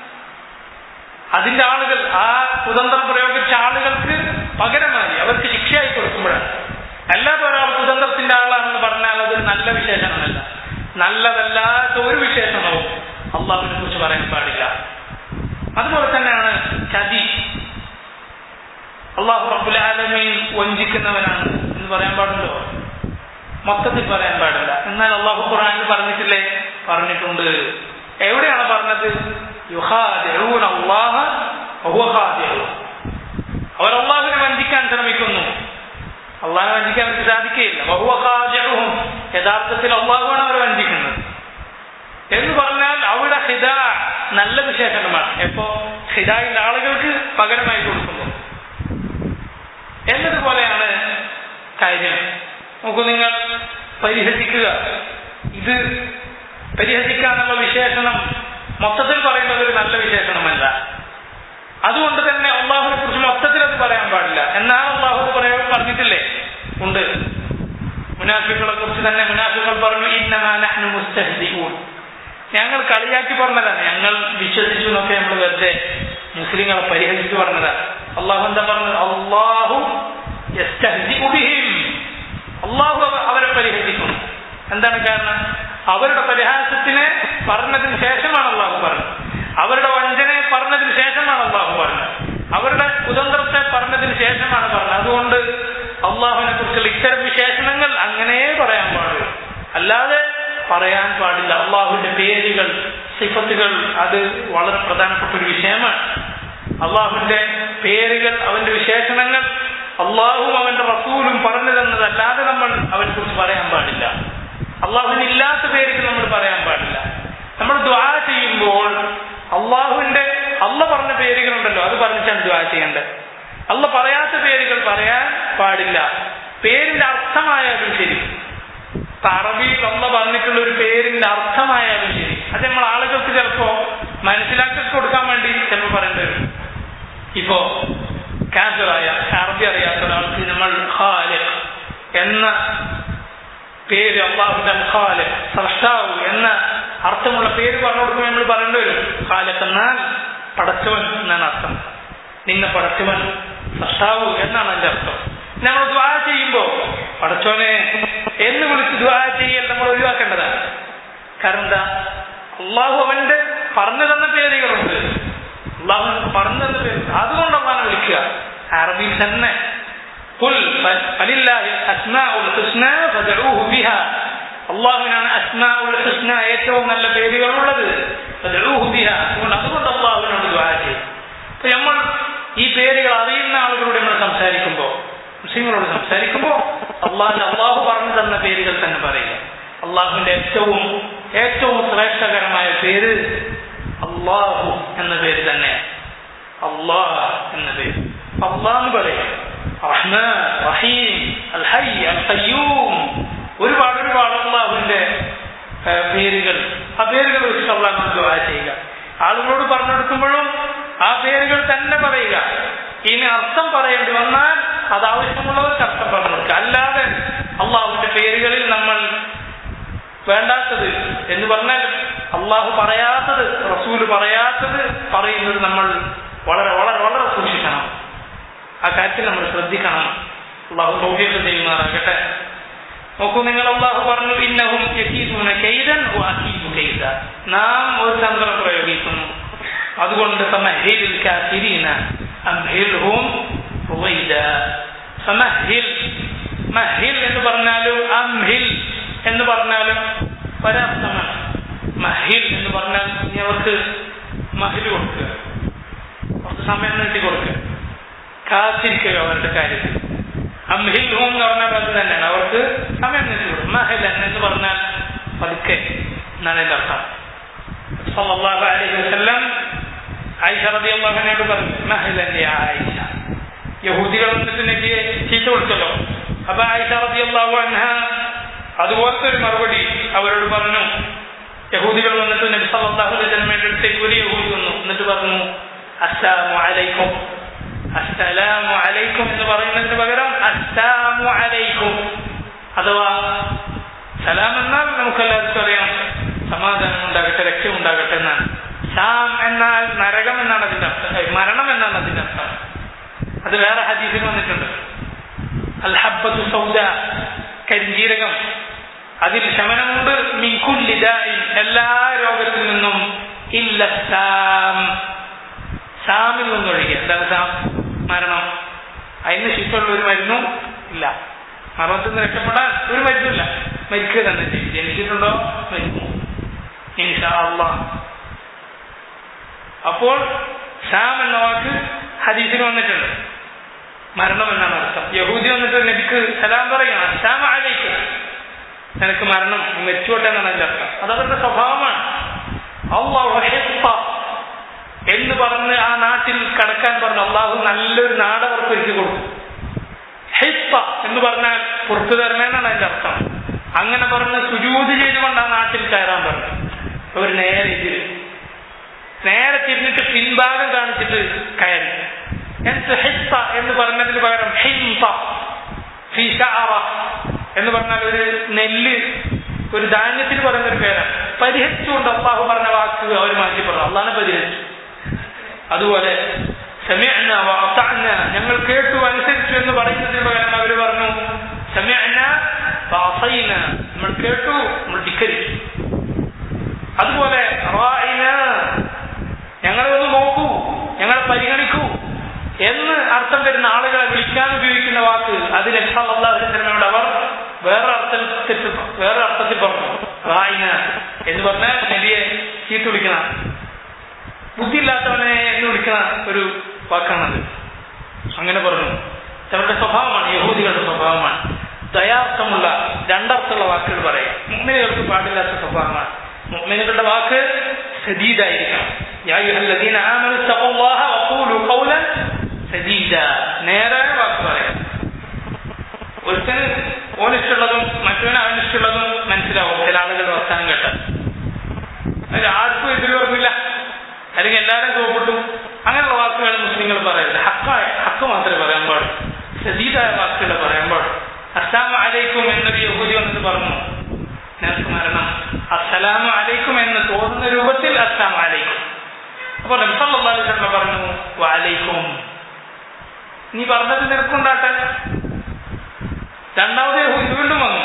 അതിന്റെ ആളുകൾ ആ കുതന്ത്രം പ്രയോഗിച്ച ആളുകൾക്ക് പകരമായി അവർക്ക് ശിക്ഷയായി കൊടുക്കുമ്പോഴാണ് അല്ലാതെ ഒരാൾ കുതന്ത്രത്തിന്റെ ആളാണെന്ന് പറഞ്ഞാൽ അത് നല്ല വിശേഷണമല്ല നല്ലതല്ലാത്ത ഒരു വിശേഷണവും അള്ളാഹുവിനെ കുറിച്ച് പറയാൻ പാടില്ല അതുപോലെ തന്നെയാണ് ചതി അള്ളാഹു റബ്ബുൽ ആലമീൻ വഞ്ചിക്കുന്നവനാണ് എന്ന് പറയാൻ പാടുണ്ടോ മൊത്തത്തിൽ പറയാൻ പാടില്ല എന്നാൽ അള്ളാഹു ഖുർആനിൽ പറഞ്ഞിട്ടില്ലേ പറഞ്ഞിട്ടുണ്ട് എവിടെയാണ് പറഞ്ഞത് യുഹാദിഊന അല്ലാഹ വഹുവ ഖാദിഊൻ. അവർ അള്ളാഹുവിനെ വഞ്ചിക്കാൻ ശ്രമിക്കുന്നു അള്ളാഹിനെ വഞ്ചിക്കാൻ അവർക്ക് സാധിക്കുകയില്ല വഹുവ ഖാദിഊൻ. യഥാർത്ഥത്തിൽ അള്ളാഹുവാണ് അവരെ വഞ്ചിക്കുന്നത് എന്ന് പറഞ്ഞാൽ അവിടെ ഹിദ നല്ല വിശേഷണമാണ് എപ്പോ ഹിദായിന്റെ ആളുകൾക്ക് പകരമായി കൊടുക്കുമ്പോൾ എന്നതുപോലെയാണ് കാര്യം നോക്കൂ നിങ്ങൾ പരിഹസിക്കുക ഇത് പരിഹസിക്കാനുള്ള വിശേഷണം മൊത്തത്തിൽ പറയുന്നത് ഒരു നല്ല വിശേഷണമല്ല അതുകൊണ്ട് തന്നെ അള്ളാഹുവിനെ കുറിച്ച് മൊത്തത്തിൽ അത് പറയാൻ പാടില്ല എന്നാൽ അള്ളാഹു പറയാൻ പറഞ്ഞിട്ടില്ലേ ഉണ്ട് മുനാഫികളെ കുറിച്ച് തന്നെ മുനാഫികൾ പറഞ്ഞു ഇന്നമാ നഹ്നു മുസ്തഹ്ദിഊൻ ഞങ്ങൾ കളിയാക്കി പറഞ്ഞതാണ് ഞങ്ങൾ വിശ്വസിച്ചു എന്നൊക്കെ നമ്മൾ വെറുതെ മുസ്ലിങ്ങളെ പരിഹസിച്ചു പറഞ്ഞതാണ് അള്ളാഹു എന്താ പറഞ്ഞത് അള്ളാഹു യസ്തഹ്ദിഉ ബിഹിം. അള്ളാഹു അവ- അവരെ പരിഹസിക്കുന്നു എന്താണ് കാരണം അവരുടെ പരിഹാസത്തിനെ പറഞ്ഞതിന് ശേഷമാണ് അള്ളാഹു പറഞ്ഞത് അവരുടെ വഞ്ചനയെ പറഞ്ഞതിന് ശേഷമാണ് അള്ളാഹു പറഞ്ഞത് അവരുടെ കുതന്ത്രത്തെ പറഞ്ഞതിന് ശേഷമാണ് പറഞ്ഞത് അതുകൊണ്ട് അള്ളാഹുവിനെ കുറിച്ചുള്ള ഇത്തരം വിശേഷണങ്ങൾ അങ്ങനെ പറയാൻ പാടില്ല അല്ലാതെ പറയാൻ പാടില്ല അള്ളാഹുവിന്റെ പേരുകൾ സിഫത്തുകൾ അത് വളരെ പ്രധാനപ്പെട്ട ഒരു വിഷയമാണ് അള്ളാഹുവിന്റെ പേരുകൾ അവന്റെ വിശേഷണങ്ങൾ അള്ളാഹുവും അവന്റെ റസൂലും പറഞ്ഞു തന്നതല്ലാതെ നമ്മൾ അവനെ കുറിച്ച് പറയാൻ പാടില്ല അള്ളാഹുവിന് ഇല്ലാത്ത പേരുകൾ നമ്മൾ പറയാൻ പാടില്ല നമ്മൾ ദ്വാ ചെയ്യുമ്പോൾ അള്ളാഹുവിന്റെ അള്ള പറഞ്ഞ പേരുകളുണ്ടല്ലോ അത് പറഞ്ഞിട്ടാണ് ദ്വാ ചെയ്യേണ്ടത് അള്ള പറയാത്ത പേരുകൾ പറയാൻ പാടില്ല പേരിന്റെ അർത്ഥമായാലും ശരി അറബിയിൽ അള്ള പറഞ്ഞിട്ടുള്ള ഒരു പേരിന്റെ അർത്ഥമായാലും ശരി അത് നമ്മൾ ആളുകൾക്ക് ചിലപ്പോ മനസ്സിലാക്കി കൊടുക്കാൻ വേണ്ടി ചിലപ്പോൾ പറയേണ്ടി വരും ഇപ്പോ കാഫിറായ അറബി അറിയാത്ത ഒരാൾക്ക് നമ്മൾ ഖാലിഖ് എന്ന പേര് അള്ളാഹുന്റെ ഖാലിഖ് സൃഷ്ടാവ് എന്ന അർത്ഥമുള്ള പേര് പറഞ്ഞു കൊടുക്കുമ്പോൾ നമ്മൾ പറയേണ്ടി വരും ഖാലിഖ് എന്നാൽ പടച്ചവൻ എന്നാണ് അർത്ഥം നിന്നെ പടച്ചവൻ സൃഷ്ടാവ് എന്നാണ് അതിന്റെ അർത്ഥം നമ്മൾ ദ്വാ ചെയ്യുമ്പോ പടച്ചോനെ എന്ന് വിളിച്ച് ദ്വാ ചെയ്യൽ നമ്മൾ ഒഴിവാക്കേണ്ടതാണ് കാരണം എന്താ അള്ളാഹു അവന്റെ പറഞ്ഞു തന്ന പേരുകളുണ്ട് അള്ളാഹു പറഞ്ഞു തന്ന പേര് അതുകൊണ്ട് അള്ളാഹനെ വിളിക്കുക അറബിയിൽ തന്നെ قل فلله الاسماء الحسنى فادعوه بها അള്ളാഹുവിനാണ് അസ്മാഉൽ ഹുസ്ന ഏറ്റവും നല്ല പേരുകളുള്ളത് ഫദ്ഉഹു ബിഹാ അതുകൊണ്ട് അതുകൊണ്ട് അള്ളാഹുവിനോട് ദുആ ചെയ്യും അപ്പൊ നമ്മൾ ഈ പേരുകൾ അറിയുന്ന ആളുകളോട് നമ്മൾ സംസാരിക്കുമ്പോൾ മുസ്ലിങ്ങളോട് സംസാരിക്കുമ്പോൾ അള്ളാഹിന്റെ അള്ളാഹു പറഞ്ഞു തന്ന പേരുകൾ തന്നെ പറയുക അള്ളാഹുവിന്റെ ഏറ്റവും ഏറ്റവും ശ്രേഷ്ഠകരമായ പേര് അള്ളാഹു എന്ന പേര് തന്നെ അള്ളാഹ് എന്ന പേര് അള്ളാഹ് എന്ന് പറയും റഹ്മാൻ റഹീം അൽ ഹൈ അൽ ഖയ്യൂം ഒരുപാട് ഒരുപാട് അള്ളാഹുവിന്റെ പേരുകൾ ആ പേരുകൾ വെച്ചിട്ട് അള്ളാഹ് നമ്മൾ ദുആ ചെയ്യുക ആളുകളോട് പറഞ്ഞെടുക്കുമ്പോഴും ആ പേരുകൾ തന്നെ പറയുക ഇനി അർത്ഥം പറയേണ്ടി വന്നാൽ അത് ആവശ്യമുള്ളവർക്ക് അർത്ഥം പറഞ്ഞു കൊടുക്കുക അല്ലാതെ അള്ളാഹുവിന്റെ പേരുകളിൽ നമ്മൾ വേണ്ടാത്തത് എന്ന് പറഞ്ഞാൽ അള്ളാഹു പറയാത്തത് റസൂല് പറയാത്തത് പറയുന്നത് നമ്മൾ വളരെ വളരെ വളരെ സൂക്ഷിക്കണം ആ കാര്യത്തിൽ നമ്മൾ ശ്രദ്ധിക്കണം അള്ളാഹു സൗകര്യം ചെയ്യുമാറാകട്ടെ നോക്കൂ നിങ്ങൾ അള്ളാഹു പറഞ്ഞു ഇന്നഹും യക്കീദൂന കൈദൻ വാക്കീദു കൈദ നാം ഒരു തന്ത്രം പ്രയോഗിക്കുന്നു അതുകൊണ്ട് ഫമഹിൽ കാഫിരീന അംഹിൽഹും റുവൈദ ഫമഹിൽ മഹിൽ എന്ന് പറഞ്ഞാലും അംഹിൽ എന്ന് പറഞ്ഞാലും ഒരർത്ഥമാണ് മഹിൽ എന്ന് പറഞ്ഞാൽ നീ അവർക്ക് മഹിൽ കൊടുക്കുക കുറച്ച് സമയം നീട്ടി കൊടുക്കുക കാത്തിരിക്കുക അവരുടെ കാര്യത്തിൽ അംഹിൽ ഹൂം എന്ന് പറഞ്ഞാൽ അത് തന്നെയാണ് അവർക്ക് സമയം നീട്ടി കൊടുക്കും മഹിലൻ എന്ന് പറഞ്ഞാൽ പതുക്കെ എന്നാണ് എൻ്റെ അർത്ഥം സല്ലല്ലാഹു അലൈഹി വസല്ലം ആയിഷ റളിയല്ലാഹു അൻഹയോട് പറഞ്ഞു മഹിലൻ യാ ആയിഷ യഹൂദികൾ വന്നിട്ട് നബിയെ ചീത്ത വിളിച്ചല്ലോ അപ്പൊ ആയിഷ റളിയല്ലാഹു അൻഹ അതുപോലത്തെ ഒരു മറുപടി അവരോട് പറഞ്ഞു യഹൂദികൾ വന്നിട്ട് നബി സല്ലല്ലാഹു അലൈഹി വസല്ലമയുടെ അടുത്തേക്ക് ഒരു യഹൂദി വന്നു എന്നിട്ട് പറഞ്ഞു അസ്സലാമു അലൈക്കും അസ്സലാമു അലൈക്കും എന്ന് പറയുന്നതിന് പകരം അസ്സാമു അലൈക്കും അഥവാ സലാം എന്നാൽ നമുക്കെല്ലാവർക്കും അറിയാം സമാധാനം ഉണ്ടാകട്ടെ രക്ഷ ഉണ്ടാകട്ടെ എന്നാണ് സാം എന്നാൽ നരകം എന്നാണ് അതിന്റെ അർത്ഥം മരണം എന്നാണ് അതിന്റെ അർത്ഥം അത് വേറെ ഹദീസിൽ വന്നിട്ടുണ്ട് അൽ ഹബ്ബത്തു സൗദ കരിഞ്ജീരകം അതിൽ ശമനമുണ്ട് മിൻകുല്ലിദാഇൻ എല്ലാ രോഗത്തിൽ നിന്നും ഇല്ല സാം സാമിൽ നിന്നൊഴികെ എന്താണ് സാം മരണം അതിന് ശിക്ഷയുള്ള ഒരു മരുന്നും ഇല്ല മരണത്തിൽ നിന്ന് രക്ഷപ്പെടാൻ ഒരു മരുന്നില്ല മരിക്കുക തന്നെ ചെയ്യും ജനിച്ചിട്ടുണ്ടോ മരിക്കും ഇൻഷാ അള്ളാഹ് അപ്പോൾ സാം എന്ന വാക്ക് ഹദീസിൽ വന്നിട്ടുണ്ട് മരണം എന്നാണ് അർത്ഥം യഹൂദി വന്നിട്ട് നബിക്ക് സലാം പറയണം സാം ആലേക്ക് നിനക്ക് മരണം മരിച്ചോട്ടെ എന്നാണ് അതിന്റെ അർത്ഥം അത് അവരുടെ സ്വഭാവമാണ് അള്ളാഹു എന്ന് പറഞ്ഞ് ആ നാട്ടിൽ കടക്കാൻ പറഞ്ഞു അള്ളാഹു നല്ലൊരു നാട് അവർക്ക് ഒരുക്കി കൊടുക്കും ഹിപ്പ എന്ന് പറഞ്ഞാൽ പുറത്തു തരണമെന്നാണ് അതിന്റെ അർത്ഥം അങ്ങനെ പറഞ്ഞ് സുജൂതി ചെയ്തുകൊണ്ട് ആ നാട്ടിൽ കയറാൻ പറഞ്ഞു അവർ നേരെ ഇതിൽ നേരെ തിരിഞ്ഞിട്ട് പിൻഭാഗം കാണിച്ചിട്ട് കയറി എന്നിട്ട് ഹിപ്പ എന്ന് പറഞ്ഞതിന് പകരം ഹിംപ എന്ന് പറഞ്ഞാൽ ഒരു നെല്ല് ഒരു ധാന്യത്തിന് പറയുന്ന ഒരു പേരാണ് പരിഹരിച്ചുകൊണ്ട് അള്ളാഹു പറഞ്ഞ വാക്ക് അവർ മാറ്റി പറഞ്ഞു അള്ളാഹിനെ പരിഹരിച്ചു അതുപോലെ സമയന വാത്തഅന ഞങ്ങൾ കേട്ടു അനുസരിച്ചു എന്ന് പറയുന്നതിന് പകരം അവർ പറഞ്ഞു സമയന ഫഅസൈന നമ്മൾ കേട്ടു നമ്മൾ ധിക്കരിച്ചു അതുപോലെ റായിന ഞങ്ങളെ ഒന്ന് നോക്കൂ ഞങ്ങളെ പരിഗണിക്കൂ എന്ന് അർത്ഥം വരുന്ന ആളുകളെ വിളിക്കാൻ ഉപയോഗിക്കുന്ന വാക്ക് അത് നബ്സാഹുലമയോട് അവർ വേറെ അർത്ഥത്തിൽ വേറെ അർത്ഥത്തിൽ പറഞ്ഞു റായിന എന്ന് പറഞ്ഞാൽ നബിയെ ചീത്ത് വിളിക്കണ ബുദ്ധിയില്ലാത്തവനെ എന്ന് വിളിക്കുന്ന ഒരു വാക്കാണത് അങ്ങനെ പറഞ്ഞു അവരുടെ സ്വഭാവമാണ് യഹൂദികളുടെ സ്വഭാവമാണ് ദയാർത്ഥമുള്ള രണ്ടർത്ഥമുള്ള വാക്കുകൾ പറയാം മുമ്മിനുകൾക്ക് പാടില്ലാത്ത സ്വഭാവമാണ് മുമ്മിനുകളുടെ വാക്ക് സദീദായിരിക്കണം യാ അയ്യുഹല്ലദീന ആമനു തഖുല്ലാഹ വഖൂലു ഖൗലൻ സദീദ നേരായ വാക്ക് പറയാം ഒരുത്തന് ഓനിഷ്ടമുള്ളതും മറ്റവന് അവനിഷ്ടമുള്ളതും മനസ്സിലാവും ചില ആളുകളുടെ വർത്താനം കേട്ടാൽ അതിൽ ആർക്കും എതിര് പറഞ്ഞില്ല അല്ലെങ്കിൽ എല്ലാവരും സോപ്പിട്ടു അങ്ങനെയുള്ള വാക്കുകൾ മുസ്ലിങ്ങൾ പറയരുത് ഹക്കായ ഹക്ക് മാത്രമേ പറയാൻ പാടുള്ളൂ സദീദായ വാക്കുകൾ പറയാൻ പാടുള്ളൂ അസ്സാം അലൈക്കും എന്നൊരു യഹൂദി വന്നിട്ട് പറഞ്ഞു നിനക്ക് മരണം അസ്സലാമു അലൈക്കും എന്ന് തോന്നുന്ന രൂപത്തിൽ അസ്സാം അലൈക്കും അപ്പൊ നബ്സല്ലാ പറഞ്ഞു വാലൈക്കും നീ പറഞ്ഞത് നിനക്കുണ്ടാട്ടെ രണ്ടാമത് യഹൂദി വീണ്ടും വന്നു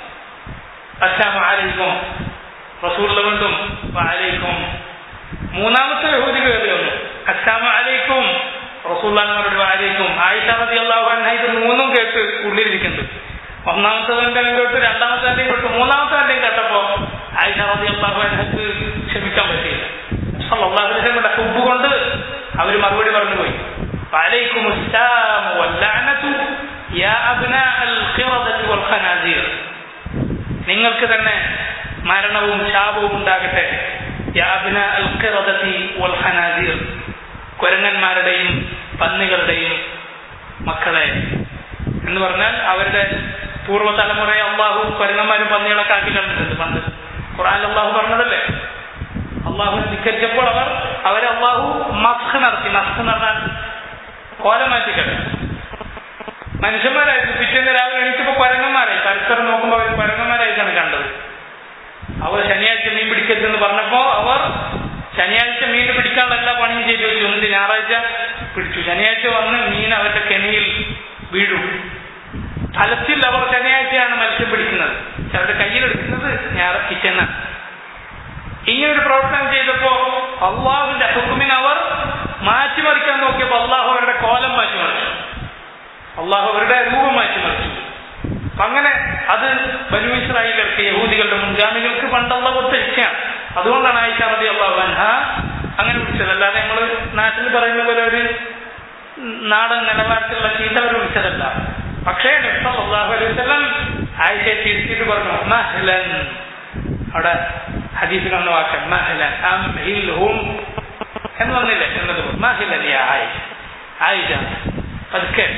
അസ്സാം അലൈക്കും റസൂള്ള വീണ്ടും വാലൈക്കും മൂന്നാമത്തെ യഹൂദി കയറി വന്നു അസ്സാമു അലൈക്കും റസൂല്ലാനോട് വാലൈക്കും ആയിഷ റതി അള്ളാഹു അൻഹ ഇത് മൂന്നും കേട്ട് ഉള്ളിലിരിക്കുന്നുണ്ട് ഒന്നാമത്തതിന്റെയും കേട്ട് രണ്ടാമത്തെ കേട്ടു മൂന്നാമത്തെ കേട്ടപ്പോ ആയിഷ റതി അള്ളാഹു അൻഹക്ക് ക്ഷമിക്കാൻ പറ്റിയില്ല അള്ളാഹുലിന്റെ ഹുബ് കൊണ്ട് അവര് മറുപടി പറഞ്ഞു പോയി وعليكم السلام واللعنة يا أبناء القردة والخنازير നിങ്ങൾക്ക് തന്നെ മരണവും ശാപവും ഉണ്ടാകട്ടെ യാബിന അൽ ഖിറദതി വൽ ഖനാസീർ കുരങ്ങന്മാരുടെയും പന്നികളുടെയും മക്കളെ എന്ന് പറഞ്ഞാൽ അവരുടെ പൂർവ്വതലമുറയെ അള്ളാഹു കുരങ്ങന്മാരും പന്നികളൊക്കെ ആക്കി കണ്ടിട്ടുണ്ട് പണ്ട് ഖുറാൻ അള്ളാഹു പറഞ്ഞതല്ലേ അള്ളാഹു ധിക്കരിച്ചപ്പോൾ അവർ അവരെ അള്ളാഹു മസ്ഖ് നടത്തി മസ്ഖ് എന്ന് പറഞ്ഞാൽ കോലം മാറ്റിക്കട്ടെ മനുഷ്യന്മാരായിരുന്നു പിറ്റേന്ന് രാവിലെ എണീറ്റപ്പോ കുരങ്ങന്മാരായി പരസ്പരം നോക്കുമ്പോൾ അവർ കുരങ്ങന്മാരായിട്ടാണ് കണ്ടത് അവർ ശനിയാഴ്ച മീൻ പിടിക്കരുതെന്ന് പറഞ്ഞപ്പോ അവർ ശനിയാഴ്ച മീൻ പിടിക്കാനുള്ള എല്ലാ പണിയും ചെയ്തു വെച്ചു എന്നിട്ട് ഞായറാഴ്ച പിടിച്ചു ശനിയാഴ്ച വന്ന് മീൻ അവരുടെ കെണിയിൽ വീഴും ഫലത്തിൽ അവർ ശനിയാഴ്ചയാണ് മത്സ്യം പിടിക്കുന്നത് പക്ഷെ അവരുടെ കയ്യിലെടുക്കുന്നത് ഞായർ പിറ്റേന്നാണ് ഇങ്ങനെ ഒരു പ്രവർത്തനം ചെയ്തപ്പോ അള്ളാഹുവിന്റെ ഹുക്കുമിനെ അവർ മാറ്റിമറിക്കാൻ നോക്കിയപ്പോൾ അള്ളാഹു അവരുടെ കോലം മാറ്റിമറിച്ചു അള്ളാഹു അവരുടെ രൂപം മാറ്റിമറിച്ചു അപ്പൊ അങ്ങനെ അത് ബനു ഇസ്രായേലർക്ക് യഹൂദികളുടെ മുൻഗാമികൾക്ക് പണ്ടുള്ള കൊടുത്ത ശിക്ഷയാണ് അതുകൊണ്ടാണ് ആയിഷ റതി അള്ളാഹു അൻഹ അങ്ങനെ വിളിച്ചത് അല്ലാതെ നമ്മൾ നാട്ടിൽ പറയുന്ന പോലെ ഒരു നാടൻ നിലവാരത്തിലുള്ള ചീത്ത അവർ വിളിച്ചതല്ല പക്ഷേ അള്ളാഹു അലൈഹി വസല്ലം ആയിഷയെ തിരിച്ചിട്ട് പറഞ്ഞു മഹ്ലൻ അവിടെ ഹദീസിൽ വന്ന വാക്ക് മഹ്ലൻ അംഹിൽഹും എന്ന് പറഞ്ഞില്ലേ എന്നത് മഹ്ലൻ യാ ആയിഷ ആയിഷ പതുക്കെ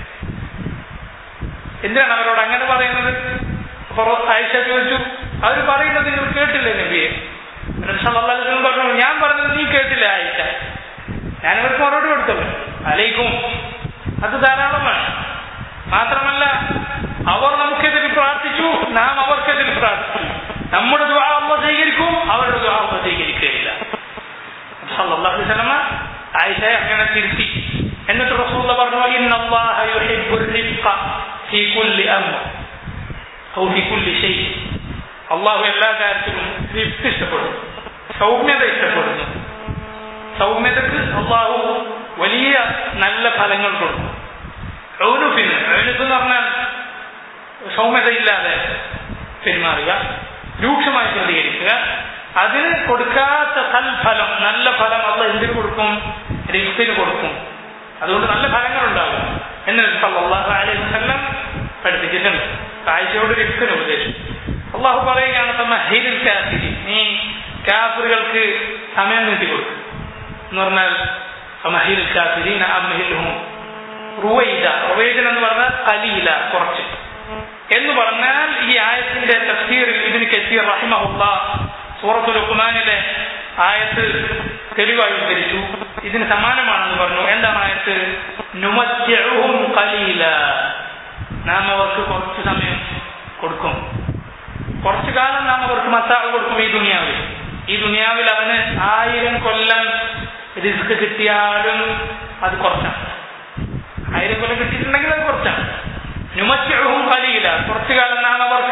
എന്തിനാണ് അവരോട് അങ്ങനെ പറയുന്നത് അപ്പൊ ആയിഷ ചോദിച്ചു അവർ പറയുന്നത് നിങ്ങൾ കേട്ടില്ലേ നബിയെ റസൂലുള്ളാഹി പറഞ്ഞു ഞാൻ പറഞ്ഞത് നീ കേട്ടില്ല ആയിഷ ഞാൻ അവർക്ക് മറുപടി കൊടുത്തല്ലോ അലൈക്കും അത് ധാരാളമാണ് മാത്രമല്ല അവർ നമുക്കെതിരെ പ്രാർത്ഥിച്ചു നാം അവർക്കെതിരെ പ്രാർത്ഥിച്ചു നമ്മുടെ ദുആ അള്ളാഹ് സ്വീകരിക്കും അവരുടെ ദുആ അള്ളാഹ് സ്വീകരിക്കുകയില്ല സല്ലല്ലാഹു അലൈഹി വസല്ലമ ആയിഷയെ അങ്ങനെ തിരുത്തി എന്നിട്ട് റസൂൽ പറഞ്ഞു ഇന്നല്ലാഹ യുഹിബ്ബുർ റിഫ്ഖ ഫീ കുല്ലി അംർ ഔ ഫീ കുല്ലി ഷൈ അള്ളാഹു എല്ലാ കാര്യത്തിലും റിഫ്റ്റ് ഇഷ്ടപ്പെടുന്നു സൗമ്യത ഇഷ്ടപ്പെടുന്നു സൗമ്യതക്ക് അള്ളാഹു വലിയ നല്ല ഫലങ്ങൾ കൊടുക്കും ഔനുഫിന് ഔനുഫ് എന്ന് പറഞ്ഞാൽ സൗമ്യതയില്ലാതെ പെരുമാറുക രൂക്ഷമായി പ്രതികരിക്കുക അതിന് കൊടുക്കാത്ത സൽഫലം നല്ല ഫലം അല്ല എന്തിനു കൊടുക്കും റിഫ്റ്റിന് കൊടുക്കും അതുകൊണ്ട് നല്ല ഫലങ്ങൾ ഉണ്ടാകും എന്ന് സല്ലല്ലാഹു അലൈഹി വസല്ലം പഠിപ്പിച്ചിട്ടുണ്ട് കാഴ്ചയോട് റിഫ്റ്റിന് ഉപദേശിച്ചു അള്ളാഹു പറയുകയാണ് തമ്മഹിരിൽ കാഫിരി നീ കാഫിറുകൾക്ക് സമയം നീട്ടി കൊടുക്കും എന്ന് പറഞ്ഞാൽ തമ്മഹിരിൽ കാഫിരീന അമ്മഹിൽഹും റുവൈദ റുവൈദൻ എന്ന് പറഞ്ഞാൽ കലീല കുറച്ച് എന്ന് പറഞ്ഞാൽ ഈ ആയത്തിന്റെ തഫ്സീറിൽ ഇതിന് കെത്തിയ റഹിമഹുല്ല സൂറത്തുൽ ലുഖ്മാനിലെ ആയത്ത് തെളിവായി ഉദ്ധരിച്ചു ഇതിന് സമാനമാണെന്ന് പറഞ്ഞു എന്താണ് ആയത്ത് നുമത്യഹും കലീല നാം അവർക്ക് കുറച്ച് സമയം കൊടുക്കും കുറച്ചു കാലം നാം അവർക്ക് മസാല കൊടുക്കും ഈ ദുനിയാവിൽ ഈ ദുനിയാവിൽ അവന് ആയിരം കൊല്ലം റിസ്ക് കിട്ടിയാലും അത് കുറച്ചാണ് ആയിരം കൊല്ലം കിട്ടിയിട്ടുണ്ടെങ്കിൽ അത് കുറച്ചാണ് നുമത്യഹും കലീല കുറച്ചു കാലം നാം അവർക്ക്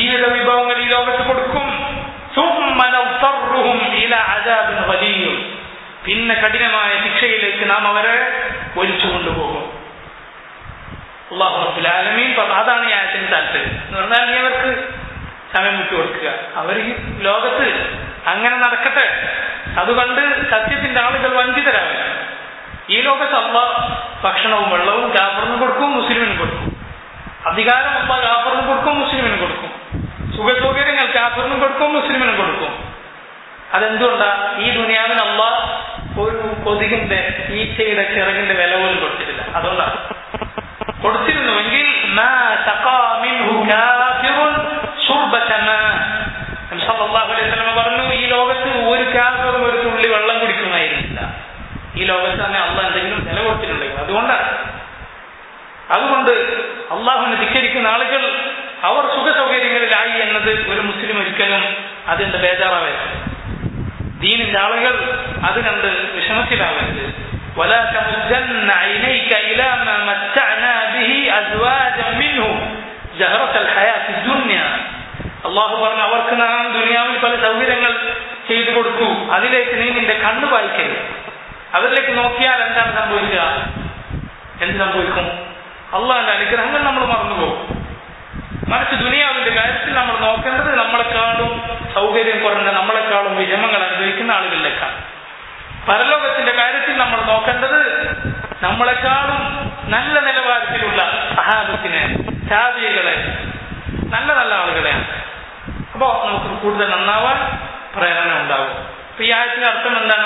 ജീവിത വിഭവങ്ങൾ ഈ ലോകത്ത് കൊടുക്കും ثم نضطرهم إلى عذاب غليظ പിന്നെ കഠിനമായ ശിക്ഷയിലേക്ക് നാം അവരെ ഒലിച്ചു കൊണ്ടുപോകും അള്ളാഹു റബ്ബുൽ ആലമീൻ പറ- അതാണ് ഈ ആയത്തിന് താല്പര്യം എന്ന് പറഞ്ഞാൽ നീ അവർക്ക് സമയം വിട്ടു കൊടുക്കുക അവർ ഈ ലോകത്ത് അങ്ങനെ നടക്കട്ടെ അതുകൊണ്ട് സത്യത്തിന്റെ ആളുകൾ വഞ്ചിതരാവില്ല ഈ ലോകത്ത് അള്ള ഭക്ഷണവും വെള്ളവും കാപ്പറിന് കൊടുക്കും മുസ്ലിമിന് കൊടുക്കും അധികാരം അള്ള കാപ്പറിന് കൊടുക്കും മുസ്ലിമിന് കൊടുക്കും സുഖ സൗകര്യങ്ങൾ കാപ്പറിന് കൊടുക്കും മുസ്ലിമിന് കൊടുക്കും അതെന്തുകൊണ്ടാ ഈ ദുനിയാവിന് അള്ള ഒരു കൊതുകിന്റെ ഈച്ചയുടെ ചിറകിന്റെ വില പോലും കൊടുത്തിട്ടില്ല അതുകൊണ്ടാണ് കൊടുത്തിരുന്നുവെങ്കിൽ മാ സഖാ മിൻഹു കാഫിറുൻ ശുർബത മാ. നബി സല്ലല്ലാഹു അലൈഹി വസല്ലം പറഞ്ഞു ഈ ലോകത്ത് ഒരു കാഫിറും ഒരു തുള്ളി വെള്ളം കുടിക്കുമായിരുന്നില്ല ഈ ലോകത്ത് തന്നെ അള്ളാഹ് എന്തെങ്കിലും വില കൊടുത്തിട്ടുണ്ടെങ്കിൽ അതുകൊണ്ടാണ് അതുകൊണ്ട് അള്ളാഹുവിനെ ധിക്കരിക്കുന്ന ആളുകൾ അവർ സുഖ സൗകര്യങ്ങളിലായി എന്നത് ഒരു മുസ്ലിം ഒരിക്കലും അതിന്റെ ബേജാറാവരുത് ദീനിന്റെ ആളുകൾ അത് കണ്ട് വിഷമത്തിലാവരുത് ولا تمدن عينيك إلى ما متعنا به أزواجا منهم زهرة الحياة الدنيا അള്ളാഹു പറഞ്ഞു അവർക്ക് നാം ദുനിയാവിൽ പല സൗകര്യങ്ങൾ ചെയ്തു കൊടുത്തു അതിലേക്ക് നീ നിന്റെ കണ്ണ് വായിക്കരുത് അവരിലേക്ക് നോക്കിയാൽ എന്താണ് സംഭവിക്കുക എന്ത് സംഭവിക്കും അള്ളാഹിന്റെ അനുഗ്രഹങ്ങൾ നമ്മൾ മറന്നുപോകും മറിച്ച് ദുനിയാവിന്റെ കാര്യത്തിൽ നമ്മൾ നോക്കേണ്ടത് നമ്മളെക്കാളും സൗകര്യം കുറഞ്ഞ നമ്മളെക്കാളും വിഷമങ്ങൾ അനുഭവിക്കുന്ന ആളുകളിലേക്കാണ് പരലോകത്തിന്റെ കാര്യത്തിൽ നമ്മൾ നോക്കേണ്ടത് നമ്മളെക്കാളും നല്ല നിലവാരത്തിലുള്ള സഹാബത്തിനെ ചാവികളെ നല്ല നല്ല ആളുകളെയാണ് അപ്പോ നമുക്ക് കൂടുതൽ നന്നാവാൻ പ്രേരണ ഉണ്ടാകും അപ്പൊ ഈ ആയത്തിന്റെ അർത്ഥം എന്താണ്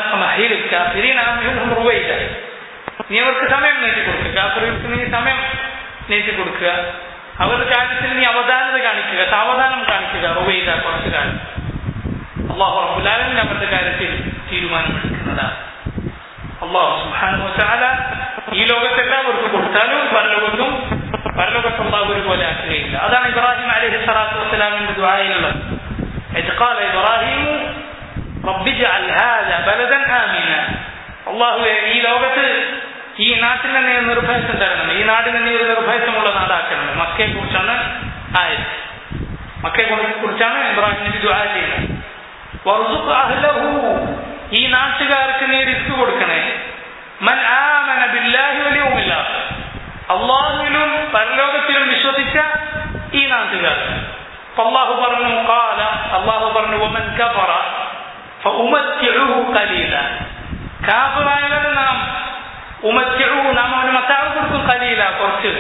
മഹീലിക്ക നീ അവർക്ക് സമയം നീട്ടി കൊടുക്കുക കാഫറുകൾക്ക് നീ സമയം നീട്ടി കൊടുക്കുക അവരുടെ കാര്യത്തിൽ നീ അവധാനത കാണിക്കുക സാവധാനം കാണിക്കുക റുവൈദ കുറച്ച് കാലം അള്ളാഹു റബ്ബുലാലമിൻ അവരുടെ കാര്യത്തിൽ തീരുമാനമെടുക്കുന്നതാണ് അള്ളാഹു സുബ്ഹാനഹു വതആല ഈ ലോകത്ത് എല്ലാവർക്കും കൊടുത്താലും പരലോകത്തും പരലോകത്ത് അള്ളാഹു ഒരുപോലെ ആക്കുകയില്ല അതാണ് ഇബ്രാഹിം അലൈഹി സ്വലാത്തു വസ്സലാമിന്റെ ദുആയിലുള്ളത് إذ قال إبراهيم رب اجعل هذا بلدا آمنا അള്ളാഹുവെ ഈ ലോകത്ത് ഈ നാട്ടിൽ തന്നെ ഒരു നിർഭയത്വം തരണം ഈ നാടിന് തന്നെ ഒരു നിർഭയത്വമുള്ള നാടാക്കണം മക്കയെ കുറിച്ചാണ് ആയത് മക്കയെ കുറിച്ചാണ് ഇബ്രാഹിം നബി ദുആ ചെയ്യുന്നത് വർസുഖ് അഹ്ലഹു ഈ നാട്ടുകാർക്ക് നീ റിസ്ക് കൊടുക്കണേ മൻ ആമന ബില്ലാഹി വൽ യൗമിൽ ആഖിർ അള്ളാഹുവിലും പരലോകത്തിലും വിശ്വസിച്ച ഈ നാട്ടുകാർ അള്ളാഹു പറഞ്ഞു ഖാല അള്ളാഹു പറഞ്ഞു വമൻ കഫറ ഫഉമത്തിഉഹു ഖലീല കാഫിറായവന് നാം ഉമത്തിഉഹു നാം അവന് മത്താവ് കൊടുക്കും ഖലീല കുറച്ച്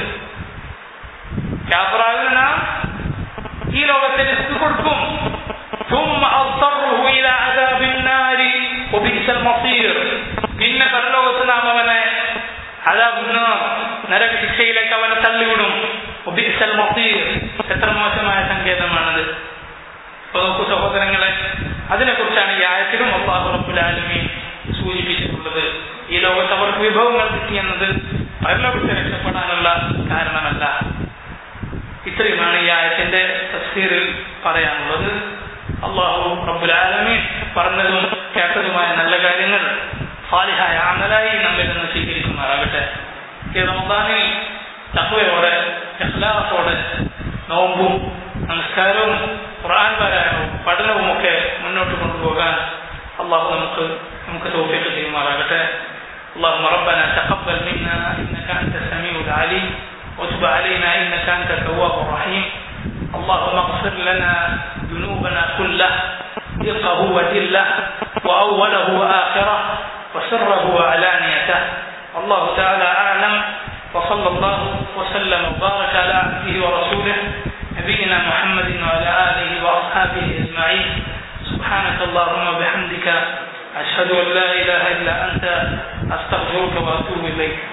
കാഫിറായവന് നാം ഈ ലോകത്തെ റിസ്ക് കൊടുക്കും ثم أضطره إلى عذاب النار وبئس المصير പിന്നെ പരലോകത്ത് നാം അവനെ അതാബുന്നാർ നരക ശിക്ഷയിലേക്ക് അവനെ തള്ളിവിടും ഒബിസൽ മസീർ എത്ര മോശമായ സങ്കേതമാണത് അപ്പൊ നോക്കൂ സഹോദരങ്ങളെ അതിനെക്കുറിച്ചാണ് ഈ ആയത്തിലും അള്ളാഹു റബ്ബുൽ ആലമീൻ സൂചിപ്പിച്ചിട്ടുള്ളത് ഈ ലോകത്ത് അവർക്ക് വിഭവങ്ങൾ കിട്ടിയെന്നത് പരലോകത്തെ രക്ഷപ്പെടാനുള്ള കാരണമല്ല ഇത്രയുമാണ് ഈ ആയത്തിന്റെ തഫ്സീറിൽ പറയാനുള്ളത് അള്ളാഹു റബ്ബുൽ ആലമീൻ പറഞ്ഞതും കേട്ടതുമായ നല്ല കാര്യങ്ങൾ സാലിഹായ അമലായി നമ്മിൽ നിന്ന് സ്വീകരിക്കുമാറാകട്ടെ ഈ റമദാനിൽ തഹ്വയോടെ ഇഖ്ലാസോടെ നോമ്പും നമസ്കാരവും ഖുർആൻ പാരായണവും പഠനവും ഒക്കെ മുന്നോട്ട് കൊണ്ടുപോകാൻ അള്ളാഹു നമുക്ക് നമുക്ക് തോഫിക്ക് ചെയ്യുമാറാകട്ടെ اللهم ربنا تقبل منا انك انت السميع العليم وتب علينا انك انت التواب الرحيم اللهم اغفر لنا ذنوبنا كله دقه وجله واوله واخره وسره وعلانيته الله تعالى اعلم وصلى الله وسلم وبارك على عبده ورسوله نبينا محمد وعلى اله واصحابه اجمعين سبحانك اللهم وبحمدك اشهد ان لا اله الا انت استغفرك واتوب اليك